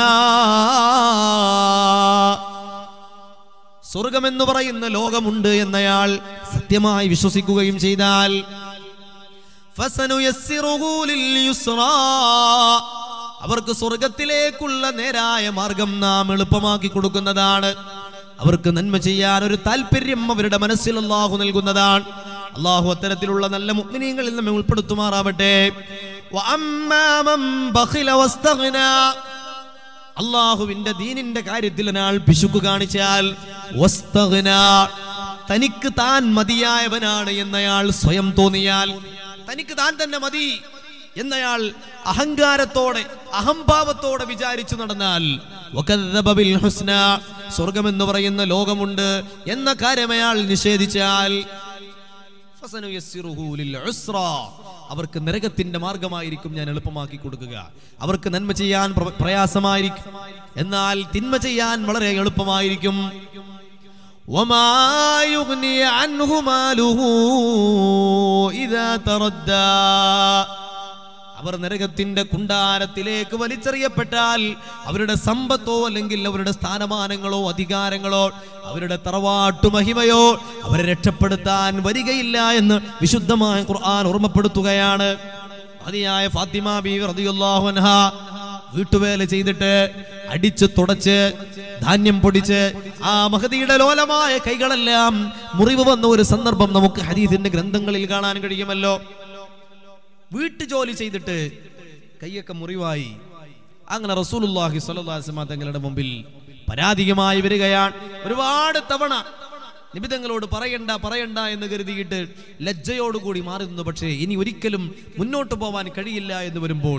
സ്വർഗമെന്ന് പറയുന്ന ലോകമുണ്ട് എന്നയാൾ സത്യമായി വിശ്വസിക്കുകയും ചെയ്താൽ ഫസനുയസ്സിറുഹു ലിൽയുസ്റാ. അവർക്ക് സ്വർഗത്തിലേക്കുള്ള നേരായ മാർഗം നാം എളുപ്പമാക്കി കൊടുക്കുന്നതാണ് അവർക്ക് നന്മ ചെയ്യാൻ ഒരു താല്പര്യം അവരുടെ മനസ്സിൽ അള്ളാഹു നൽകുന്നതാണ് അള്ളാഹു അത്തരത്തിലുള്ള നല്ല മുഗ്നീങ്ങളിൽ നമ്മെ ഉൾപ്പെടുത്തുമാറാവട്ടെ വഅമ്മാ മൻ ബഖില വസ്തഗ്നാ. അള്ളാഹുവിന്റെ ദീനിന്റെ കാര്യത്തിൽ ഒരാൾ പിശുക്ക് കാണിച്ചാൽ വസ്തഗ്ന, തനിക്ക് താൻ മതിയായവനാണ് എന്നയാൾ സ്വയം തോന്നിയാൽ തനിക്ക് താൻ തന്നെ മതി എന്നയാൾ അഹങ്കാരത്തോടെ അഹംഭാവത്തോടെ വിചാരിച്ചു നടന്നാൽ വകദ്ദബ ബിൽ ഹുസ്ന, സ്വർഗമെന്ന് പറയുന്ന ലോകമുണ്ട് എന്ന കാര്യം അയാൾ നിഷേധിച്ചാൽ ഫസനുയസ്സിറുഹു ലിൽ ഉസ്ര. അവർക്ക് നരകത്തിന്റെ മാർഗമായിരിക്കും ഞാൻ എളുപ്പമാക്കി കൊടുക്കുക അവർക്ക് നന്മ ചെയ്യാൻ പ്ര- പ്രയാസമായിരിക്കും എന്നാൽ തിന്മ ചെയ്യാൻ വളരെ എളുപ്പമായിരിക്കും وما يغني عنه ماله إذا تردى അവർ നരകത്തിന്റെ കുണ്ടാരത്തിലേക്ക് വലിച്ചെറിയപ്പെട്ടാൽ അവരുടെ സമ്പത്തോ അല്ലെങ്കിൽ അവരുടെ സ്ഥാനമാനങ്ങളോ അധികാരങ്ങളോ അവരുടെ തറവാട്ടു മഹിമയോ അവരെ രക്ഷപ്പെടുത്താൻ വരികയില്ല എന്ന് വിശുദ്ധമായ ഖുർആൻ ഓർമ്മപ്പെടുത്തുകയാണ് അതിയായ ഫാത്തിമ ബി റളിയല്ലാഹു അൻഹ വീട്ടുവേല ചെയ്തിട്ട് അടിച്ച് തുടച്ച് ധാന്യം പൊടിച്ച് ആ മഹതിയുടെ ലോലമായ കൈകളെല്ലാം മുറിവ് വന്ന ഒരു സന്ദർഭം നമുക്ക് ഹദീസിന്റെ ഗ്രന്ഥങ്ങളിൽ കാണാൻ കഴിയുമല്ലോ വീട്ടുജോലി ചെയ്തിട്ട് കൈയൊക്കെ മുറിവായി അങ്ങനെ റസൂലുള്ളാഹി സ്വല്ലല്ലാഹു അലൈഹി വസല്ലം തങ്ങളുടെ മുമ്പിൽ പരാതികമായി വരികയാണ് ഒരുപാട് തവണ നിബിതങ്ങളോട് പറയണ്ട പറയണ്ട എന്ന് കരുതിയിട്ട് ലജ്ജയോടുകൂടി മാറി നിന്നു പക്ഷേ ഇനി ഒരിക്കലും മുന്നോട്ട് പോവാൻ കഴിയില്ല എന്ന് വരുമ്പോൾ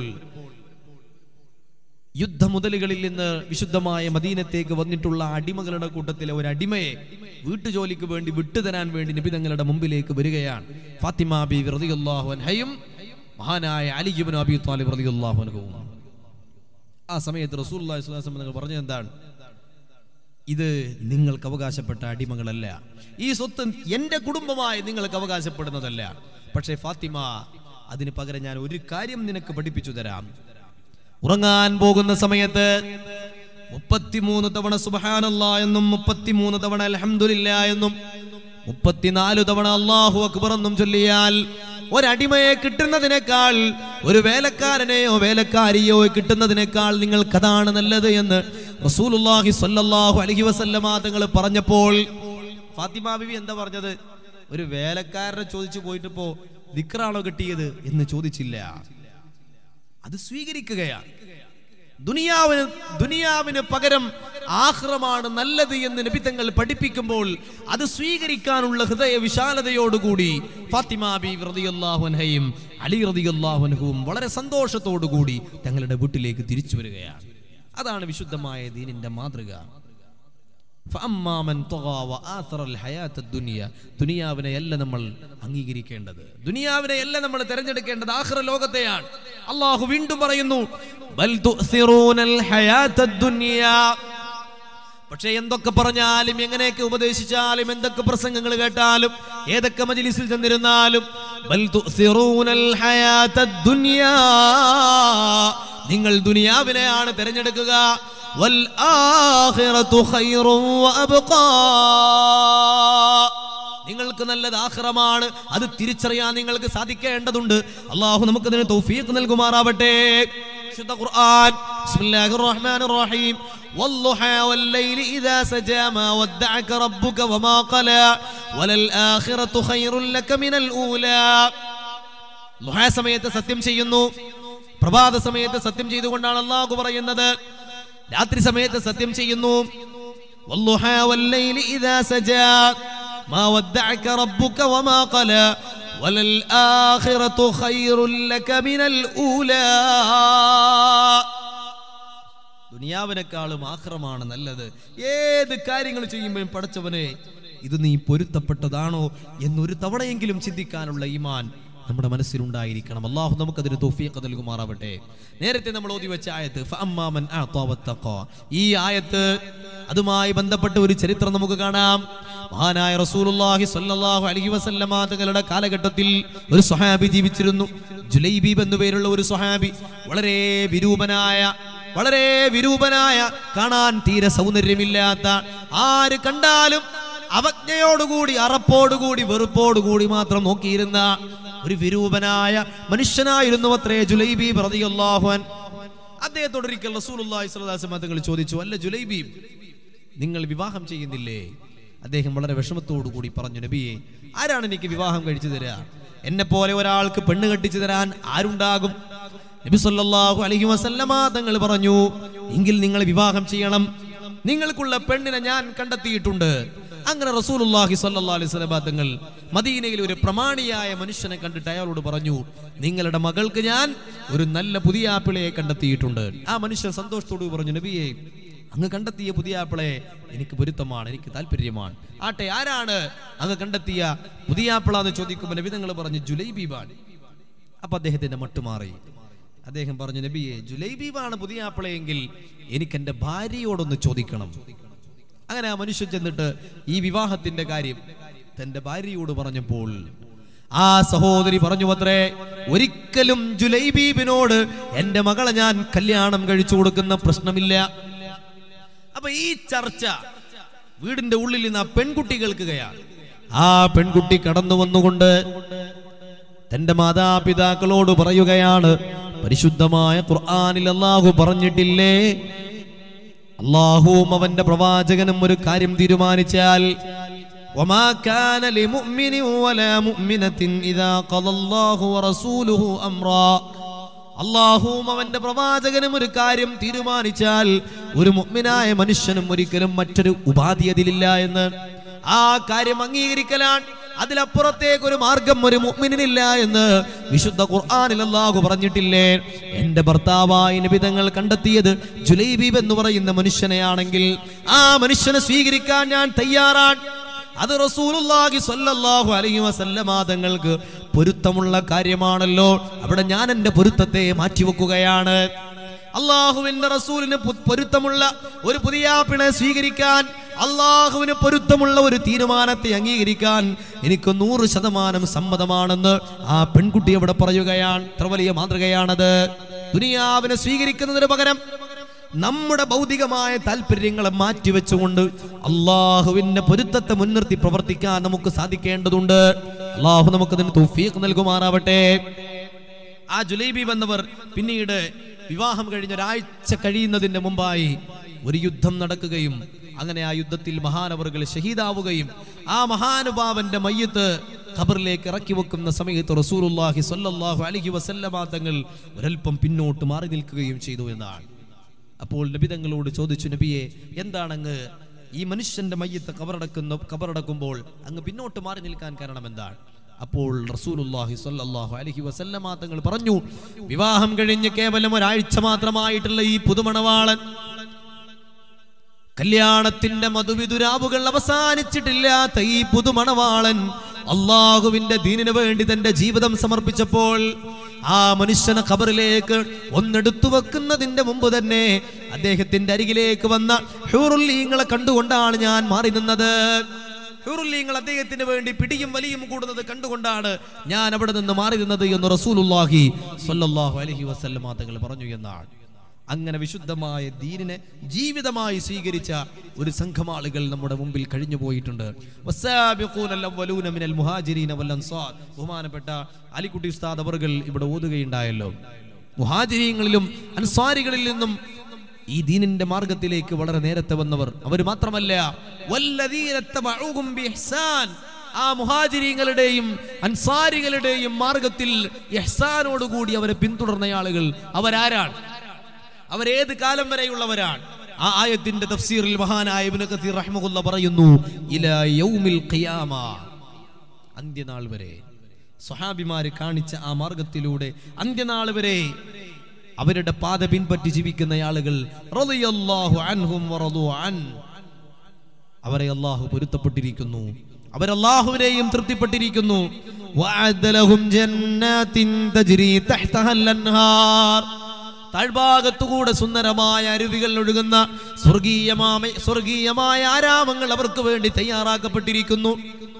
യുദ്ധമുതലുകളിൽ നിന്ന് വിശുദ്ധമായ മദീനത്തേക്ക് വന്നിട്ടുള്ള അടിമകളുടെ കൂട്ടത്തിലെ ഒരു അടിമയെ വീട്ടുജോലിക്ക് വേണ്ടി വിട്ടുതരാൻ വേണ്ടി നബി തങ്ങളുടെ മുമ്പിലേക്ക് വരികയാണ് ഫാത്തിമ ബി റളിയല്ലാഹു അൻഹയും മഹാനായ അലി ഇബ്നു അബി ത്വാലിബ് റളിയല്ലാഹു അൻഹുവും ആ സമയത്ത് റസൂലുള്ളാഹി സ്വല്ലല്ലാഹു അലൈഹി വസല്ലം നിങ്ങൾ പറഞ്ഞത് എന്താണ് ഇത് നിങ്ങൾക്ക് അവകാശപ്പെട്ട അടിമകളല്ല ഈ സ്വത്ത് എന്റെ കുടുംബമായി നിങ്ങൾക്ക് അവകാശപ്പെടുന്നതല്ല പക്ഷേ ഫാത്തിമ അതിന് പകരം ഞാൻ ഒരു കാര്യം നിനക്ക് പഠിപ്പിച്ചു തരാം ഉറങ്ങാൻ പോകുന്ന സമയത്ത് മുപ്പത്തിമൂന്ന് തവണ സുബഹാനല്ല എന്നും മുപ്പത്തിമൂന്ന് തവണ അൽഹംദുലില്ല എന്നും മുപ്പത്തിനാല് തവണ അള്ളാഹു അക്ബർ എന്നും ചൊല്ലിയാൽ ഒരടിമയെ കിട്ടുന്നതിനേക്കാൾ ഒരു വേലക്കാരനെയോ വേലക്കാരിയോ കിട്ടുന്നതിനേക്കാൾ നിങ്ങൾക്ക് അതാണ് നല്ലത് എന്ന് റസൂലുള്ളാഹി സ്വല്ലല്ലാഹു അലൈഹി വസല്ലമ തങ്ങൾ പറഞ്ഞപ്പോൾ ഫാത്തിമ ബിബി എന്താ പറഞ്ഞത് ഒരു വേലക്കാരനെ ചോദിച്ചു പോയിട്ട് ഇപ്പോ ദിക്റാണോ കിട്ടിയത് എന്ന് ചോദിച്ചില്ല അത് സ്വീകരിക്കുകയാണ് ദുനിയാവിന് ദുനിയാവിന് പകരം ആഹ്റമാണ് നല്ലത് എന്ന് നബിത്തങ്ങൾ പഠിപ്പിക്കുമ്പോൾ അത് സ്വീകരിക്കാനുള്ള ഹൃദയ വിശാലതയോടുകൂടി ഫാത്തിമ ബി റളിയല്ലാഹുൻഹയും അലി റളിയല്ലാഹുൻഹുവും വളരെ സന്തോഷത്തോടുകൂടി തങ്ങളുടെ വീട്ടിലേക്ക് തിരിച്ചു വരികയാണ് അതാണ് വിശുദ്ധമായ ദീനിന്റെ മാതൃക فأما من طغى وآثر الحياة الدنيا ദുനിയാവിനെയല്ല നമ്മൾ അംഗീകരിക്കേണ്ടത് ദുനിയാവിനെയല്ല നമ്മൾ തിരഞ്ഞെടുക്കേണ്ടത് ആഖിറ ലോകത്തെയാണ് അള്ളാഹു വീണ്ടും പറയുന്നു ബൽ തുഅ്സിറൂനൽ ഹയാത്തദ് ദുനിയ പക്ഷേ എന്തൊക്കെ പറഞ്ഞാലും എങ്ങനെയൊക്കെ ഉപദേശിച്ചാലും എന്തൊക്കെ പ്രസംഗങ്ങൾ കേട്ടാലും ഏതൊക്കെ മജ്ലിസിൽ ചെന്നിരുന്നാലും ബൽ തുഅ്സിറൂനൽ ഹയാത്തദ് ദുനിയ നിങ്ങൾ ദുനിയാവിനെയാണ് തിരഞ്ഞെടുക്കുക വൽ ആഖിറതു ഖൈറും വഅബ്ഖാ നിങ്ങൾക്ക് നല്ലത് ആഖിറമാണ് അത് തിരിച്ചറിയാൻ നിങ്ങൾക്ക് സാധിക്കേണ്ടതുണ്ട് അള്ളാഹു നമുക്ക് അതിന് തൗഫീഖ് നൽകുമാറാവട്ടെ വിശുദ്ധ ഖുർആൻ ബിസ്മില്ലാഹിർ റഹ്മാനിർ റഹീം والضحى والليل إذا سجى ما ودعك ربك وما قلى وللآخرة خير لك من الأولى ലുഹാ സമയത്ത് സത്യം ചെയ്യുന്നു പ്രഭാത സമയത്ത് സത്യം ചെയ്തുകൊണ്ടാണ് അള്ളാഹു പറയുന്നത് രാത്രി സമയത്ത് സത്യം ചെയ്യുന്നു والضحى والليل إذا سجى ما ودعك ربك وما قلى وللآخرة خير لك من الأولى ദുനിയാവിനേക്കാളും ആഹ്റമാണ് നല്ലത് ഏത് കാര്യങ്ങൾ ചെയ്യുമ്പോഴും പടച്ചവനെ ഇത് നീ പൊരുത്തപ്പെട്ടതാണോ എന്നൊരു തവണയെങ്കിലും ചിന്തിക്കാനുള്ള ഈമാൻ നമ്മുടെ മനസ്സിലുണ്ടായിരിക്കണം അള്ളാഹു നമുക്കതിന് തോഫീഖ് നൽകുമാറാവട്ടെ നേരത്തെ നമ്മൾ ഓതി വെച്ച ആയത്ത് ഫഅമ്മാമൻ അഅ്താ വത്തഖാ. ഈ ആയത്ത് അതുമായി ബന്ധപ്പെട്ട ഒരു ചരിത്രം നമുക്ക് കാണാം മഹാനായ റസൂലുള്ളാഹി സ്വല്ലല്ലാഹു അലൈഹി വസല്ലമ തങ്ങളുടെ കാലഘട്ടത്തിൽ ഒരു സ്വഹാബി ജീവിച്ചിരുന്നു ജുലൈബീബ് എന്നു പേരുള്ള ഒരു സ്വഹാബി വളരെ വിരൂപനായ വളരെ വിരൂപനായ കാണാൻ തീരെ സൗന്ദര്യമില്ലാത്ത ആര് കണ്ടാലും അവജ്ഞയോടുകൂടി അറപ്പോടുകൂടി വെറുപ്പോടുകൂടി മാത്രം നോക്കിയിരുന്ന ഒരു വിരൂപനായ മനുഷ്യനായിരുന്നു അത്രേ ജുലൈബി റളിയല്ലാഹുൻ അദ്ദേഹത്തോട് ഒരിക്കൽ റസൂലുള്ളാഹി സ്വല്ലല്ലാഹു അലൈഹി വസല്ലം തങ്ങൾ ചോദിച്ചു അല്ല ജുലൈബി നിങ്ങൾ വിവാഹം ചെയ്യുന്നില്ലേ അദ്ദേഹം വളരെ വിഷമത്തോടു കൂടി പറഞ്ഞു നബിയെ ആരാണ് എനിക്ക് വിവാഹം കഴിച്ചു തരിക എന്നെ പോലെ ഒരാൾക്ക് പെണ്ണ് കെട്ടിച്ചു തരാൻ ആരുണ്ടാകും നബി സല്ലല്ലാഹു അലൈഹി വസല്ലമ തങ്ങൾ പറഞ്ഞു എങ്കിൽ നിങ്ങൾ വിവാഹം ചെയ്യണം നിങ്ങൾക്കുള്ള പെണ്ണിനെ ഞാൻ കണ്ടെത്തിയിട്ടുണ്ട് അങ്ങനെ റസൂലുള്ളാഹി സ്വല്ലല്ലാഹു അലൈഹി വസല്ലമ തങ്ങൾ മദീനയിൽ ഒരു പ്രമാണിയായ മനുഷ്യനെ കണ്ടിട്ട് അയാളോട് പറഞ്ഞു നിങ്ങളുടെ മകൾക്ക് ഞാൻ ഒരു നല്ല പുതിയ ആപ്പിളയെ കണ്ടെത്തിയിട്ടുണ്ട് ആ മനുഷ്യൻ സന്തോഷത്തോട് പറഞ്ഞു നബിയെ അങ്ങ് കണ്ടെത്തിയ പുതിയ ആപ്പിളെ എനിക്ക് പൊരുത്തമാണ് എനിക്ക് താല്പര്യമാണ് ആട്ടെ ആരാണ് അങ്ങ് കണ്ടെത്തിയ പുതിയ ആപ്പിള എന്ന് ചോദിക്കുമ്പോൾ നബി തങ്ങൾ പറഞ്ഞു ജുലൈബീബാൻ അപ്പൊ അദ്ദേഹത്തിന്റെ മട്ട് മാറി അദ്ദേഹം പറഞ്ഞു നബിയെ ജുലൈബീബാണ് പുതിയ ആപ്പിളയെങ്കിൽ എനിക്ക് എൻ്റെ ഭാര്യയോടൊന്ന് ചോദിക്കണം അങ്ങനെ ആ മനുഷ്യൻ ചെന്നിട്ട് ഈ വിവാഹത്തിന്റെ കാര്യം തന്റെ ഭാര്യയോട് പറഞ്ഞപ്പോൾ ആ സഹോദരി പറഞ്ഞു അത്രേ ഒരിക്കലും ജുലൈബീബിനോട് എന്റെ മകളെ ഞാൻ കല്യാണം കഴിച്ചു കൊടുക്കുന്ന പ്രശ്നമില്ല അപ്പൊ ഈ ചർച്ച വീടിന്റെ ഉള്ളിൽ നിന്ന് ആ പെൺകുട്ടി കേൾക്കുകയാണ് ആ പെൺകുട്ടി കടന്നു വന്നുകൊണ്ട് തന്റെ മാതാപിതാക്കളോട് പറയുകയാണ് പരിശുദ്ധമായ ഖുർആനിൽ അള്ളാഹു പറഞ്ഞിട്ടില്ലേ അള്ളാഹുവും അവന്റെ പ്രവാചകനും ഒരു കാര്യം തീരുമാനിച്ചാൽ وما كان لمؤمن ولا مؤمنة إذا قضى الله ورسوله أمرا അള്ളാഹുവും അവന്റെ പ്രവാചകനും ഒരു കാര്യം തീരുമാനിച്ചാൽ ഒരു മുഅ്മിനായ മനുഷ്യനും ഒരിക്കലും മറ്റൊരു ഉപാധി അതിലില്ല എന്ന് ആ കാര്യം അംഗീകരിക്കലാണ് അതിലപ്പുറത്തേക്ക് ഒരു മാർഗം ഒരു മുഅ്മിനിനില്ല എന്ന് വിശുദ്ധ ഖുർആനിൽ അല്ലാഹു പറഞ്ഞിട്ടില്ലേ എന്റെ ഭർത്താവായ നിബിതങ്ങൾ കണ്ടെത്തിയത് ജുലൈബീബ് എന്ന് പറയുന്ന മനുഷ്യനെയാണെങ്കിൽ ആ മനുഷ്യനെ സ്വീകരിക്കാൻ ഞാൻ തയ്യാറാണ് അത് റസൂലുള്ളാഹി സ്വല്ലല്ലാഹു അലൈഹി വസല്ലമ തങ്ങൾക്ക് പൊരുത്തമുള്ള കാര്യമാണല്ലോ അവിടെ ഞാൻ എൻ്റെ പൊരുത്തത്തെ മാറ്റിവെക്കുകയാണ് അള്ളാഹുവിന്റെ റസൂലിന് പു- പൊരുത്തമുള്ള ഒരു പുതിയ പിണെ സ്വീകരിക്കാൻ അള്ളാഹുവിന് പൊരുത്തമുള്ള ഒരു തീരുമാനത്തെ അംഗീകരിക്കാൻ എനിക്ക് നൂറ് ശതമാനം സമ്മതമാണെന്ന് ആ പെൺകുട്ടി അവിടെ പറയുകയാണ് ഇത്ര വലിയ മാതൃകയാണത് ദുനിയാവിനെ സ്വീകരിക്കുന്നതിന് പകരം നമ്മുടെ ഭൗതികമായ താല്പര്യങ്ങളെ മാറ്റിവെച്ചുകൊണ്ട് അള്ളാഹുവിന്റെ പൊരുത്തത്തെ മുൻനിർത്തി പ്രവർത്തിക്കാൻ നമുക്ക് സാധിക്കേണ്ടതുണ്ട് അള്ളാഹു നമുക്കതിന് തൗഫീഖ് നൽകുമാറാവട്ടെ ആ ജുലൈബി വന്നവർ പിന്നീട് വിവാഹം കഴിഞ്ഞ ഒരാഴ്ച കഴിയുന്നതിന്റെ മുമ്പായി ഒരു യുദ്ധം നടക്കുകയും അങ്ങനെ ആ യുദ്ധത്തിൽ മഹാനവറുകൾ ഷഹീദാവുകയും ആ മഹാനുഭാവന്റെ മയ്യത്ത് ഖബറിലേക്ക് ഇറക്കി വെക്കുന്ന സമയത്ത് റസൂലുള്ളാഹി സ്വല്ലല്ലാഹു അലൈഹി വസല്ലമ തങ്ങൾ ഒരൽപ്പം പിന്നോട്ട് മാറി നിൽക്കുകയും ചെയ്തു എന്നാണ് അപ്പോൾ നബി തങ്ങളോട് ചോദിച്ചു നബിയെ എന്താണങ്ങ് ഈ മനുഷ്യന്റെ മയ്യത്ത് കബറടക്കുന്ന കബറടക്കുമ്പോൾ അങ്ങ് പിന്നോട്ട് മാറി നിൽക്കാൻ കാരണം എന്താണ് അപ്പോൾ റസൂലുള്ളാഹി സ്വല്ലല്ലാഹു അലൈഹി വസല്ലമ തങ്ങൾ പറഞ്ഞു വിവാഹം കഴിഞ്ഞ് കേവലം ഒരാഴ്ച മാത്രമായിട്ടുള്ള ഈ പുതുമണവാളൻ കല്യാണത്തിന്റെ മധുവിതുരാവുകൾ അവസാനിച്ചിട്ടില്ലാത്ത ഈ പുതുമണവാളൻ അള്ളാഹുവിന്റെ ദീനിനു വേണ്ടി തന്റെ ജീവിതം സമർപ്പിച്ചപ്പോൾ ആ മനുഷ്യനെ ഖബറിലേക്ക് ഒന്നെടുത്തു വെക്കുന്നതിന്റെ മുമ്പ് തന്നെ അദ്ദേഹത്തിന്റെ അരികിലേക്ക് വന്ന ഹൂറുല്ലീങ്ങളെ കണ്ടുകൊണ്ടാണ് ഞാൻ മാറി നിന്നത് ഹൂറുല്ലീങ്ങൾ അദ്ദേഹത്തിന് വേണ്ടി പിടിയും വലിയും കൂടുന്നത് കണ്ടുകൊണ്ടാണ് ഞാൻ അവിടെ നിന്ന് മാറി നിന്നത് എന്ന് റസൂലുള്ളാഹി സ്വല്ലല്ലാഹു അലൈഹി വസല്ലമ തങ്ങൾ പറഞ്ഞു എന്നാണ് അങ്ങനെ വിശുദ്ധമായ ദീനിനെ ജീവിതമായി സ്വീകരിച്ച ഒരു സംഘം ആളുകൾ നമ്മുടെ മുമ്പിൽ കഴിഞ്ഞു പോയിട്ടുണ്ട് വസ്സാബിഖൂനൽ അവ്വലൂന മിനൽ മുഹാജിരീന വൽ അൻസാർ. ബഹുമാനപ്പെട്ട അലിക്കുട്ടി ഉസ്താദ് അവറുകൾ ഇവിടെ ഓതുകയുണ്ടായല്ലോ മുഹാജിരീങ്ങളിലും അൻസാരികളിൽ നിന്നും ഈ ദീനിന്റെ മാർഗത്തിലേക്ക് വളരെ നേരത്തെ വന്നവർ അവർ മാത്രമല്ല വല്ലദീന തബഊഹും ബിഇഹ്സാൻ ആ മുഹാജിരീങ്ങളുടെയും അൻസാരികളുടെയും മാർഗത്തിൽ ഇഹ്സാനോടുകൂടി അവരെ പിന്തുടർന്ന ആളുകൾ അവരാരാണ് അവരേത് കാലം വരെയുള്ളവരാണ് ആ ആയത്തിന്റെ തഫ്സീറിൽ മഹാനായ ഇബ്നു കസീർ റഹ്മഹുല്ല പറയുന്നു ഇലാ യൗമിൽ ഖിയാമ അന്ത്യനാൾ വരെ സ്വഹാബിമാര് കാണിച്ച ആ മാർഗത്തിലൂടെ അന്ത്യനാൾ വരെ അവരുടെ പാത പിൻപറ്റി ജീവിക്കുന്ന ആളുകൾ റളിയല്ലാഹു അൻഹും വറദു അൻ അവരെ അള്ളാഹു പൊരുത്തപ്പെട്ടിരിക്കുന്നു അവരല്ലാഹുവിനെയും തൃപ്തിപ്പെട്ടിരിക്കുന്നു വഅദ്ദ ലഹും ജന്നാത്തിൻ തജ്രി തഹ്തഹൽ അൻഹാർ താഴ്ഭാഗത്തുകൂടെ സുന്ദരമായ അരുവികൾ ഒഴുകുന്ന സ്വർഗീയമായ സ്വർഗീയമായ ആരാമങ്ങൾ അവർക്ക് വേണ്ടി തയ്യാറാക്കപ്പെട്ടിരിക്കുന്നു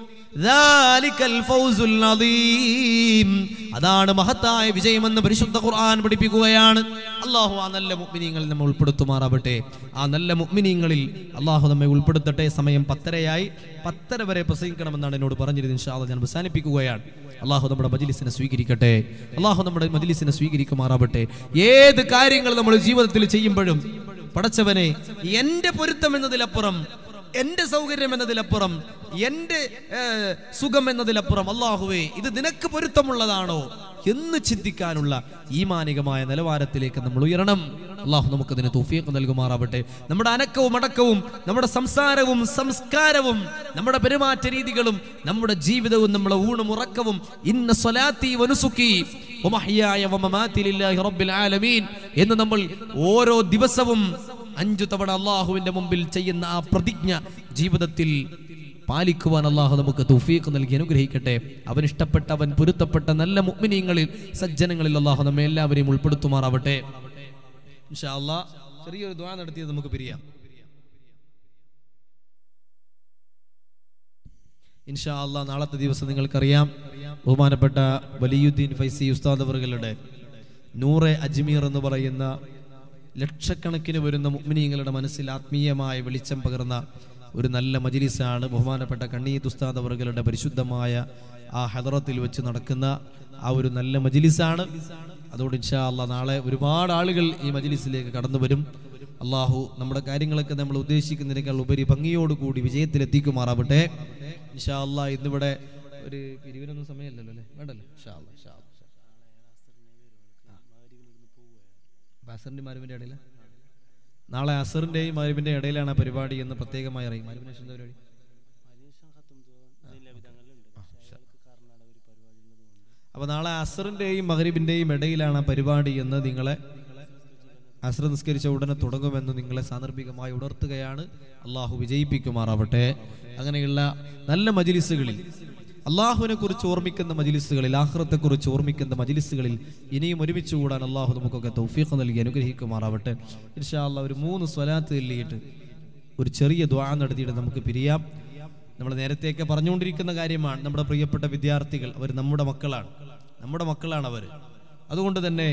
ذلك الفوز العظيم. അതാണ് മഹത്തായ വിജയമെന്ന് പരിശുദ്ധ ഖുർആൻ പഠിപ്പിക്കുകയാണ് അള്ളാഹു ആ നല്ല മുഗ്മിനീങ്ങളിൽ നമ്മെ ഉൾപ്പെടുത്തുമാറാവട്ടെ ആ നല്ല മുഗ്മിനീങ്ങളിൽ അള്ളാഹു നമ്മെ ഉൾപ്പെടുത്തട്ടെ സമയം പത്തരയായി പത്തര വരെ പ്രസംഗിക്കണമെന്നാണ് എന്നോട് പറഞ്ഞിരുന്നത് ഇൻഷാ ഞാൻ അവസാനിപ്പിക്കുകയാണ് അള്ളാഹു നമ്മുടെ മജിലിസിനെ സ്വീകരിക്കട്ടെ അള്ളാഹു നമ്മുടെ മജിലിസിനെ സ്വീകരിക്കുമാറാവട്ടെ ഏത് കാര്യങ്ങൾ നമ്മൾ ജീവിതത്തിൽ ചെയ്യുമ്പോഴും പടച്ചവനെ എന്റെ പൊരുത്തം എന്നതിലപ്പുറം എന്റെ സൗകര്യം എന്നതിലപ്പുറം എന്റെ ഏ, സുഖം എന്നതിലപ്പുറം അള്ളാഹുവേ ഇത് നിനക്ക് പൊരുത്തമുള്ളതാണോ എന്ന് ചിന്തിക്കാനുള്ള ഈമാനികമായ നിലവാരത്തിലേക്ക് നമ്മൾ ഉയരണം അള്ളാഹു നമുക്കതിന് തൗഫീഖ് നൽകുമാറാവട്ടെ നമ്മുടെ അനക്കവും അടക്കവും നമ്മുടെ സംസാരവും സംസ്കാരവും നമ്മുടെ പെരുമാറ്റ രീതികളും നമ്മുടെ ജീവിതവും നമ്മുടെ ഊണും ഉറക്കവും ഇന്ന സ്വലാത്തി വനുസുക്കി വമഹ്യായ വമമാതി ലില്ലാഹി റബ്ബിൽ ആലമീൻ എന്ന് നമ്മൾ ഓരോ ദിവസവും അഞ്ചു തവണ അള്ളാഹുവിന്റെ മുമ്പിൽ ചെയ്യുന്ന ആ പ്രതിജ്ഞ ജീവിതത്തിൽ പാലിക്കുവാൻ അള്ളാഹു നമുക്ക് തൗഫീഖ് നൽകി അനുഗ്രഹിക്കട്ടെ അവൻ ഇഷ്ടപ്പെട്ട അവൻ പൊരുത്തപ്പെട്ട നല്ല മുഅ്മിനീങ്ങളിൽ സജ്ജനങ്ങളിൽ അള്ളാഹു നമ്മെ എല്ലാവരെയും ഉൾപ്പെടുത്തുമാറാവട്ടെ ഇൻഷാ അള്ളാഹ് ചെറിയൊരു ദ്വാ നടത്തിയത് നമുക്ക് പിരിയാം ഇൻഷാ അള്ളാഹ് നാളത്തെ ദിവസം നിങ്ങൾക്കറിയാം ബഹുമാനപ്പെട്ട വലിയുദ്ദീൻ ഫൈസി ഉസ്താദ് അവറുകളുടെ നൂറെ അജ്മീർ എന്ന് പറയുന്ന ലക്ഷക്കണക്കിന് വരുന്ന മുഅ്മിനീങ്ങളുടെ മനസ്സിൽ ആത്മീയമായ വെളിച്ചം പകർന്ന ഒരു നല്ല മജിലിസാണ് ബഹുമാനപ്പെട്ട കണ്ണീത്ത് ഉസ്താദ് അവറുകളുടെ പരിശുദ്ധമായ ആ ഹദറത്തിൽ വെച്ച് നടക്കുന്ന ആ ഒരു നല്ല മജിലിസാണ് അതുകൊണ്ട് ഇൻഷാ അള്ളാഹ് നാളെ ഒരുപാട് ആളുകൾ ഈ മജിലിസിലേക്ക് കടന്നു വരും അള്ളാഹു നമ്മുടെ കാര്യങ്ങളൊക്കെ നമ്മൾ ഉദ്ദേശിക്കുന്നതിനേക്കാൾ ഉപരി ഭംഗിയോടുകൂടി വിജയത്തിലെത്തിക്കുമാറാവട്ടെ ഇൻഷാ അള്ളാഹ് ഇന്നിവിടെ ഒരു പിരിവിനൊന്നും സമയമല്ലല്ലോ അല്ലേ വേണ്ടല്ലോ ഇൻഷാ അള്ളാഹ്, ഇൻഷാ അള്ളാഹ്. അപ്പൊ അസറിന്റെ മരുവിന്റെ ഇടയില നാളെ അസറിന്റെയും മരുവിന്റെ ഇടയിലാണ് ആ പരിപാടി എന്ന് പ്രത്യേകമായി അറിയും മരുവിന് ശേഷം എന്താ പരിപാടി അപ്പൊ നാളെ അസറിന്റെയും മഹരീബിന്റെയും ഇടയിലാണ് ആ പരിപാടി എന്ന് നിങ്ങളെ അസ്ര നിസ്കരിച്ച ഉടനെ തുടങ്ങുമെന്ന് നിങ്ങളെ സാന്ദർഭികമായി ഉണർത്തുകയാണ് അള്ളാഹു വിജയിപ്പിക്കുമാറാവട്ടെ അങ്ങനെയുള്ള നല്ല മജിലിസുകളിൽ അള്ളാഹുവിനെ കുറിച്ച് ഓർമ്മിക്കുന്ന മജിലിസുകളിൽ ആഹ്റത്തെ കുറിച്ച് ഓർമ്മിക്കുന്ന മജിലിസുകളിൽ ഇനിയും ഒരുമിച്ച് കൂടാൻ അള്ളാഹു നമുക്കൊക്കെ തൗഫീഖ് നൽകി അനുഗ്രഹിക്കുമാറാവട്ടെ ഇൻഷാ അള്ളാഹ് ഒരു മൂന്ന് സ്വലാത്ത് ചൊല്ലിയിട്ട് ഒരു ചെറിയ ദ്വാ നടത്തിയിട്ട് നമുക്ക് പിരിയാം നമ്മൾ നേരത്തെയൊക്കെ പറഞ്ഞുകൊണ്ടിരിക്കുന്ന കാര്യമാണ് നമ്മുടെ പ്രിയപ്പെട്ട വിദ്യാർത്ഥികൾ അവർ നമ്മുടെ മക്കളാണ് നമ്മുടെ മക്കളാണ് അവർ അതുകൊണ്ട് തന്നെ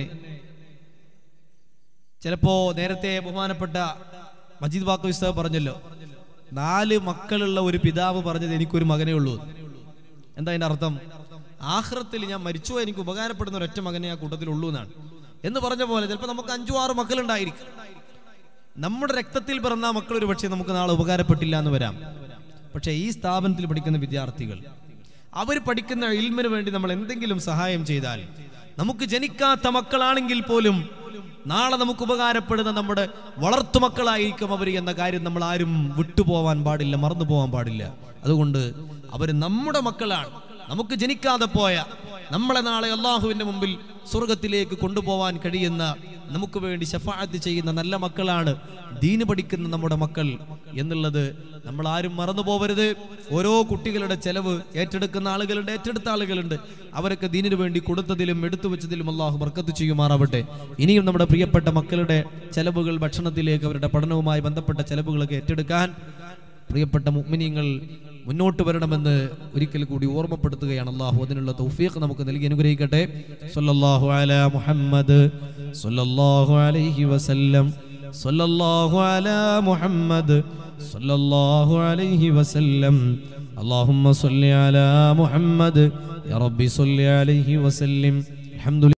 ചിലപ്പോ നേരത്തെ ബഹുമാനപ്പെട്ട മജീദ് ബാക്കു ഉസ്താദ് പറഞ്ഞല്ലോ നാല് മക്കളുള്ള ഒരു പിതാവ് പറഞ്ഞത് എനിക്കൊരു മകനേ ഉള്ളൂ എന്ന്. എന്താ അതിന്റെ അർത്ഥം ആഹ്റത്തിൽ ഞാൻ മരിച്ചോ എനിക്ക് ഉപകാരപ്പെടുന്ന ഒരൊറ്റ മകനെ ആ കൂട്ടത്തിലുള്ളൂ എന്നാണ് എന്ന് പറഞ്ഞ പോലെ ചിലപ്പോൾ നമുക്ക് അഞ്ചു ആറ് മക്കളുണ്ടായിരിക്കും നമ്മുടെ രക്തത്തിൽ പിറന്ന മക്കൾ ഒരു പക്ഷേ നമുക്ക് നാളെ ഉപകാരപ്പെട്ടില്ല എന്ന് വരാം പക്ഷേ ഈ സ്ഥാപനത്തിൽ പഠിക്കുന്ന വിദ്യാർത്ഥികൾ അവർ പഠിക്കുന്ന ഇൽമിന് വേണ്ടി നമ്മൾ എന്തെങ്കിലും സഹായം ചെയ്താൽ നമുക്ക് ജനിക്കാത്ത മക്കളാണെങ്കിൽ പോലും നാളെ നമുക്ക് ഉപകാരപ്പെടുന്ന നമ്മുടെ വളർത്തു മക്കളായിരിക്കും അവർ എന്ന കാര്യം നമ്മൾ ആരും വിട്ടുപോവാൻ പാടില്ല മറന്നു പോകാൻ പാടില്ല അതുകൊണ്ട് അവർ നമ്മുടെ മക്കളാണ് നമുക്ക് ജനിക്കാതെ പോയ നമ്മളെ നാളെ അള്ളാഹുവിന്റെ മുമ്പിൽ സ്വർഗത്തിലേക്ക് കൊണ്ടുപോവാൻ കഴിയുന്ന നമുക്ക് വേണ്ടി ശഫാഅത്ത് ചെയ്യുന്ന നല്ല മക്കളാണ് ദീന് പഠിക്കുന്ന നമ്മുടെ മക്കൾ എന്നുള്ളത് നമ്മൾ ആരും മറന്നു പോവരുത് ഓരോ കുട്ടികളുടെ ചെലവ് ഏറ്റെടുക്കുന്ന ആളുകളുണ്ട് ഏറ്റെടുത്ത ആളുകളുണ്ട് അവരൊക്കെ ദീനിനു വേണ്ടി കൊടുത്തതിലും എടുത്തു വെച്ചതിലും അള്ളാഹു ബർക്കത്ത് ചെയ്യുമാറാവട്ടെ ഇനിയും നമ്മുടെ പ്രിയപ്പെട്ട മക്കളുടെ ചെലവുകൾ ഭക്ഷണത്തിലേക്ക് അവരുടെ പഠനവുമായി ബന്ധപ്പെട്ട ചെലവുകളൊക്കെ ഏറ്റെടുക്കാൻ പ്രിയപ്പെട്ട മുഅ്മിനീങ്ങൾ മുന്നോട്ട് വരണമെന്ന് ഒരിക്കൽ കൂടി ഓർമ്മപ്പെടുത്തുകയാണ് അള്ളാഹു അതിനുള്ള തൗഫീഖ് നമുക്ക് നൽകി അനുഗ്രഹിക്കട്ടെ സല്ലല്ലാഹു അലാ മുഹമ്മദ് സല്ലല്ലാഹു അലൈഹി വസല്ലം സല്ലല്ലാഹു അലാ മുഹമ്മദ് സല്ലല്ലാഹു അലൈഹി വസല്ലം اللهم صل على محمد يا رب صل عليه وسلم الحمد لله